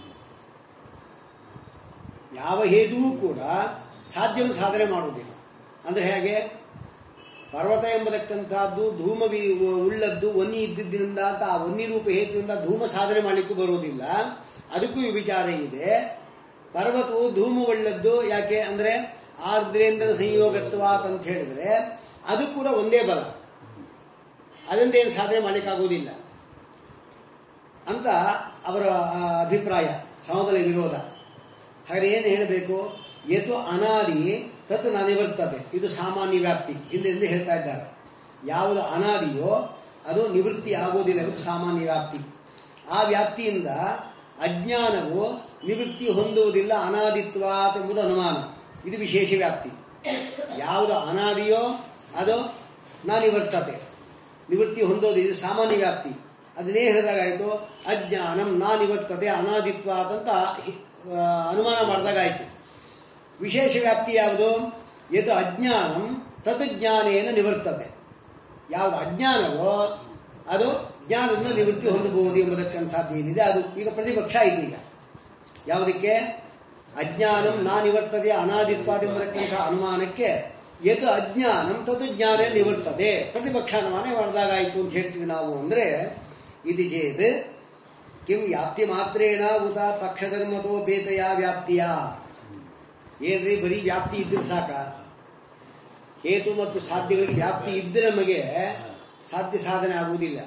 ಯಾವ ಹೇತುವೂ ಕೂಡ ಸಾಧ್ಯವು ಸಾಧನೆ ಮಾಡುವುದಿಲ್ಲ ಅಂದ್ರೆ ಹೇಗೆ ಪರ್ವತ ಎಂಬತಕ್ಕಂಥದ್ದು ಧೂಮ ವಿ- ಉಳ್ಳದ್ದು ವನ್ನಿ ಇದ್ದಿದ್ದರಿಂದ ಅಂತ ಆ ವನ್ನಿ ರೂಪ ಹೇತುವಿಂದ ಧೂಮ ಸಾಧನೆ ಮಾಡಲಿಕ್ಕೂ ಬರುವುದಿಲ್ಲ ಅದಕ್ಕೂ ಈ ವಿಚಾರ ಇದೆ ಪರ್ವತವು ಧೂಮ ಉಳ್ಳದ್ದು ಯಾಕೆ ಅಂದ್ರೆ ಆರ್ದ್ರೇಂದ್ರ ಸಂಯೋಗತ್ವ ಅಂತ ಹೇಳಿದ್ರೆ ಅದು ಕೂಡ ಒಂದೇ ಬಲ ಅದರಿಂದೇನು ಸಾಧನೆ ಮಾಡಲಿಕ್ಕಾಗೋದಿಲ್ಲ ಅಂತ ಅವರ ಆ, ಅಭಿಪ್ರಾಯ ಸಮಬಲ ವಿರೋಧ ಹಾಗಾದ್ರೆ ಏನು ಹೇಳಬೇಕು ಯತು ಅನಾದಿ ತತ್ ನಿವರ್ತದೆ ಇದು ಸಾಮಾನ್ಯ ವ್ಯಾಪ್ತಿ ಹಿಂದೆ ಹಿಂದೆ ಹೇಳ್ತಾ ಇದ್ದಾರೆ ಯಾವುದು ಅನಾದಿಯೋ ಅದು ನಿವೃತ್ತಿ ಆಗೋದಿಲ್ಲ ಇದು ಸಾಮಾನ್ಯ ವ್ಯಾಪ್ತಿ ಆ ವ್ಯಾಪ್ತಿಯಿಂದ ಅಜ್ಞಾನವು ನಿವೃತ್ತಿ ಹೊಂದುವುದಿಲ್ಲ ಅನಾದಿತ್ವಾತ್ ಎಂಬುದು ಅನುಮಾನ ಇದು ವಿಶೇಷ ವ್ಯಾಪ್ತಿ ಯಾವುದು ಅನಾದಿಯೋ ಅದು ನಾನಿವರ್ತತೆ ನಿವೃತ್ತಿ ಹೊಂದೋದು ಇದು ಸಾಮಾನ್ಯ ವ್ಯಾಪ್ತಿ ಅದನ್ನೇ ಹೇಳಿದಾಗಾಯಿತು ಅಜ್ಞಾನಂ ನಾನಿವರ್ತತೆ ಅನಾದಿತ್ವಾತ್ ಅಂತ ಹಿ- ಆ, ಅನುಮಾನ ಮಾಡಿದಾಗಾಯಿತು ವಿಶೇಷ ವ್ಯಾಪ್ತಿ ಯಾವುದು ಯದು ಅಜ್ಞಾನಂ ತತ್ ಜ್ಞಾನೇನ ನಿವರ್ತತೆ ಯಾವುದು ಅಜ್ಞಾನವೋ ಅದು ಜ್ಞಾನದಿಂದ ನಿವೃತ್ತಿ ಹೊಂದಬಹುದು ಎಂಬುದಕ್ಕಂಥದ್ದು ಏನಿದೆ ಅದು ಈಗ ಪ್ರತಿಪಕ್ಷ ಇದೆ ಈಗ ಯಾವುದಕ್ಕೆ ಅಜ್ಞಾನಂ ನಾನಿವರ್ತದೆ ಅನಾದಿತ್ವಾದ ಎಂಬುದಕ್ಕಂಥ ಅನುಮಾನಕ್ಕೆ ಯದು ಅಜ್ಞಾನಂ ತದು ಜ್ಞಾನ ನಿವರ್ತದೆ ಪ್ರತಿಪಕ್ಷ ಅನುಮಾನ ಮಾಡಿದಾಗಾಯಿತು ಅಂತ ಹೇಳ್ತೀವಿ ನಾವು ಅಂದ್ರೆ ಇದು ಚೇತ್ ಕಿಂ ವ್ಯಾಪ್ತಿ ಮಾತ್ರೇಣ ಉತ ಪಕ್ಷಧರ್ಮತೋಪೇತೆಯ ವ್ಯಾಪ್ತಿಯ ಏನ್ರಿ ಬರೀ ವ್ಯಾಪ್ತಿ ಇದ್ರೆ ಸಾಕ ಹೇತು ಮತ್ತು ಸಾಧ್ಯಗಳಿಗೆ ವ್ಯಾಪ್ತಿ ಇದ್ದರೆ ನಮಗೆ ಸಾಧ್ಯ ಸಾಧನೆ ಆಗುವುದಿಲ್ಲ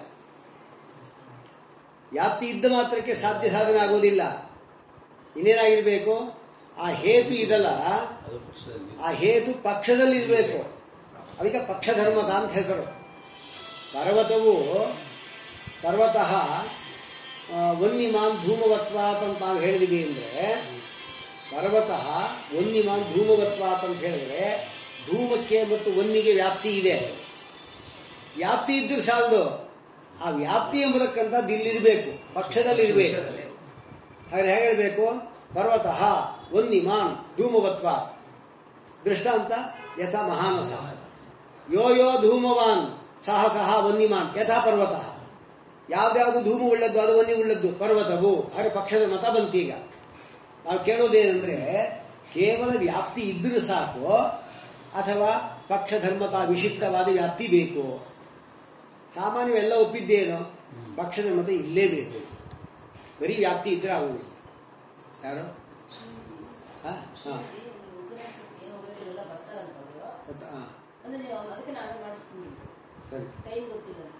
ವ್ಯಾಪ್ತಿ ಇದ್ದ ಮಾತ್ರಕ್ಕೆ ಸಾಧ್ಯ ಸಾಧನೆ ಆಗುವುದಿಲ್ಲ ಇನ್ನೇನಾಗಿರ್ಬೇಕು ಆ ಹೇತು ಇದಲ್ಲ ಅದು ಪಕ್ಷದಲ್ಲಿ ಆ ಹೇತು ಪಕ್ಷದಲ್ಲಿ ಇರಬೇಕು ಅದಕ್ಕೆ ಪಕ್ಷಧರ್ಮಕ ಅಂತ ಹೆಸರು ಪರ್ವತವು ಪರ್ವತಃ ಆ, ವನ್ನಿಮಾನ್ ಧೂಮವತ್ವಾತ್ ಅಂತ ನಾವು ಹೇಳಿದ್ವಿ ಅಂದರೆ ಪರ್ವತಃ ವನ್ನಿಮಾನ್ ಧೂಮವತ್ವಾತ್ ಅಂತ ಹೇಳಿದ್ರೆ ಧೂಮಕ್ಕೆ ಮತ್ತು ವನ್ನಿಗೆ ವ್ಯಾಪ್ತಿ ಇದೆ ವ್ಯಾಪ್ತಿ ಇದ್ರೂ ಸಾಲದು ಆ ವ್ಯಾಪ್ತಿ ಎಂಬುದಕ್ಕಂಥದ್ದು ಇಲ್ಲಿರಬೇಕು ಪಕ್ಷದಲ್ಲಿ ಇರಬೇಕು ಹಾಗೆ ಹೇಗೆ ಹೇಳಬೇಕು ಪರ್ವತಃ ವನ್ನಿಮಾನ್ ಧೂಮವತ್ವ ದೃಷ್ಟಾಂತ ಯಥಾ ಮಹಾನಸ ಯೋ ಯೋ ಧೂಮವಾನ್ ಸಹ ಸಹ ವನ್ನಿಮಾನ್ ಯಥಾ ಪರ್ವತಃ ಯಾವ್ದ್ಯಾವ್ದು ಧೂಮ ಉಳ್ಳದ್ದು ಅದು ವನ್ನಿ ಉಳ್ಳದ್ದು ಪರ್ವತವು ಆದರೆ ಪಕ್ಷದ ಮತ ಬಂತೀಗ ನಾವು ಕೇಳೋದೇನೆಂದ್ರೆ ಕೇವಲ ವ್ಯಾಪ್ತಿ ಇದ್ದರೂ ಸಾಕು ಅಥವಾ ಪಕ್ಷಧರ್ಮಕ ವಿಶಿಷ್ಟವಾದ ವ್ಯಾಪ್ತಿ ಬೇಕು ಸಾಮಾನ್ಯವೆಲ್ಲ ಒಪ್ಪಿದ್ದೇನು ಪಕ್ಷದ ಮತ ಇಲ್ಲೇಬೇಕು ಬರೀ ವ್ಯಾಪ್ತಿ ಇದ್ರೆ ಆಗುವುದು ಯಾರು ಹಾ ಹಾ ಉಪನ್ಯಾಸಕ್ಕೆ ಹೋಗೋದಿಲ್ಲ ಬರ್ತಾರಂತವ್ರು ಗೊತ್ತಾ? ಹಾ ಅಂದ್ರೆ ನೀವು ಅದಕ್ಕೆ ನಾವೇ ಮಾಡಿಸ್ತೀನಿ ಸರಿ ಟೈಮ್ ಗೊತ್ತಿಲ್ಲ ಅಂತ.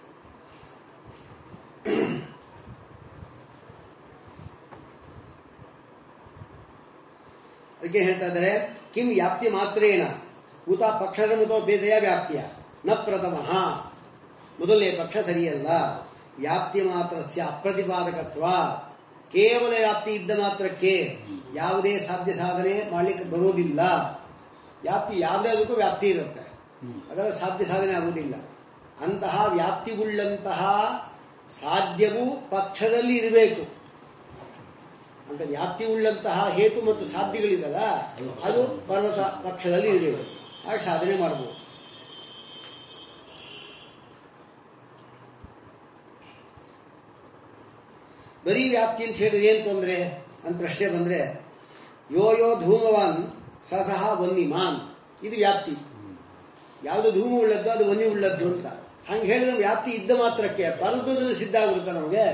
ಅದಕ್ಕೆ ಹೇಳ್ತಾ ಇದ್ದಾರೆ ಕಿಂ ವ್ಯಾಪ್ತಿ ಮಾತ್ರೇಣ ಉತ ಪಕ್ಷದ ಮುತೋ ಭೇದೆಯ ವ್ಯಾಪ್ತಿಯ ನ ಪ್ರಥಮ ಮೊದಲನೇ ಪಕ್ಷ ಸರಿಯಲ್ಲ ವ್ಯಾಪ್ತಿ ಮಾತ್ರಸ್ಯ ಅಪ್ರತಿಪಾದಕತ್ವ ಕೇವಲ ವ್ಯಾಪ್ತಿ ಇದ್ದ ಮಾತ್ರಕ್ಕೆ ಯಾವುದೇ ಸಾಧ್ಯ ಸಾಧನೆ ಮಾಡಲಿಕ್ಕೆ ಬರೋದಿಲ್ಲ ವ್ಯಾಪ್ತಿ ಯಾವುದಕ್ಕೂ ವ್ಯಾಪ್ತಿ ಇರುತ್ತೆ ಅದರ ಸಾಧ್ಯ ಸಾಧನೆ ಆಗುವುದಿಲ್ಲ ಅಂತಹ ವ್ಯಾಪ್ತಿಗುಳ್ಳಂತಹ ಸಾಧ್ಯವು ಪಕ್ಷದಲ್ಲಿ ಇರಬೇಕು ಅಂತ ವ್ಯಾಪ್ತಿ ಉಳ್ಳಂತಹ ಹೇತು ಮತ್ತು ಸಾಧ್ಯಗಳಿದಲ್ಲ ಅದು ಪರ್ವತ ಪಕ್ಷದಲ್ಲಿ ಇರಬೇಕು ಹಾಗೆ ಸಾಧನೆ ಮಾಡಬಹುದು ಬರೀ ವ್ಯಾಪ್ತಿ ಅಂತ ಹೇಳಿದ್ರೆ ಏನು ತೊಂದರೆ ಅಂತ ಪ್ರಶ್ನೆ ಬಂದರೆ ಯೋ ಯೋ ಧೂಮವಾನ್ ಸ ಸಹ ವನ್ನಿಮಾನ್ ಇದು ವ್ಯಾಪ್ತಿ ಯಾವುದು ಧೂಮ ಉಳ್ಳದ್ದು ಅದು ವನ್ನಿ ಉಳ್ಳದ್ದು ಅಂತ ಹಂಗೆ ಹೇಳಿದ ವ್ಯಾಪ್ತಿ ಇದ್ದ ಮಾತ್ರಕ್ಕೆ ಪರ್ವತದಲ್ಲಿ ಸಿದ್ಧ ಆಗ್ಬಿಡುತ್ತೆ ನಮಗೆ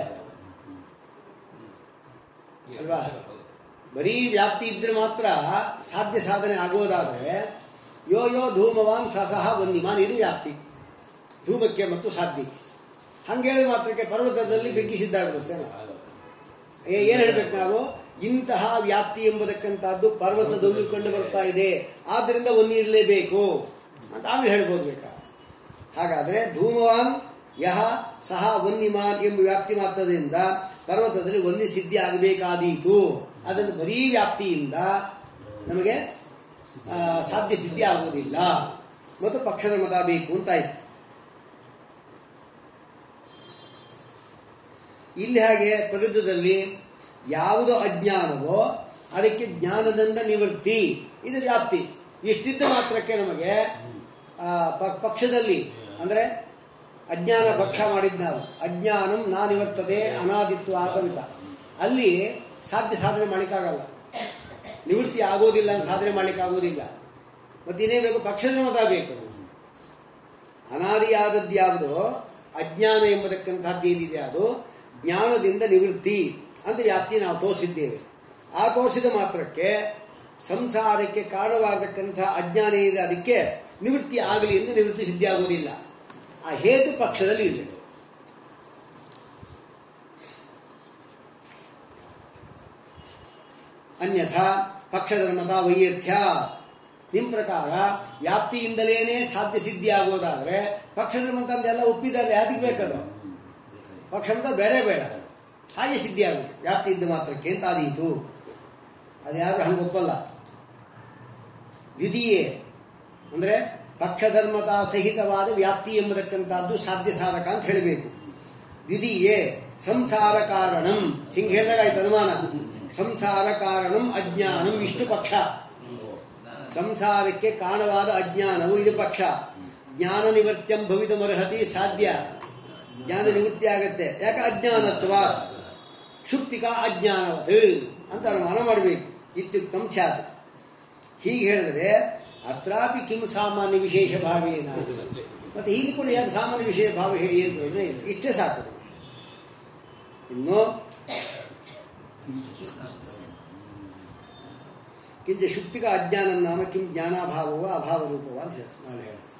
ಅಲ್ವಾ ಬರೀ ವ್ಯಾಪ್ತಿ ಇದ್ರೆ ಮಾತ್ರ ಸಾಧ್ಯ ಸಾಧನೆ ಆಗೋದಾದ್ರೆ ಯೋ ಯೋ ಧೂಮವಾನ್ ಸ ಸಹ ವನ್ನಿಮಾನ್ ಇದು ವ್ಯಾಪ್ತಿ ಧೂಮಕ್ಕೆ ಮತ್ತು ಸಾಧ್ಯಕ್ಕೆ ಹಂಗೆ ಹೇಳಿದ ಮಾತ್ರಕ್ಕೆ ಪರ್ವತದಲ್ಲಿ ಬೆಂಕಿ ಸಿದ್ಧ ಆಗ್ಬಿಡುತ್ತೆ ಏ- ಏನ್ ಹೇಳ್ಬೇಕು ನಾವು ಇಂತಹ ವ್ಯಾಪ್ತಿ ಎಂಬುದಕ್ಕಂತಹದ್ದು ಪರ್ವತದಲ್ಲಿ ಕಂಡು ಬರ್ತಾ ಇದೆ ಆದ್ದರಿಂದ ಒಂದು ಇರಲೇಬೇಕು ಅಂತ ಆಮೇಲೆ ಹೇಳ್ಬೋದು ಬೇಕಾ ಹಾಗಾದ್ರೆ ಧೂಮವಾನ್ ಯಹ ಸಹ ವನ್ನಿಮಾನ್ ಎಂಬ ವ್ಯಾಪ್ತಿ ಮಾತ್ರದಿಂದ ಪರ್ವತದಲ್ಲಿ ವನ್ನಿ ಸಿದ್ಧಿ ಆಗಬೇಕಾದೀತು ಅದನ್ನು ಬರೀ ವ್ಯಾಪ್ತಿಯಿಂದ ನಮಗೆ ಆ, ಸಾಧ್ಯ ಸಿದ್ಧಿ ಆಗುವುದಿಲ್ಲ ಮತ್ತು ಪಕ್ಷದ ಮತ ಬೇಕು ಅಂತಾಯ್ತು ಇಲ್ಲಿ ಹಾಗೆ ಪ್ರಗತದಲ್ಲಿ ಯಾವುದು ಅಜ್ಞಾನವೋ ಅದಕ್ಕೆ ಜ್ಞಾನದಿಂದ ನಿವೃತ್ತಿ ಇದು ವ್ಯಾಪ್ತಿ ಇಷ್ಟಿದ್ದ ಮಾತ್ರಕ್ಕೆ ನಮಗೆ ಆ, ಪ- ಪಕ್ಷದಲ್ಲಿ ಅಂದರೆ ಅಜ್ಞಾನ ಪಕ್ಷ ಮಾಡಿದ್ ನಾವು ಅಜ್ಞಾನಂ ನಾ ನಿವರ್ತದೆ ಅನಾದಿತ್ವ ಆದಂತ ಅಲ್ಲಿ ಸಾಧ್ಯ ಸಾಧನೆ ಮಾಡಲಿಕ್ಕಾಗಲ್ಲ ನಿವೃತ್ತಿ ಆಗೋದಿಲ್ಲ ಅಂತ ಸಾಧನೆ ಮಾಡಲಿಕ್ಕಾಗೋದಿಲ್ಲ ಮತ್ತೆ ಇನ್ನೇ ಬೇಕು ಪಕ್ಷದ ಮತ ಬೇಕು ಅನಾದಿಯಾದದ್ದು ಯಾವುದು ಅಜ್ಞಾನ ಎಂಬತಕ್ಕಂಥದ್ದು ಏನಿದೆ ಅದು ಜ್ಞಾನದಿಂದ ನಿವೃತ್ತಿ ಅಂತ ವ್ಯಾಪ್ತಿ ನಾವು ತೋರಿಸಿದ್ದೇವೆ ಆ ತೋರಿಸಿದ ಮಾತ್ರಕ್ಕೆ ಸಂಸಾರಕ್ಕೆ ಕಾರಣವಾಗತಕ್ಕಂಥ ಅಜ್ಞಾನ ಇದೆ ಅದಕ್ಕೆ ನಿವೃತ್ತಿ ಆಗಲಿ ಎಂದು ನಿವೃತ್ತಿ ಸಿದ್ಧಿ ಆಗುವುದಿಲ್ಲ ಆ ಹೇತು ಪಕ್ಷದಲ್ಲಿ ಇರಬೇಕು ಅನ್ಯಥಾ ಪಕ್ಷಧರ್ಮದ ವೈಯರ್ಥ್ಯ ನಿಮ್ಮ ಪ್ರಕಾರ ವ್ಯಾಪ್ತಿಯಿಂದಲೇನೆ ಸಾಧ್ಯ ಸಿದ್ಧಿ ಆಗೋದಾದ್ರೆ ಪಕ್ಷಧರ್ಮ ಅಂದೆಲ್ಲ ಒಪ್ಪಿದಲ್ಲಿ ಯಾತಿಗೆ ಬೇಕದು ಪಕ್ಷಮತ ಬೇಡ ಬೇಡ ಹಾಗೆ ಸಿದ್ಧಿ ಆಗುತ್ತೆ ವ್ಯಾಪ್ತಿ ಇದ್ದ ಮಾತ್ರಕ್ಕೆ ಅಂತ ಆದೀತು ಅದ್ಯಾರು ಹಂಗೆ ಒಪ್ಪಲ್ಲ ದ್ವಿತೀಯೇ ಅಂದರೆ ಪಕ್ಷಧರ್ಮತಾ ಸಹಿತವಾದ ವ್ಯಾಪ್ತಿ ಎಂಬತಕ್ಕಂಥದ್ದು ಸಾಧ್ಯ ಸಾಧಕ ಅಂತ ಹೇಳಬೇಕು ದ್ವಿತೀಯೇ ಸಂಸಾರ ಕಾರಣಂ ಹಿಂಗೆ ಹೇಳಿದಾಗಾಯ್ತು ಅನುಮಾನ ಸಂಸಾರ ಕಾರಣಂ ಅಜ್ಞಾನಂ ಇಷ್ಟು ಪಕ್ಷ ಸಂಸಾರಕ್ಕೆ ಕಾರಣವಾದ ಅಜ್ಞಾನವು ಇದು ಪಕ್ಷ ಜ್ಞಾನ ನಿವೃತ್ತಿಯಂ ಭವಿತಮರ್ಹತಿ ಸಾಧ್ಯ ಜ್ಞಾನ ನಿವೃತ್ತಿ ಆಗತ್ತೆ ಯಾಕೆ ಅಜ್ಞಾನತ್ವ ಶುಕ್ತಿಕ ಅಜ್ಞಾನವತ್ ಅಂತ ಅನುಮಾನ ಮಾಡಬೇಕು ಇತ್ಯುಕ್ತಂ ಸ್ಯಾತ್ ಹೀಗೆ ಹೇಳಿದ್ರೆ ಅತ್ರಾಪಿ ಕಿಂ ಸಾಮಾನ್ಯ ವಿಶೇಷ ಭಾವೇನ ಮತ್ತೆ ಹೀಗೆ ಕೂಡ ಯಾರು ಸಾಮಾನ್ಯ ವಿಶೇಷ ಭಾವ ಹೇಳಿ ಏನು ಪ್ರಯೋಜನ ಇಲ್ಲ ಇಷ್ಟೇ ಸಾಕು ಇನ್ನು ಕಿಂಚ ಶುಕ್ತಿಕ ಅಜ್ಞಾನ ನಾಮ ಕಿಂ ಜ್ಞಾನಾಭಾವವ ಅಭಾವ ರೂಪವ ಅಂತ ಹೇಳಿ ನಾನು ಹೇಳ್ತೀನಿ